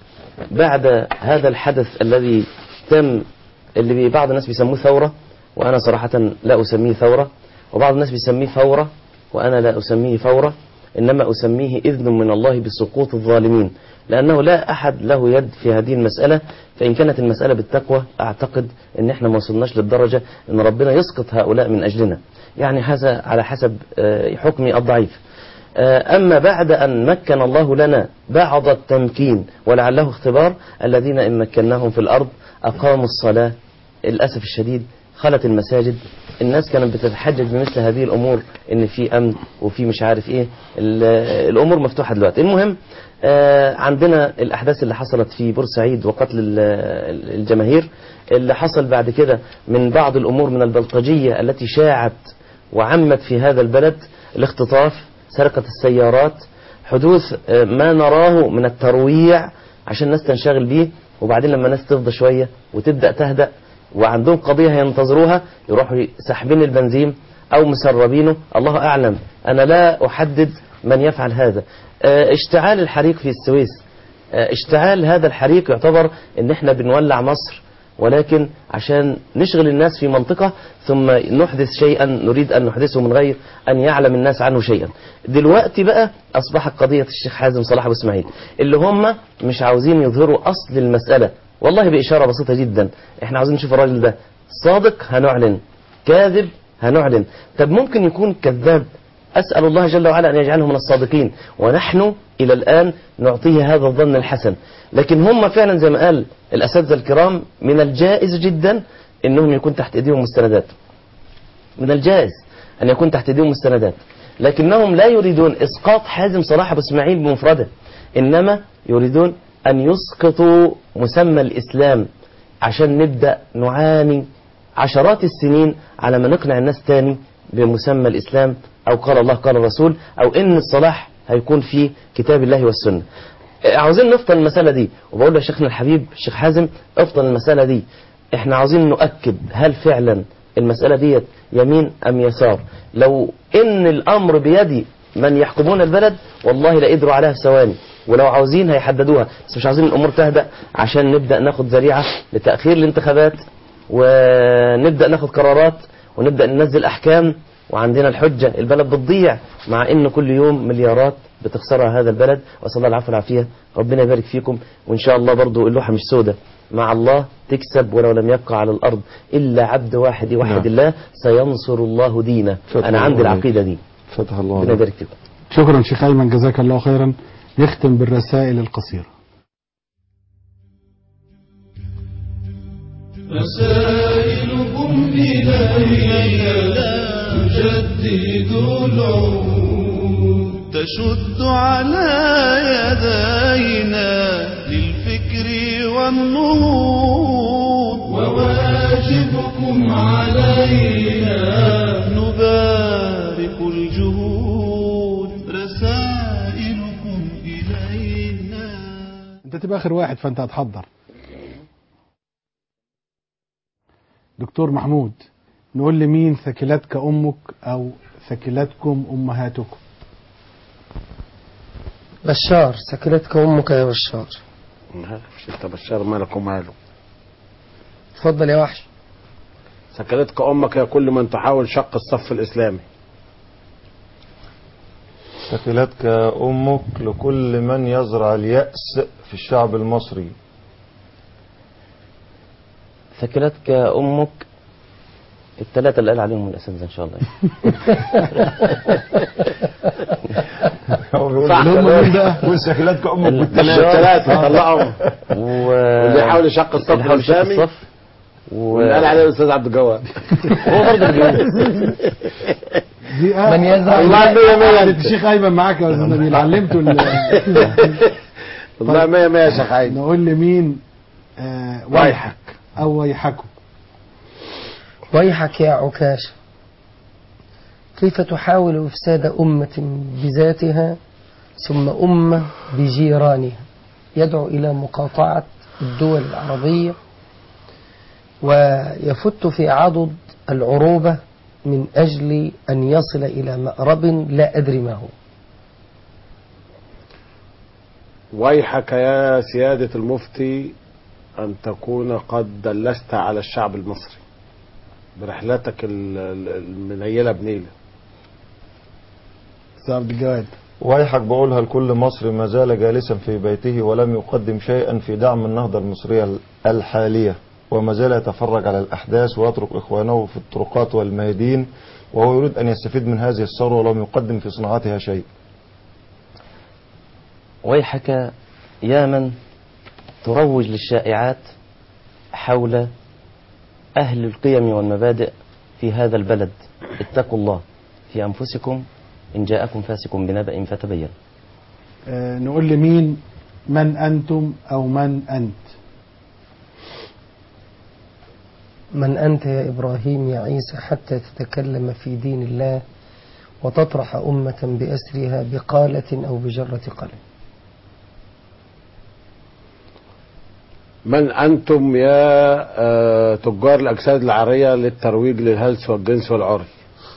بعد هذا الحدث الذي تم اللي بي- بعض الناس بيسموه ثورة وأنا صراحة لا أسميه ثورة وبعض الناس بيسميه فورة وأنا لا أسميه فورة إنما أسميه إذن من الله بسقوط الظالمين لأنه لا أحد له يد في هذه المسألة فإن كانت المسألة بالتقوى أعتقد أن احنا ما وصلناش للدرجة أن ربنا يسقط هؤلاء من أجلنا يعني هذا على حسب آه، حكمي الضعيف آه، أما بعد أن مكن الله لنا بعض التمكين ولعله اختبار الذين إن مكناهم في الأرض أقاموا الصلاة للأسف الشديد خلت المساجد الناس كانت بتتحجج بمثل هذه الأمور إن في أمن وفي مش عارف إيه ال- الأمور مفتوحة دلوقتي المهم آه، عندنا الأحداث اللي حصلت في بورسعيد وقتل ال- ال- الجماهير اللي حصل بعد كده من بعض الأمور من البلطجية التي شاعت وعمت في هذا البلد الاختطاف سرقة السيارات حدوث آه، ما نراه من الترويع عشان الناس تنشغل بيه وبعدين لما الناس تفضى شوية وتبدأ تهدأ وعندهم قضية هينتظروها يروحوا ساحبين البنزين أو مسربينه الله أعلم أنا لا أحدد من يفعل هذا آه، اشتعال الحريق في السويس آه، اشتعال هذا الحريق يعتبر ان احنا بنولع مصر ولكن عشان نشغل الناس في منطقة ثم نحدث شيئا نريد أن نحدثه من غير أن يعلم الناس عنه شيئا دلوقتي بقى أصبحت قضية الشيخ حازم صلاح أبو إسماعيل اللي هم مش عاوزين يظهروا أصل المسألة والله بإشارة بسيطة جدا احنا عاوزين نشوف الراجل ده صادق هنعلن كاذب هنعلن طب ممكن يكون كذاب أسأل الله جل وعلا أن يجعله من الصادقين ونحن إلى الآن نعطيه هذا الظن الحسن لكن هم فعلا زي ما قال الأساتذة الكرام من الجائز جدا أنهم يكون تحت إيديهم مستندات من الجائز أن يكون تحت إيديهم مستندات لكنهم لا يريدون إسقاط حازم صلاح أبو إسماعيل بمفرده إنما يريدون أن يسقطوا مسمى الإسلام عشان نبدأ نعاني عشرات السنين على ما نقنع الناس تاني بمسمى الإسلام أو قال الله قال الرسول أو إن الصلاح هيكون في كتاب الله والسنة عاوزين نفطن المسألة دي وبقول لشيخنا الحبيب الشيخ حازم افطن المسألة دي احنا عاوزين نؤكد هل فعلا المسألة ديت يمين أم يسار لو إن الأمر بيد من يحكمون البلد والله لا قدروا عليها في ثواني ولو عاوزين هيحددوها بس مش عاوزين الأمور تهدأ عشان نبدأ ناخد ذريعة لتأخير الانتخابات ونبدأ ناخد قرارات ونبدأ ننزل أحكام وعندنا الحجة البلد بتضيع مع إن كل يوم مليارات بتخسرها هذا البلد وأسأل الله العفو والعافية ربنا يبارك فيكم وإن شاء الله برضو اللوحة مش سودة مع الله تكسب ولو لم يبقى على الأرض إلا عبد واحد يوحد نعم. الله سينصر الله دينه فتح أنا عندي الله عليك. العقيدة دي فتح الله ربنا عليك. يبارك فيكم شكرا شيخ أيمن جزاك الله خيرا نختم بالرسائل القصيرة رسائلكم إلينا تجدد العهود تشد على يدينا للفكر والنهوض وواجبكم علينا نبارك الجهود رسائلكم إلينا انت تبقى اخر واحد فانت هتحضر دكتور محمود نقول لي مين ثكلتك امك او ثكلتكم امهاتكم بشار سكنتك أمك يا بشار ما عرفش انت بشار مالك وماله اتفضل يا وحش سكنتك امك يا كل من تحاول شق الصف الاسلامي ثقلتك أمك لكل من يزرع اليأس في الشعب المصري ثكلتك امك الثلاثه اللي قال عليهم الاساتذه ان شاء الله هو بيقول صح. اللي هم مين بقى؟ ال- وثقلتك أمك ال- الثلاثة طلعهم و... واللي يحاول يشق الصف اللي يحاول يشق الإسلامي. الصف و... واللي قال عليه الاستاذ عبد الجواد هو برضه اللي بيقول دي من يزرع والله اليأس. مية مية انت الشيخ ايمن معاك يا استاذ نبيل علمته ال- والله مية مية يا شيخ عيد نقول لمين آه ويحك او ويحكم ويحك يا عكاشة كيف تحاول إفساد أمة بذاتها ثم أمة بجيرانها يدعو إلى مقاطعة الدول العربية ويفت في عضد العروبة من أجل أن يصل إلى مأرب لا أدري ما هو ويحك يا سيادة المفتي أن تكون قد دلست على الشعب المصري برحلتك ال- ال- المنيلة بنيلة استاذ عبد الجواد ويحك بقولها لكل مصري ما زال جالسا في بيته ولم يقدم شيئا في دعم النهضة المصرية الحالية وما زال يتفرج على الأحداث ويترك إخوانه في الطرقات والميادين وهو يريد أن يستفيد من هذه الثروة ولم يقدم في صناعتها شيء ويحك يا من تروج للشائعات حول أهل القيم والمبادئ في هذا البلد اتقوا الله في أنفسكم إن جاءكم فاسق بنبأ فتبين آه نقول لمين من انتم او من انت من أنت يا إبراهيم يا عيسى حتى تتكلم في دين الله وتطرح أمة بأسرها بقالة أو بجرة قلم من أنتم يا آه، تجار الأجساد العارية للترويج للهلس والجنس والعري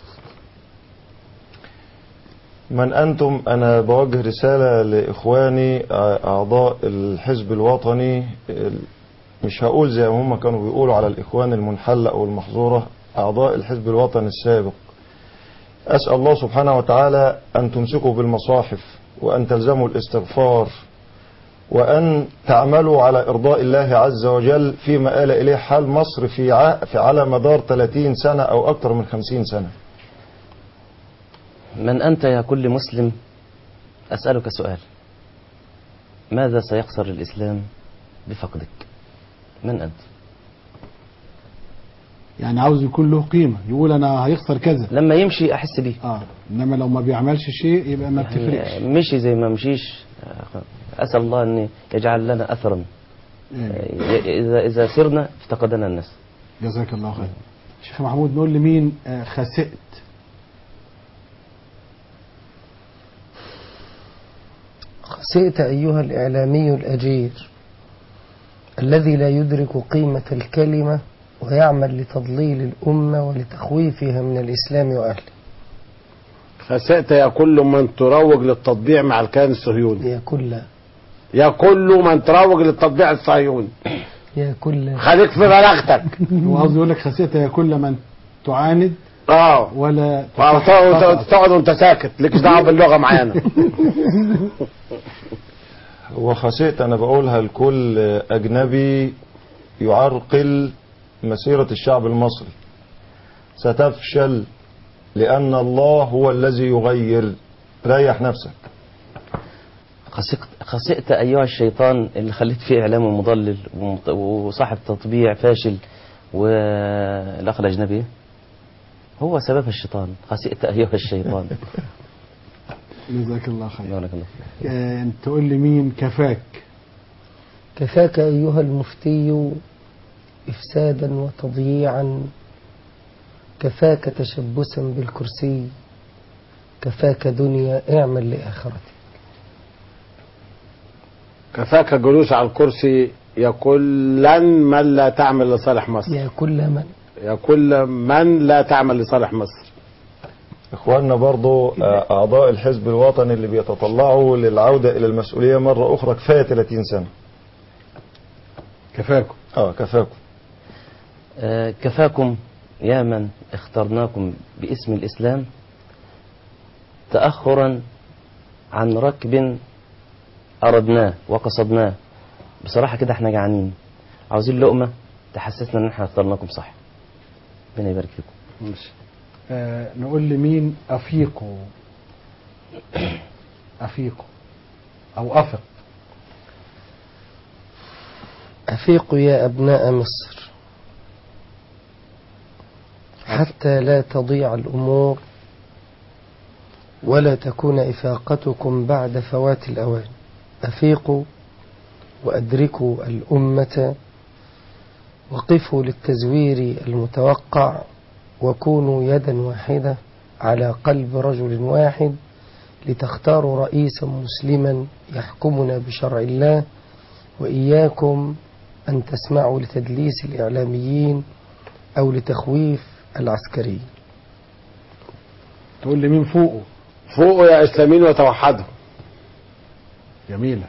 من أنتم أنا بوجه رسالة لإخواني أعضاء الحزب الوطني مش هقول زي ما هم كانوا بيقولوا على الإخوان المنحلة أو المحظورة أعضاء الحزب الوطني السابق أسأل الله سبحانه وتعالى أن تمسكوا بالمصاحف وأن تلزموا الاستغفار وأن تعملوا على إرضاء الله عز وجل فيما آل إليه حال مصر في, ع... في على مدار 30 سنة أو أكثر من 50 سنة من أنت يا كل مسلم أسألك سؤال ماذا سيخسر الإسلام بفقدك من أنت يعني عاوز يكون له قيمة يقول أنا هيخسر كذا لما يمشي أحس بيه اه إنما لو ما بيعملش شيء يبقى ما بتفرقش يعني مشي زي ما مشيش أسأل الله أن يجعل لنا أثرا إذا إذا سرنا افتقدنا الناس جزاك الله خير شيخ محمود نقول لمين آه خسئت خسئت أيها الإعلامي الأجير الذي لا يدرك قيمة الكلمة ويعمل لتضليل الأمة ولتخويفها من الإسلام وأهله خسأت يا كل من تروج للتطبيع مع الكيان الصهيوني يا كل يا كل من تروج للتطبيع الصهيوني يا كل خليك في بلاغتك هو عاوز يقول لك خسئت يا كل من تعاند اه ولا آه، تقعد تقعد وانت ساكت ليكش دعوه باللغه معانا وخسئت أنا بقولها لكل أجنبي يعرقل مسيرة الشعب المصري ستفشل لأن الله هو الذي يغير ريح نفسك خسئت, خسئت أيها الشيطان اللي خليت فيه إعلام مضلل ومط- وصاحب تطبيع فاشل والأخ الأجنبي هو سبب الشيطان خسئت أيها الشيطان جزاك الله خير بارك الله فيك. آه انت تقول لي مين كفاك كفاك أيها المفتي إفسادا وتضييعا كفاك تشبثا بالكرسي كفاك دنيا اعمل لآخرتك كفاك جلوس على الكرسي يا كلا من لا تعمل لصالح مصر يا كل من يا كل من لا تعمل لصالح مصر إخواننا برضو آه، أعضاء الحزب الوطني اللي بيتطلعوا للعودة إلى المسؤولية مرة أخرى كفاية 30 سنة كفاكم اه كفاكم آه، كفاكم يا من اخترناكم باسم الإسلام تأخرا عن ركب أردناه وقصدناه بصراحة كده احنا جعانين عاوزين لقمة تحسسنا ان احنا اخترناكم صح ربنا يبارك فيكم ماشي آه نقول لمين أفيقوا أفيقوا أو أفق أفيقوا يا أبناء مصر حتى لا تضيع الأمور ولا تكون إفاقتكم بعد فوات الأوان أفيقوا وأدركوا الأمة وقفوا للتزوير المتوقع وكونوا يدا واحدة على قلب رجل واحد لتختاروا رئيسا مسلما يحكمنا بشرع الله وإياكم أن تسمعوا لتدليس الإعلاميين أو لتخويف العسكريين تقول لمين فوقه فوقوا يا اسلاميين وتوحدوا جميلة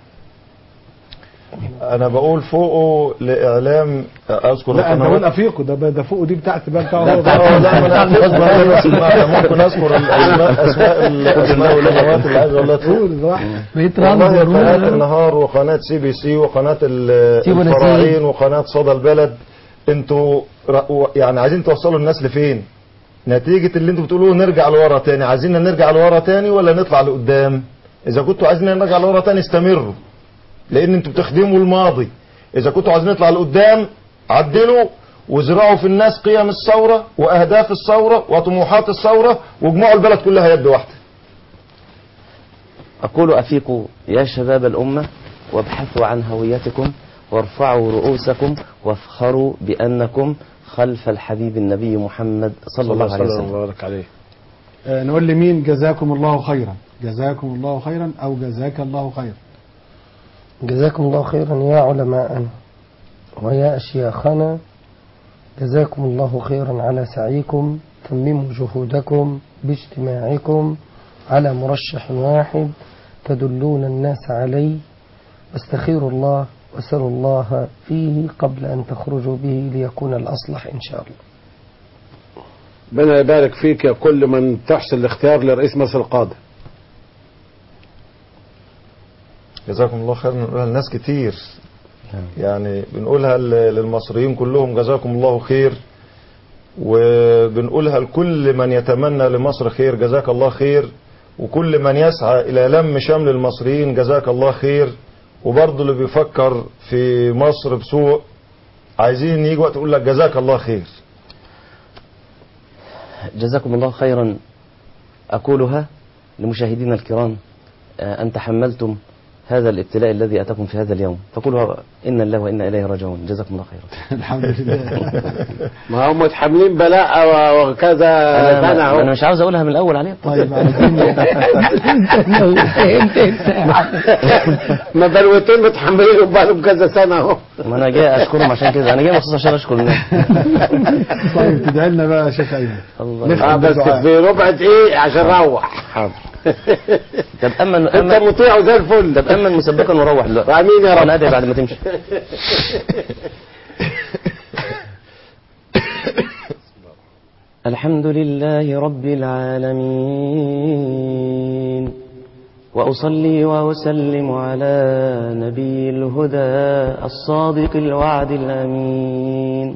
انا بقول فوقه لاعلام اذكر لا أنت القنوات- قول أفيقوا ده ده فوقه دي بتاعت بقى بتاعه لا هو بتاعت- لا، ما أنا غصب عني بسمعها. ممكن اذكر الاسماء اسماء ال- اسماء القنوات اللي عايز اقول لها بقيت والله رمز قناة النهار وقناة سي بي سي وقناة ال- سي ولا الفراعين سي؟ وقناة صدى البلد انتوا ر- يعني عايزين توصلوا الناس لفين نتيجة اللي انتوا بتقولوه نرجع لورا تاني عايزين نرجع لورا تاني ولا نطلع لقدام اذا كنتوا عايزين نرجع لورا تاني استمروا لان انتوا بتخدموا الماضي اذا كنتوا عايزين نطلع لقدام عدلوا وزرعوا في الناس قيم الثورة واهداف الثورة وطموحات الثورة واجمعوا البلد كلها يد واحدة أقول أفيقوا يا شباب الأمة وابحثوا عن هويتكم وارفعوا رؤوسكم وافخروا بأنكم خلف الحبيب النبي محمد صلى الله عليه وسلم وبارك عليه آه نقول لمين جزاكم الله خيرا جزاكم الله خيرا أو جزاك الله خيرا جزاكم الله خيرا يا علماءنا ويا أشياخنا جزاكم الله خيرا على سعيكم تمموا جهودكم باجتماعكم على مرشح واحد تدلون الناس عليه واستخيروا الله واسألوا الله فيه قبل أن تخرجوا به ليكون الأصلح إن شاء الله ربنا يبارك فيك يا كل من تحسن الاختيار لرئيس مصر القادم جزاكم الله خيرا بنقولها لناس كتير يعني بنقولها ل- للمصريين كلهم جزاكم الله خير وبنقولها لكل من يتمنى لمصر خير جزاك الله خير وكل من يسعى إلى لم شمل المصريين جزاك الله خير وبرضه اللي بيفكر في مصر بسوء عايزين يجي وقت يقول لك جزاك الله خير جزاكم الله خيرا أقولها لمشاهدينا الكرام آه، أن تحملتم هذا الابتلاء الذي أتاكم في هذا اليوم فقولوا إن الله وإنا إليه راجعون جزاكم الله خيرا الحمد لله ما هم متحملين بلاء و- وكذا أنا, سنة ما اهو أنا مش عاوز أقولها من الأول عليه طيب عايزين ما بلوتين متحملين بقالهم كذا سنة اهو ما أنا جاي أشكرهم عشان كده أنا جاي مخصوص عشان أشكر الناس طيب تدعي لنا بقى يا شيخ أيمن آه بس في ربع دقيقة عشان اروح حاضر طب أمن انت أمن مطيع وزي الفل طب أمن مسبقا وروح دلوقتي امين يا رب أنا أدعي بعد ما تمشي الحمد لله رب العالمين وأصلي وأسلم على نبي الهدى الصادق الوعد الأمين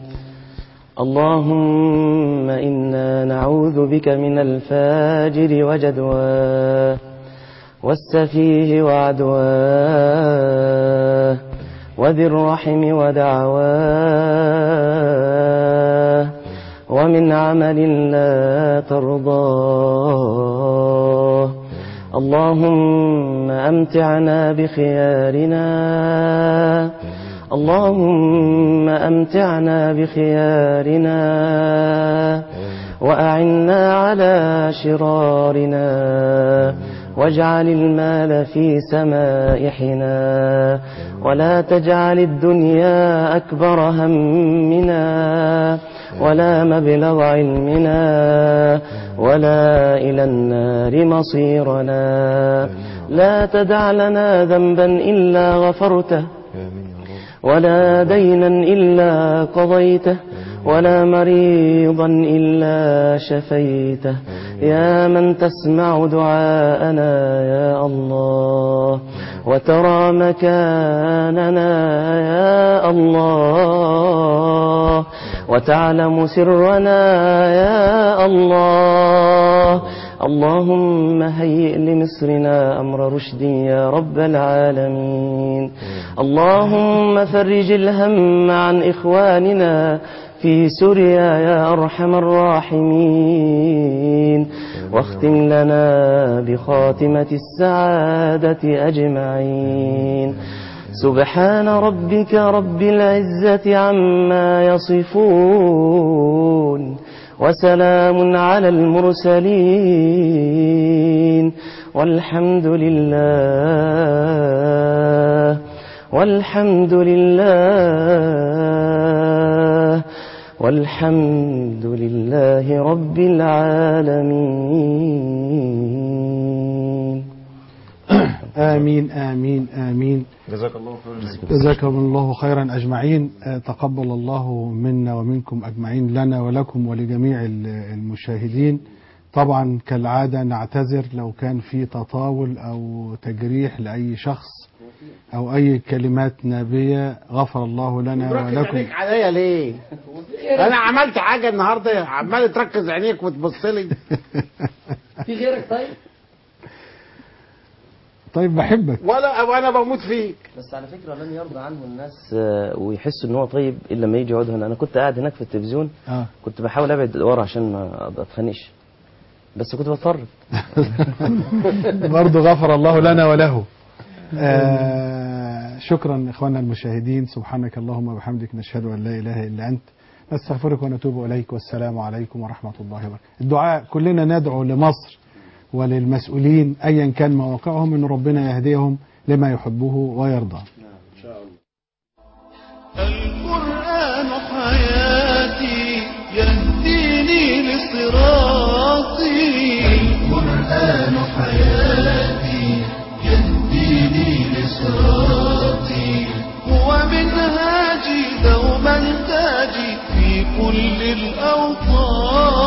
اللهم إنا نعوذ بك من الفاجر وجدواه والسفيه وعدواه وذي الرحم ودعواه ومن عمل لا ترضاه اللهم أمتعنا بخيارنا اللهم أمتعنا بخيارنا وأعنا على شرارنا واجعل المال في سمائحنا ولا تجعل الدنيا أكبر همنا ولا مبلغ علمنا ولا إلى النار مصيرنا لا تدع لنا ذنبا إلا غفرته ولا دينا إلا قضيته ولا مريضا إلا شفيته يا من تسمع دعاءنا يا الله وترى مكاننا يا الله وتعلم سرنا يا الله اللهم هيئ لمصرنا أمر رشد يا رب العالمين اللهم فرج الهم عن إخواننا في سوريا يا أرحم الراحمين واختم لنا بخاتمة السعادة أجمعين سبحان ربك رب العزة عما يصفون وسلام على المرسلين والحمد لله والحمد لله والحمد لله رب العالمين آمين آمين آمين جزاك الله خيرا جزاكم الله خيرا أجمعين آه، تقبل الله منا ومنكم أجمعين لنا ولكم ولجميع ال- المشاهدين طبعا كالعادة نعتذر لو كان في تطاول أو تجريح لأي شخص أو أي كلمات نابية غفر الله لنا مركز ولكم عينيك عليا ليه؟ انا عملت حاجه النهارده عمال تركز عينيك وتبص لي في غيرك طيب طيب بحبك ولا وانا بموت فيك بس على فكرة لن يرضى عنه الناس آه، ويحسوا ان هو طيب الا لما يجي يقعد هنا انا كنت قاعد هناك في التلفزيون آه. كنت بحاول ابعد ورا عشان ما اتخانقش بس كنت بتفرج برضو غفر الله لنا وله آه شكرا إخواننا المشاهدين سبحانك اللهم وبحمدك نشهد أن لا إله إلا أنت نستغفرك ونتوب إليك والسلام عليكم ورحمة الله وبركاته الدعاء كلنا ندعو لمصر وللمسؤولين أيا كان مواقعهم أن ربنا يهديهم لما يحبه ويرضى القرآن حياتي يهديني لصراطي القرآن حياتي يهديني لصراطي هو منهاجي دوما تاجي في كل الأوقات